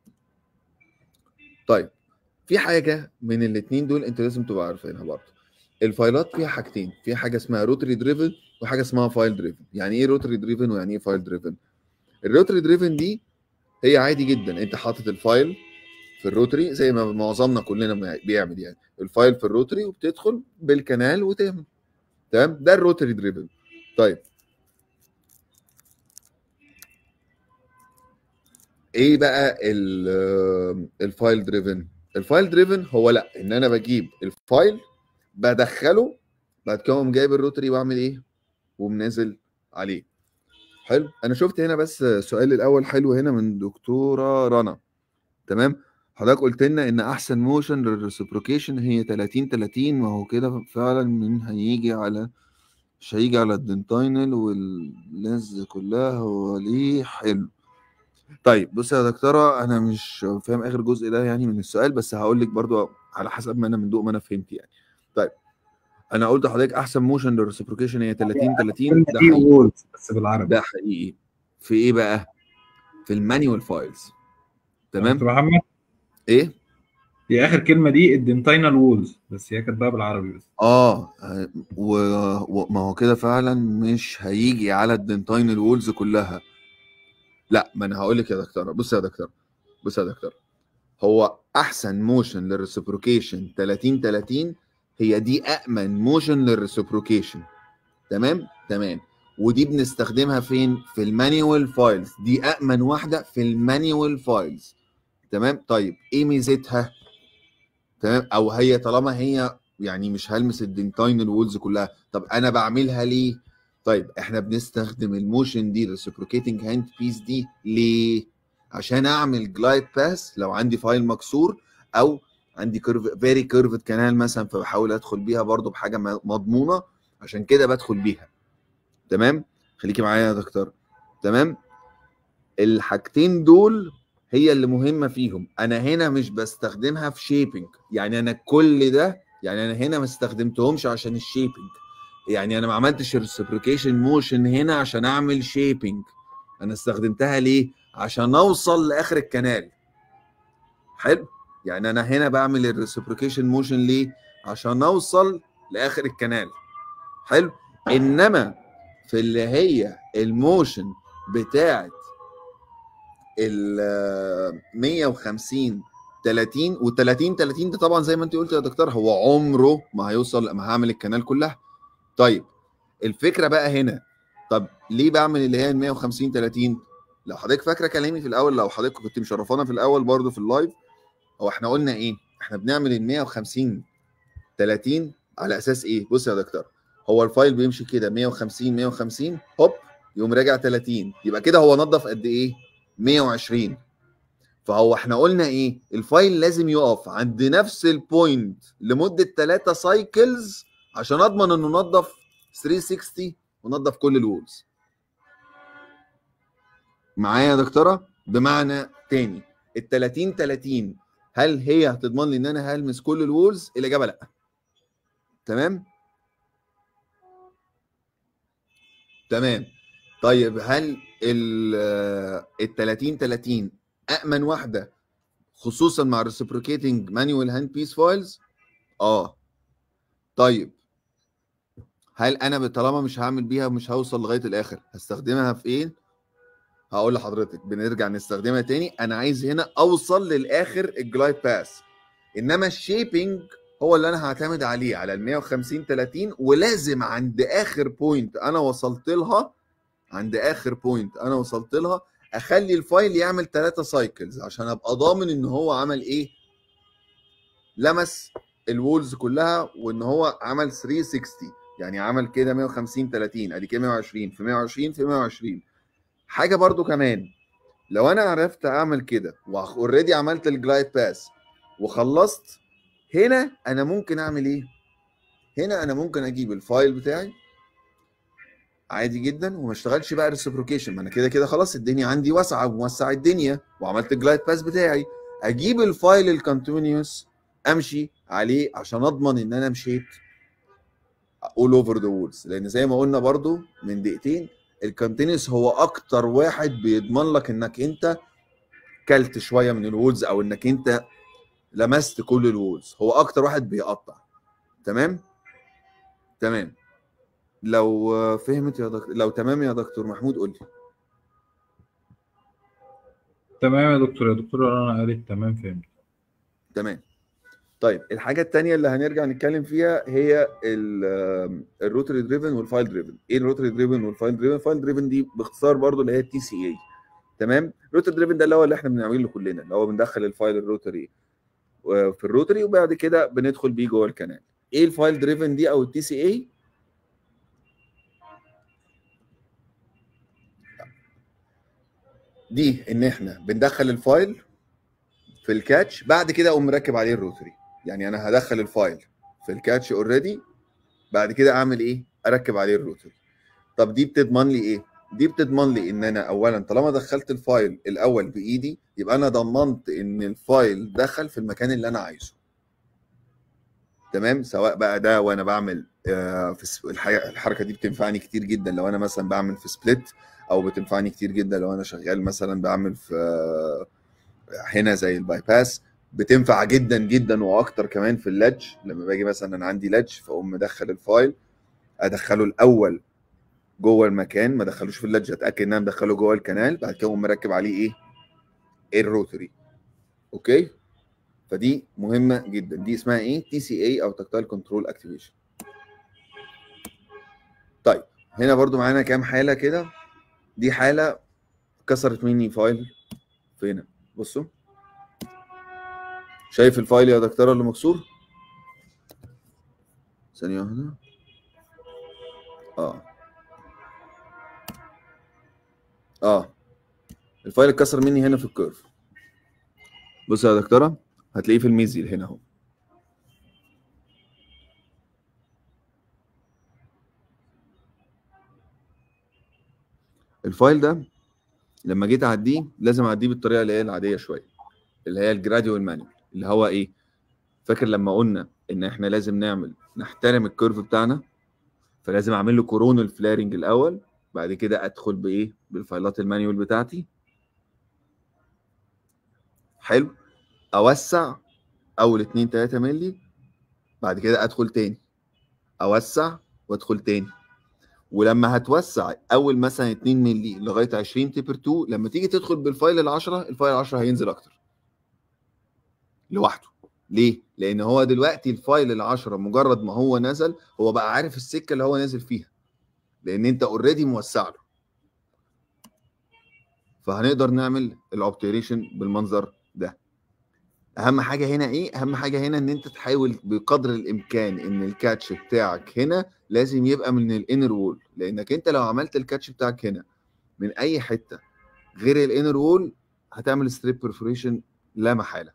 طيب في حاجه من الاثنين دول انت لازم تبقى عارفينها برضه الفايلات فيها حاجتين في حاجه اسمها روتري دريفن وحاجه اسمها فايل دريفن يعني ايه روتري دريفن ويعني ايه فايل دريفن الروتري دريفن دي هي عادي جدا انت حاطط الفايل في الروتري زي ما معظمنا كلنا بيعمل يعني الفايل في الروتري وبتدخل بالكنال وتعمل تمام ده الروتري دريفن طيب ايه بقى ال- الفايل دريفن الفايل دريفن هو لا ان انا بجيب الفايل بدخله بعد كده اقوم جايب الروتري واعمل ايه ومنزل عليه حلو انا شفت هنا بس سؤال الاول حلو هنا من دكتوره رنا تمام حضرتك قلت لنا ان احسن موشن للريسبروكيشن هي 30 30 ما هو كده فعلا من هيجي على مش هيجي على الدنتاينل واللز كلها هو ليه حلو طيب بص يا دكتوره انا مش فاهم اخر جزء ده يعني من السؤال بس هقول لك برضو على حسب ما انا من دوق ما انا فهمت يعني طيب انا قلت لحضرتك احسن موشن للريسبروكيشن هي 30 30 الكلمه ده دي حقيقي وولز بس بالعربي ده حقيقي في ايه بقى في المانيوال فايلز تمام دكتور محمد ايه هي اخر كلمه دي الدنتاينال وولز بس هي كاتباها بالعربي بس اه و- وما هو كده فعلا مش هيجي على الدنتاينال وولز كلها لا ما انا هقول لك يا دكتوره بص يا دكتور بص يا دكتور هو احسن موشن للريسبروكيشن 30 30 هي دي امن موشن للريسبروكيشن تمام تمام ودي بنستخدمها فين في المانيوال فايلز دي امن واحده في المانيوال فايلز تمام طيب ايه ميزتها تمام او هي طالما هي يعني مش هلمس الدنتاينال وولز كلها طب انا بعملها ليه طيب احنا بنستخدم الموشن دي ريسبروكيتنج هاند بيس دي ليه عشان اعمل جلايد باس لو عندي فايل مكسور او عندي كيرف فيري كيرفد كانال مثلا فبحاول ادخل بيها برضو بحاجه م- مضمونه عشان كده بدخل بيها تمام خليكي معايا يا دكتور تمام الحاجتين دول هي اللي مهمه فيهم انا هنا مش بستخدمها في شيبنج يعني انا كل ده يعني انا هنا ما استخدمتهمش عشان الشيبنج يعني انا ما عملتش الريسبريكيشن موشن هنا عشان اعمل شيبنج انا استخدمتها ليه عشان اوصل لاخر الكنال حلو يعني انا هنا بعمل الريسبريكيشن موشن ليه عشان اوصل لاخر الكنال حلو انما في اللي هي الموشن بتاعت ال 150 30 و 30 30 ده طبعا زي ما انت قلت يا دكتور هو عمره ما هيوصل ما هعمل الكنال كلها طيب الفكره بقى هنا طب ليه بعمل اللي هي ال 150 30 لو حضرتك فاكره كلامي في الاول لو حضرتك كنت مشرفانا في الاول برضو في اللايف هو احنا قلنا ايه احنا بنعمل ال 150 30 على اساس ايه بص يا دكتور هو الفايل بيمشي كده 150 150 هوب يقوم راجع 30 يبقى كده هو نظف قد ايه 120 فهو احنا قلنا ايه الفايل لازم يقف عند نفس البوينت لمده 3 سايكلز عشان اضمن انه نظف 360 ونظف كل الوولز معايا يا دكتوره بمعنى تاني ال 30 30 هل هي هتضمن لي ان انا هلمس كل الوولز الاجابه لا تمام تمام طيب هل ال 30 30 امن واحده خصوصا مع الريسبروكيتنج مانوال هاند بيس فايلز اه طيب هل انا طالما مش هعمل بيها ومش هوصل لغايه الاخر هستخدمها في ايه هقول لحضرتك بنرجع نستخدمها تاني انا عايز هنا اوصل للاخر الجلايد باس انما الشيبنج هو اللي انا هعتمد عليه على ال 150 30 ولازم عند اخر بوينت انا وصلت لها عند اخر بوينت انا وصلت لها اخلي الفايل يعمل ثلاثة سايكلز عشان ابقى ضامن ان هو عمل ايه لمس الوولز كلها وان هو عمل 360 يعني عمل كده 150 30 ادي كده 120 في 120 في 120 حاجه برضو كمان لو انا عرفت اعمل كده واوريدي عملت الجلايد باس وخلصت هنا انا ممكن اعمل ايه هنا انا ممكن اجيب الفايل بتاعي عادي جدا وما اشتغلش بقى ريسبروكيشن ما انا كده كده خلاص الدنيا عندي واسعه وموسع الدنيا وعملت الجلايد باس بتاعي اجيب الفايل الكونتينيوس امشي عليه عشان اضمن ان انا مشيت all over the walls لان زي ما قلنا برضو من دقيقتين الكونتينيوس هو اكتر واحد بيضمن لك انك انت كلت شويه من الوولز او انك انت لمست كل الوولز هو اكتر واحد بيقطع تمام تمام لو فهمت يا دكتور لو تمام يا دكتور محمود قول لي تمام يا دكتور يا دكتور انا قالت تمام فهمت تمام طيب الحاجه الثانيه اللي هنرجع نتكلم فيها هي الروتري دريفن والفايل دريفن ايه الروتري دريفن والفايل دريفن الفايل دريفن دي باختصار برضو اللي هي التي سي اي تمام الروتري دريفن ده اللي هو اللي احنا بنعمله كلنا اللي هو بندخل الفايل الروتري في الروتري وبعد كده بندخل بيه جوه الكنال ايه الفايل دريفن دي او التي سي اي دي ان احنا بندخل الفايل في الكاتش بعد كده اقوم مركب عليه الروتري يعني انا هدخل الفايل في الكاتش اوريدي بعد كده اعمل ايه اركب عليه الروتري طب دي بتضمن لي ايه دي بتضمن لي ان انا اولا طالما دخلت الفايل الاول بايدي يبقى انا ضمنت ان الفايل دخل في المكان اللي انا عايزه تمام سواء بقى ده وانا بعمل آه في الحركه دي بتنفعني كتير جدا لو انا مثلا بعمل في سبليت او بتنفعني كتير جدا لو انا شغال مثلا بعمل في آه هنا زي الباي باس بتنفع جدا جدا واكتر كمان في اللج لما باجي مثلا انا عندي لج فاقوم مدخل الفايل ادخله الاول جوه المكان ما ادخلوش في اللج اتاكد ان انا مدخله جوه الكنال بعد كده اقوم مركب عليه ايه الروتري اوكي فدي مهمه جدا دي اسمها ايه تي سي اي او تكتايل كنترول اكتيفيشن طيب هنا برضو معانا كام حاله كده دي حاله كسرت مني فايل فين بصوا شايف الفايل يا دكتوره اللي مكسور ثانيه واحده اه اه الفايل اتكسر مني هنا في الكيرف بص يا دكتوره هتلاقيه في الميزيل هنا اهو الفايل ده لما جيت اعديه لازم اعديه بالطريقه اللي هي العاديه شويه اللي هي الجراديوال مانوال اللي هو ايه فاكر لما قلنا ان احنا لازم نعمل نحترم الكيرف بتاعنا فلازم اعمل له كورونال فلارنج الاول بعد كده ادخل بايه بالفايلات المانيوال بتاعتي حلو اوسع اول 2 3 مللي بعد كده ادخل تاني اوسع وادخل تاني ولما هتوسع اول مثلا 2 مللي لغايه 20 تيبر 2 لما تيجي تدخل بالفايل ال 10 الفايل 10 هينزل اكتر لوحده ليه؟ لان هو دلوقتي الفايل ال 10 مجرد ما هو نزل هو بقى عارف السكه اللي هو نازل فيها لان انت اوريدي موسع له فهنقدر نعمل الاوبتيريشن بالمنظر ده اهم حاجه هنا ايه اهم حاجه هنا ان انت تحاول بقدر الامكان ان الكاتش بتاعك هنا لازم يبقى من الانر وول لانك انت لو عملت الكاتش بتاعك هنا من اي حته غير الانر وول هتعمل ستريب برفوريشن لا محاله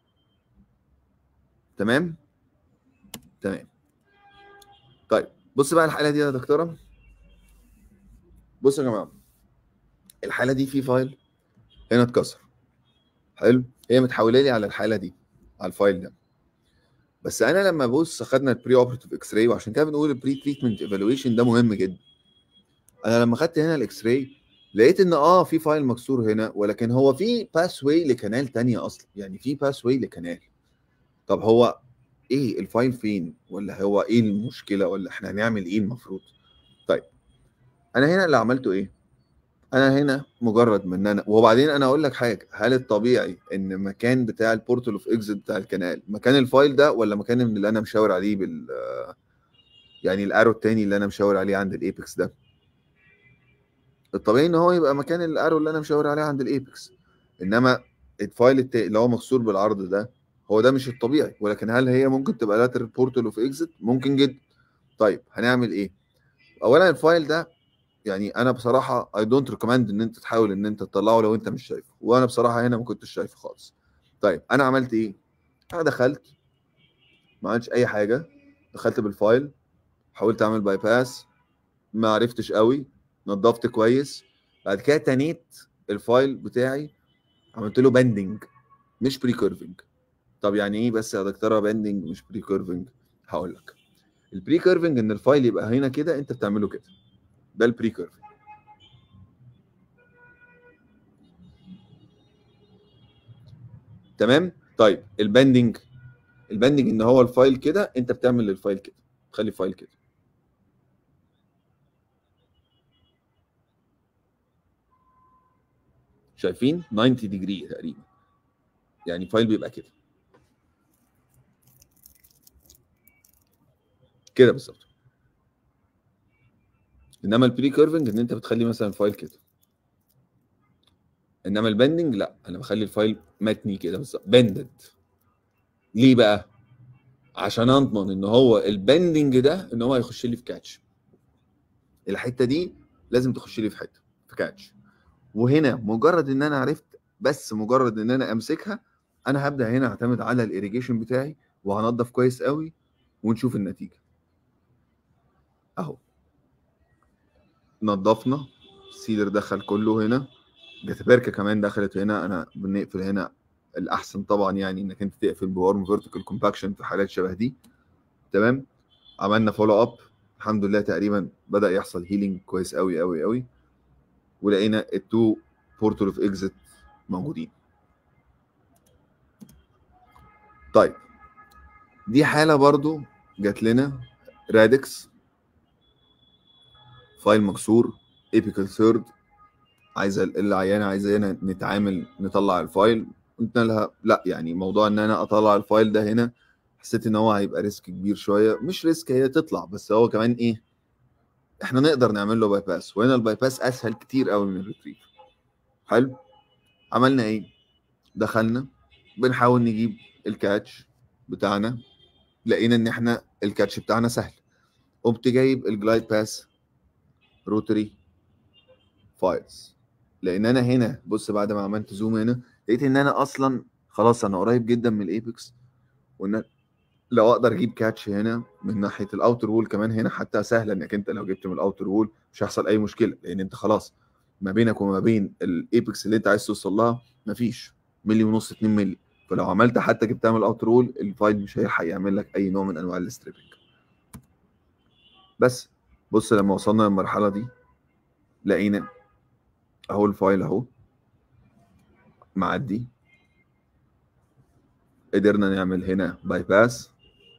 تمام تمام طيب بص بقى الحاله دي يا دكتوره بصوا يا جماعه الحاله دي في فايل هنا اتكسر حلو هي متحوله لي على الحاله دي على الفايل ده بس انا لما ببص خدنا البري اوبرتيف اكس راي وعشان كده بنقول البري تريتمنت ايفالويشن ده مهم جدا انا لما خدت هنا الاكس راي لقيت ان اه في فايل مكسور هنا ولكن هو في باس واي لكنال تانية اصلا يعني في باس واي لكنال طب هو ايه الفايل فين ولا هو ايه المشكله ولا احنا هنعمل ايه المفروض طيب انا هنا اللي عملته ايه انا هنا مجرد من انا وبعدين انا اقول لك حاجه هل الطبيعي ان مكان بتاع البورتال اوف اكزit بتاع الكنال مكان الفايل ده ولا مكان من اللي انا مشاور عليه بال يعني الارو التاني اللي انا مشاور عليه عند الايبكس ده الطبيعي ان هو يبقى مكان الارو اللي انا مشاور عليه عند الايبكس انما الفايل التاني اللي هو مكسور بالعرض ده هو ده مش الطبيعي ولكن هل هي ممكن تبقى لاتر بورتال اوف اكزit ممكن جدا طيب هنعمل ايه اولا الفايل ده يعني انا بصراحه اي دونت ريكومند ان انت تحاول ان انت تطلعه لو انت مش شايفه وانا بصراحه هنا ما كنتش شايفه خالص طيب انا عملت ايه انا دخلت ما عملتش اي حاجه دخلت بالفايل حاولت اعمل باي باس ما عرفتش قوي نظفت كويس بعد كده تنيت الفايل بتاعي عملت له بندنج مش بري كيرفنج طب يعني ايه بس يا دكتوره بندنج مش بري كيرفنج هقول لك البري كيرفنج ان الفايل يبقى هنا كده انت بتعمله كده ده البري كيرفنج تمام طيب البندنج البندنج ان هو الفايل كده انت بتعمل الفايل كده تخلي الفايل كده شايفين 90 ديجري تقريبا يعني فايل بيبقى كده كده بالظبط انما البري كيرفنج ان انت بتخلي مثلا الفايل كده انما البندنج لا انا بخلي الفايل متني كده بالظبط بندد ليه بقى عشان اضمن ان هو البندنج ده ان هو هيخش لي في كاتش الحته دي لازم تخش لي في حته في كاتش وهنا مجرد ان انا عرفت بس مجرد ان انا امسكها انا هبدا هنا اعتمد على الايريجيشن بتاعي وهنضف كويس قوي ونشوف النتيجه اهو نضفنا السيلر دخل كله هنا جاتبركه كمان دخلت هنا انا بنقفل هنا الاحسن طبعا يعني انك انت تقفل بورم فيرتيكال كومباكشن في حالات شبه دي تمام عملنا فولو اب الحمد لله تقريبا بدا يحصل هيلينج كويس قوي قوي قوي ولقينا التو بورتال اوف اكزيت موجودين طيب دي حاله برضو جات لنا رادكس فايل مكسور ايبيكال ثيرد عايزه العيانه عايزه هنا نتعامل نطلع الفايل قلت لها لا يعني موضوع ان انا اطلع الفايل ده هنا حسيت ان هو هيبقى ريسك كبير شويه مش ريسك هي تطلع بس هو كمان ايه احنا نقدر نعمل له باي باس وهنا الباي باس اسهل كتير قوي من الريتريف حلو عملنا ايه دخلنا بنحاول نجيب الكاتش بتاعنا لقينا ان احنا الكاتش بتاعنا سهل قمت جايب الجلايد باس روتري فايلز لان انا هنا بص بعد ما عملت زوم هنا لقيت ان انا اصلا خلاص انا قريب جدا من الايبكس وان لو اقدر اجيب كاتش هنا من ناحيه الاوتر وول كمان هنا حتى سهله انك انت لو جبت من الاوتر وول مش هيحصل اي مشكله لان انت خلاص ما بينك وما بين الايبكس اللي انت عايز توصل لها مفيش ملي ونص 2 ملي فلو عملت حتى جبتها من الاوتر وول الفايل مش هيلحق يعمل لك اي نوع من انواع الستريبنج بس بص لما وصلنا للمرحله دي لقينا اهو الفايل اهو معدي قدرنا نعمل هنا باي باس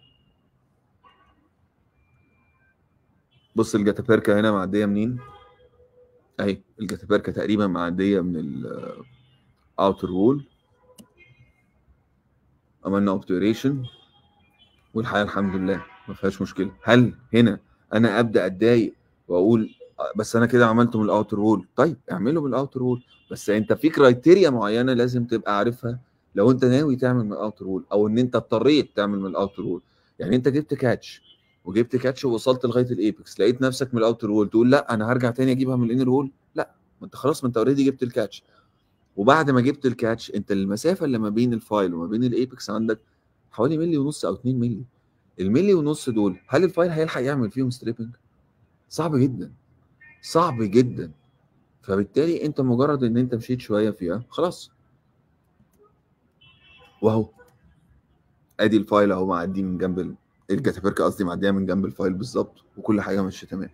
بص الجاتابيركا هنا معديه منين اهي الجاتابيركا تقريبا معديه من الاوتر وول عملنا اوبتوريشن والحياه الحمد لله ما فيهاش مشكله هل هنا انا ابدا اتضايق واقول بس انا كده عملته من الاوتر وول طيب اعمله من الاوتر وول بس انت في كرايتيريا معينه لازم تبقى عارفها لو انت ناوي تعمل من الاوتر وول او ان انت اضطريت تعمل من الاوتر وول يعني انت جبت كاتش وجبت كاتش ووصلت لغايه الايبكس لقيت نفسك من الاوتر وول تقول لا انا هرجع تاني اجيبها من الانر وول لا ما انت خلاص ما انت اوريدي جبت الكاتش وبعد ما جبت الكاتش انت المسافه اللي ما بين الفايل وما بين الايبكس عندك حوالي ملي ونص او 2 ملي الملي ونص دول هل الفايل هيلحق يعمل فيهم ستريبنج صعب جدا صعب جدا فبالتالي انت مجرد ان انت مشيت شويه فيها خلاص واهو ادي الفايل اهو معدي من جنب ال- الجاتابركه قصدي معديه من جنب الفايل بالظبط وكل حاجه ماشيه تمام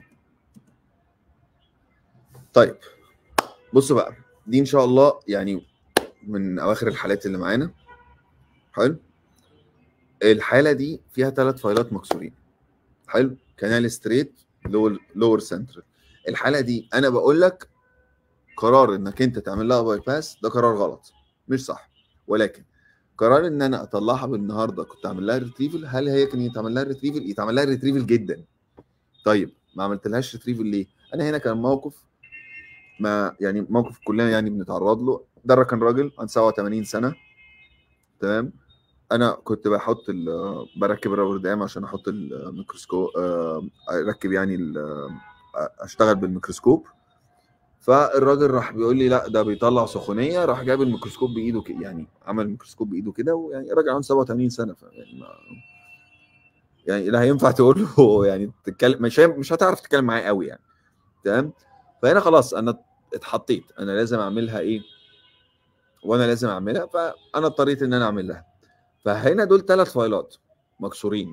طيب بصوا بقى دي ان شاء الله يعني من اواخر الحالات اللي معانا حلو الحاله دي فيها ثلاث فايلات مكسورين حلو كانال ستريت لور لور سنترال الحاله دي انا بقول لك قرار انك انت تعمل لها باي باس ده قرار غلط مش صح ولكن قرار ان انا اطلعها بالنهارده كنت اعمل لها ريتريفل هل هي كان يتعمل لها ريتريفل يتعمل لها ريتريفل جدا طيب ما عملتلهاش ريتريفل ليه انا هنا كان موقف ما يعني موقف كلنا يعني بنتعرض له ده كان راجل عن 87 سنه تمام انا كنت بحط ال- بركب الرابر دام عشان احط الميكروسكوب آه، اركب يعني ال- آه، اشتغل بالميكروسكوب فالراجل راح بيقول لي لا ده بيطلع سخونيه راح جايب الميكروسكوب بايده كده يعني عمل الميكروسكوب بايده كده ويعني راجل عنده 87 سنه يعني ما يعني لا هينفع تقول له يعني تتكلم مش هي- مش هتعرف تتكلم معاه قوي يعني تمام فهنا خلاص انا اتحطيت انا لازم اعملها ايه وانا لازم اعملها فانا اضطريت ان انا اعمل لها فهنا دول ثلاث فايلات مكسورين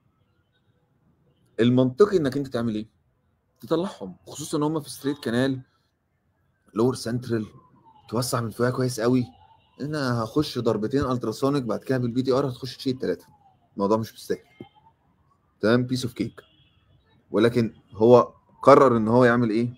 المنطقي انك انت تعمل ايه تطلعهم خصوصا ان هم في ستريت كانال لور سنترال توسع من فوقها كويس قوي انا هخش ضربتين التراسونيك بعد كده بالبي دي ار هتخش تشيل ثلاثه الموضوع مش مستاهل تمام بيس اوف كيك ولكن هو قرر ان هو يعمل ايه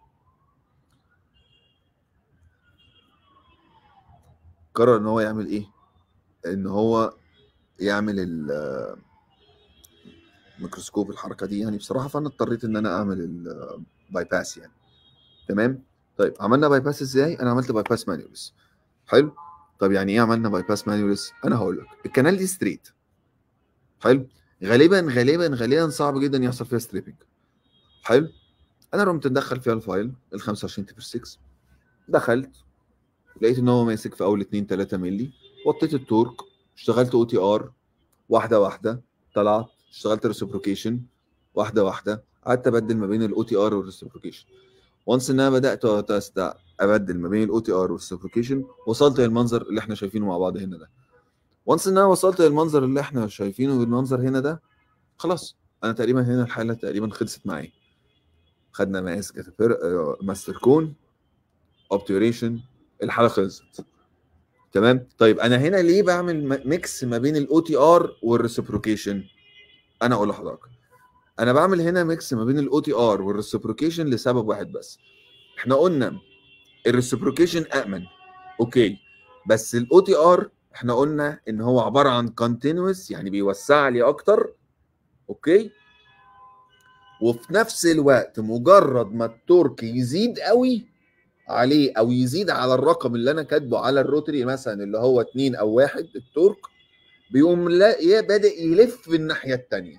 قرر ان هو يعمل ايه ان هو يعمل ال- الميكروسكوب الحركه دي يعني بصراحه فانا اضطريت ان انا اعمل الباي باس يعني تمام طيب عملنا باي باس ازاي انا عملت باي باس مانيولس حلو طب يعني ايه عملنا باي باس مانيولس انا هقول لك الكنال دي ستريت حلو غالبا غالبا غالبا صعب جدا يحصل فيها ستريبنج حلو انا رحت مدخل فيها الفايل ال 25 تبر 6 دخلت لقيت ان هو ماسك في اول 2 3 مللي وطيت التورك اشتغلت او تي ار واحده واحده طلعت اشتغلت ريسبروكيشن واحده واحده قعدت ابدل ما بين الاو تي ار والريسبروكيشن وانس ان انا بدات أتست- ابدل ما بين الاو تي ار والريسبروكيشن وصلت للمنظر اللي احنا شايفينه مع بعض هنا ده وانس ان انا وصلت للمنظر اللي احنا شايفينه بالمنظر هنا ده خلاص انا تقريبا هنا الحاله تقريبا خلصت معايا خدنا مقاس كاتابير آه، ماستر كون اوبتيوريشن الحاله خلصت تمام طيب انا هنا ليه بعمل م- ميكس ما بين الاو تي ار والريسبروكيشن انا اقول لحضرتك انا بعمل هنا ميكس ما بين الاو تي ار والريسبروكيشن لسبب واحد بس احنا قلنا الريسبروكيشن امن اوكي بس الاو تي ار احنا قلنا ان هو عباره عن كونتينوس يعني بيوسع لي اكتر اوكي وفي نفس الوقت مجرد ما التورك يزيد قوي عليه او يزيد على الرقم اللي انا كاتبه على الروتري مثلا اللي هو 2 او 1 التورك بيقوم لا ي- بادئ يلف الناحيه الثانيه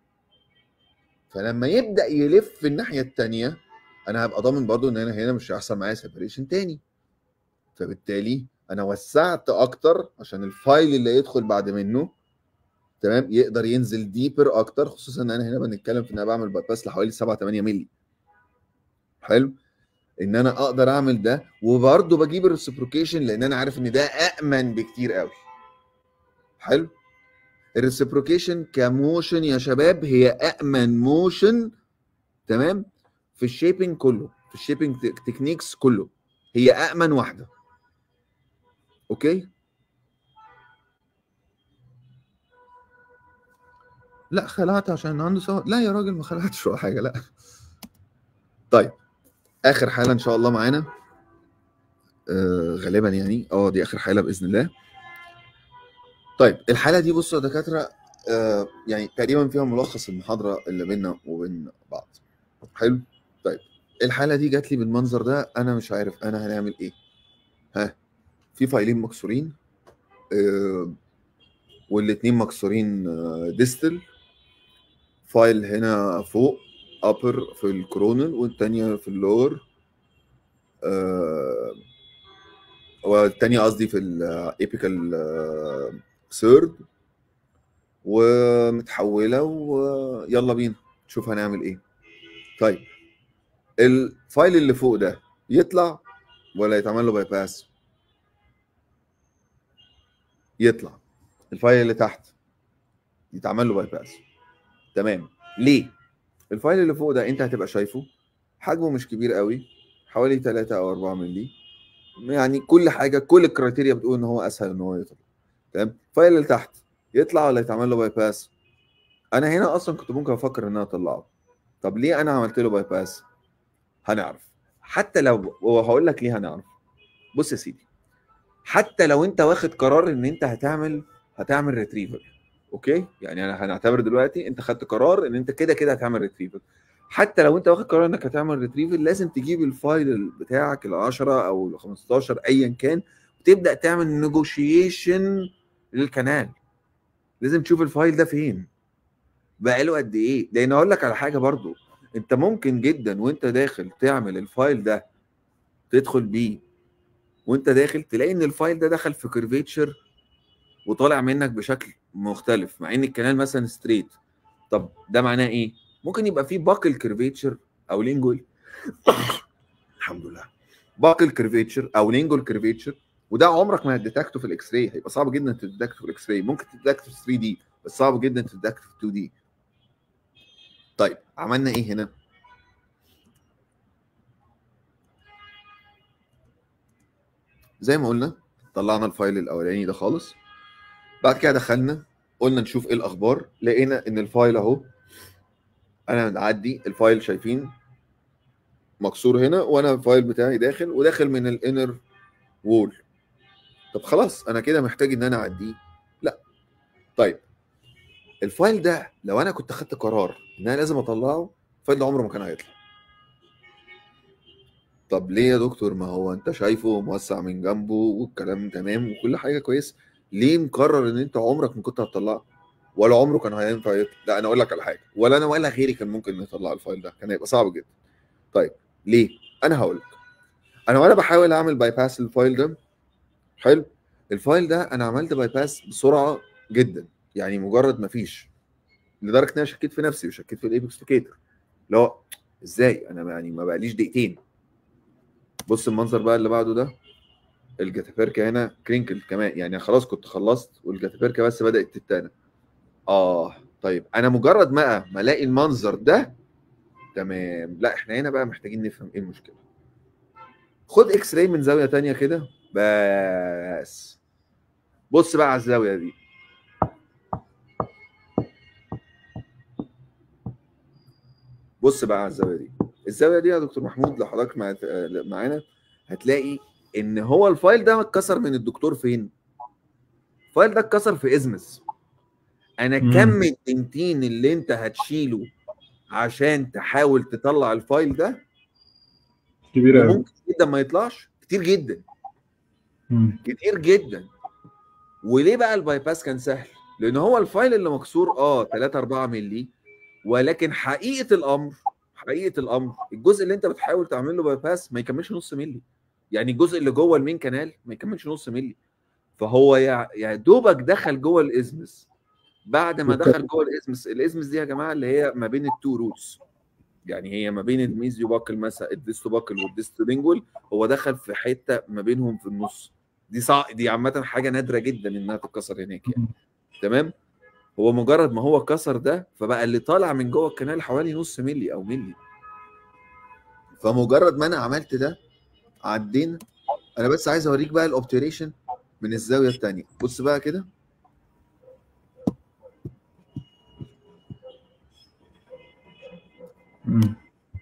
فلما يبدا يلف في الناحيه الثانيه انا هبقى ضامن برضو ان انا هنا مش هيحصل معايا سيبريشن تاني فبالتالي انا وسعت اكتر عشان الفايل اللي يدخل بعد منه تمام يقدر ينزل ديبر اكتر خصوصا ان انا هنا بنتكلم في ان انا بعمل باي باس لحوالي 7 8 مللي حلو ان انا اقدر اعمل ده وبرضه بجيب الريسبروكيشن لان انا عارف ان ده امن بكتير قوي حلو الريسبروكيشن كموشن يا شباب هي امن موشن تمام في الشيبنج كله في الشيبنج تكنيكس كله هي امن واحده اوكي لا خلعت عشان عنده سوا لا يا راجل ما خلعتش ولا حاجه لا طيب اخر حاله ان شاء الله معانا آه غالبا يعني اه دي اخر حاله باذن الله طيب الحاله دي بصوا يا دكاتره آه يعني تقريبا فيها ملخص المحاضره اللي بيننا وبين بعض حلو الحاله دي جات لي بالمنظر ده انا مش عارف انا هنعمل ايه ها في فايلين مكسورين آه والاتنين مكسورين آه ديستل فايل هنا فوق upper في الكرونال والتانية في اللور آه والتانية قصدي في الابيكال ثيرد ومتحولة ويلا بينا نشوف هنعمل ايه طيب الفايل اللي فوق ده يطلع ولا يتعمل له باي باس يطلع الفايل اللي تحت يتعمل له باي باس تمام ليه الفايل اللي فوق ده انت هتبقى شايفه حجمه مش كبير قوي حوالي 3 او 4 مللي يعني كل حاجه كل الكرايتيريا بتقول ان هو اسهل ان هو يطلع تمام الفايل اللي تحت يطلع ولا يتعمل له باي باس انا هنا اصلا كنت ممكن افكر ان انا اطلعه طب ليه انا عملت له باي باس هنعرف حتى لو وهقول لك ليه هنعرف بص يا سيدي حتى لو انت واخد قرار ان انت هتعمل هتعمل ريتريفل اوكي يعني انا هنعتبر دلوقتي انت خدت قرار ان انت كده كده هتعمل ريتريفل حتى لو انت واخد قرار انك هتعمل ريتريفل لازم تجيب الفايل بتاعك ال 10 او ال 15 ايا كان وتبدا تعمل نيجوشيشن للكنال لازم تشوف الفايل ده فين بقاله قد ايه لان اقول لك على حاجه برضو انت ممكن جدا وانت داخل تعمل الفايل ده تدخل بيه وانت داخل تلاقي ان الفايل ده دخل في كيرفيتشر وطالع منك بشكل مختلف مع ان الكنال مثلا ستريت طب ده معناه ايه ممكن يبقى فيه باكل كيرفيتشر او لينجول الحمد لله باكل كيرفيتشر او لينجول كيرفيتشر وده عمرك ما هتديتكته في الاكس راي هيبقى صعب جدا تديتكته في الاكس راي ممكن تديتكته في 3 دي بس صعب جدا تديتكته في 2 دي طيب عملنا ايه هنا زي ما قلنا طلعنا الفايل الاولاني ده خالص بعد كده دخلنا قلنا نشوف ايه الاخبار لقينا ان الفايل اهو انا معدي الفايل شايفين مكسور هنا وانا الفايل بتاعي داخل وداخل من الانر وول طب خلاص انا كده محتاج ان انا اعديه لا طيب الفايل ده لو انا كنت خدت قرار ان انا لازم اطلعه الفايل ده عمره ما كان هيطلع طب ليه يا دكتور ما هو انت شايفه موسع من جنبه والكلام تمام وكل حاجه كويس ليه مقرر ان انت عمرك ما كنت هتطلعه ولا عمره كان هينفع يطلع لا انا اقول لك على حاجه ولا انا ولا غيري كان ممكن نطلع الفايل ده كان هيبقى صعب جدا طيب ليه انا هقول لك انا وانا بحاول اعمل باي باس للفايل ده حلو الفايل ده انا عملت باي باس بسرعه جدا يعني مجرد ما فيش لدرجه ان انا شكيت في نفسي وشكيت في الايبكس لوكيتر اللي هو ازاي انا يعني ما بقاليش دقيقتين بص المنظر بقى اللي بعده ده الجاتابيركا هنا كرينكل كمان يعني خلاص كنت خلصت والجاتابيركا بس بدات تتانى اه طيب انا مجرد ما ما الاقي المنظر ده تمام لا احنا هنا بقى محتاجين نفهم ايه المشكله خد اكس راي من زاويه تانية كده بس بص بقى على الزاويه دي بص بقى على الزاويه دي الزاويه دي يا دكتور محمود لو حضرتك مع- معانا هتلاقي ان هو الفايل ده اتكسر من الدكتور فين الفايل ده اتكسر في ازمس انا مم. كم الدنتين اللي انت هتشيله عشان تحاول تطلع الفايل ده كبيرة قوي ممكن جدا ما يطلعش كتير جدا كتير جدا وليه بقى الباي باس كان سهل لان هو الفايل اللي مكسور اه 3 4 مللي ولكن حقيقه الامر حقيقه الامر الجزء اللي انت بتحاول تعمل له باي باس ما يكملش نص مللي يعني الجزء اللي جوه المين كانال ما يكملش نص مللي فهو يا يا دوبك دخل جوه الازمس بعد ما دخل جوه الازمس الازمس دي يا جماعه اللي هي ما بين التو روتس يعني هي ما بين الميزيو باكل مثلا الديستو باكل والديستو لينجول هو دخل في حته ما بينهم في النص دي صع... دي عامه حاجه نادره جدا انها تتكسر هناك يعني تمام هو مجرد ما هو كسر ده فبقى اللي طالع من جوه الكنال حوالي نص ملي او ملي فمجرد ما انا عملت ده عدينا انا بس عايز اوريك بقى الاوبتريشن من الزاويه الثانيه بص بقى كده مم.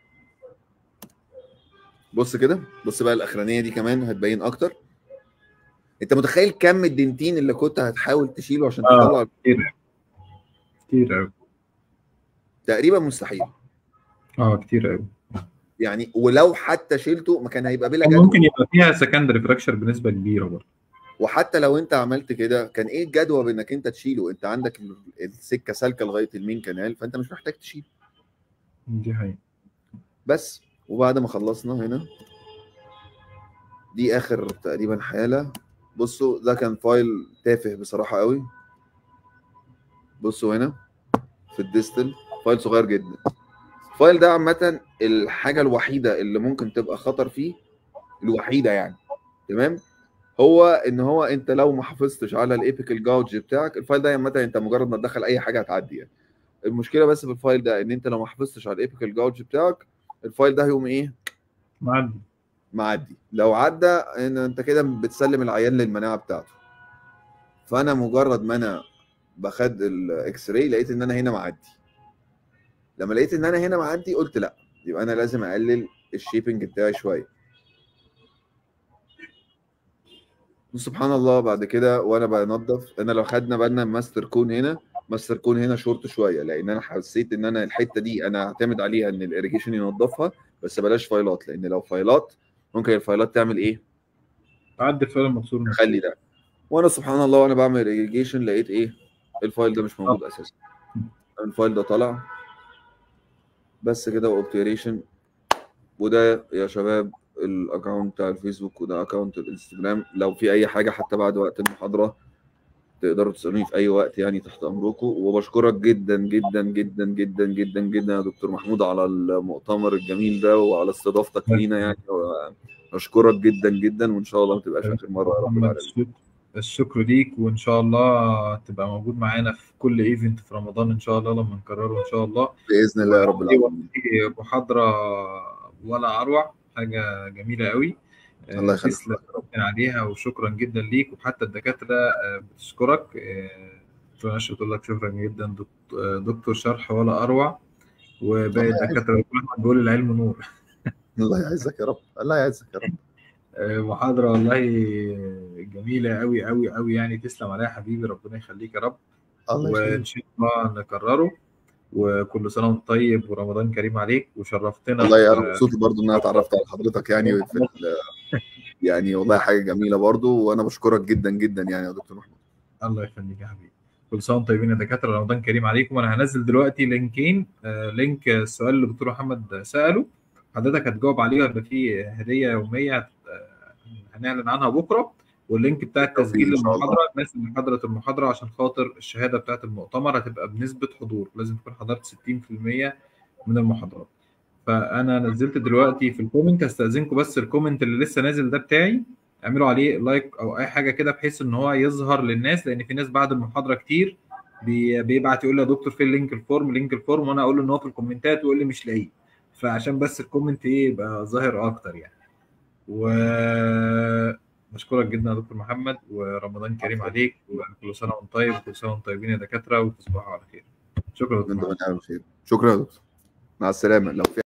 بص كده بص بقى الاخرانيه دي كمان هتبين اكتر انت متخيل كم الدنتين اللي كنت هتحاول تشيله عشان آه. تطلع كتير كتير قوي تقريبا مستحيل اه كتير قوي يعني ولو حتى شلته ما كان هيبقى بلا كان جدوى ممكن يبقى فيها سكندري فراكشر بنسبه كبيره برضه وحتى لو انت عملت كده كان ايه الجدوى بانك انت تشيله انت عندك ال- السكه سالكه لغايه المين كانال فانت مش محتاج تشيله دي حقيقة بس وبعد ما خلصنا هنا دي اخر تقريبا حاله بصوا ده كان فايل تافه بصراحه قوي بصوا هنا في الديستل فايل صغير جدا الفايل ده عامه الحاجه الوحيده اللي ممكن تبقى خطر فيه الوحيده يعني تمام هو ان هو انت لو ما حافظتش على الايبيكال جاوج بتاعك الفايل ده عامه انت مجرد ما تدخل اي حاجه هتعدي يعني المشكله بس في الفايل ده ان انت لو ما حافظتش على الايبيكال جاوج بتاعك الفايل ده هيقوم ايه معدي معدي لو عدى ان انت كده بتسلم العيان للمناعه بتاعته فانا مجرد ما انا باخد الاكس راي لقيت ان انا هنا معدي لما لقيت ان انا هنا معدي قلت لا يبقى انا لازم اقلل الشيبنج بتاعي شويه سبحان الله بعد كده وانا بنضف انا لو خدنا بالنا ماستر كون هنا ماستر كون هنا شورت شويه لان انا حسيت ان انا الحته دي انا اعتمد عليها ان الاريجيشن ينضفها بس بلاش فايلات لان لو فايلات ممكن الفايلات تعمل ايه تعدي الفعل المكسور نفسه. تخلي ده وانا سبحان الله وانا بعمل irrigation لقيت ايه الفايل ده مش موجود اساسا الفايل ده طلع بس كده واوبتيريشن وده يا شباب الاكونت بتاع الفيسبوك وده اكونت الانستجرام لو في اي حاجه حتى بعد وقت المحاضره تقدروا تسالوني في اي وقت يعني تحت امركم وبشكرك جدا جدا جدا جدا جدا جدا يا دكتور محمود على المؤتمر الجميل ده وعلى استضافتك لينا يعني اشكرك جدا جدا وان شاء الله ما تبقاش اخر مره يا رب محمد العالمين الشكر الشكر ليك وان شاء الله تبقى موجود معانا في كل ايفنت في رمضان ان شاء الله لما نكرره ان شاء الله باذن الله يا رب العالمين دي محاضرة ولا أروع حاجة جميلة قوي آه، الله يخليك. تسلم جداً عليها وشكرا جدا ليك وحتى الدكاترة آه، بتشكرك آه، دكتور نشر بتقول لك شكرا جدا دك- آه، دكتور شرح ولا أروع وباقي الله يعزك. الدكاترة بيقول العلم نور الله يعزك يا رب الله يعزك يا رب آه، محاضرة والله جميلة قوي قوي قوي يعني تسلم عليها حبيبي ربنا يخليك يا رب الله وإن يخليك شاء الله نكرره وكل سنة وانت طيب ورمضان كريم عليك وشرفتنا والله يا في- رب مبسوط برضو ان انا اتعرفت على حضرتك يعني في ال- يعني والله حاجه جميله برضو وانا بشكرك جدا جدا يعني يا دكتور محمود الله يخليك يا حبيبي كل سنه وانتم طيبين يا دكاتره رمضان كريم عليكم انا هنزل دلوقتي لينكين آه، لينك السؤال اللي الدكتور محمد ساله حضرتك هتجاوب عليه ويبقى فيه هديه يوميه هت- آه، هنعلن عنها بكره واللينك بتاع التسجيل إن شاء الله. للمحاضره الناس اللي حضرت المحاضره عشان خاطر الشهاده بتاعت المؤتمر هتبقى بنسبه حضور لازم تكون حضرت 60% من المحاضرات فانا نزلت دلوقتي في الكومنت هستاذنكم بس الكومنت اللي لسه نازل ده بتاعي اعملوا عليه لايك او اي حاجه كده بحيث ان هو يظهر للناس لان في ناس بعد المحاضره كتير بي- بيبعت يقول لي يا دكتور فين لينك الفورم لينك الفورم وانا اقول له ان هو في الكومنتات ويقول لي مش لاقيه فعشان بس الكومنت ايه يبقى ظاهر اكتر يعني و بشكرك جدا يا دكتور محمد ورمضان كريم عليك وكل سنه وانت طيب وكل سنه وانتم طيبين يا دكاتره وتصبحوا على خير شكرا يا دكتور من محمد. دون خير شكرا يا دكتور مع السلامه لو في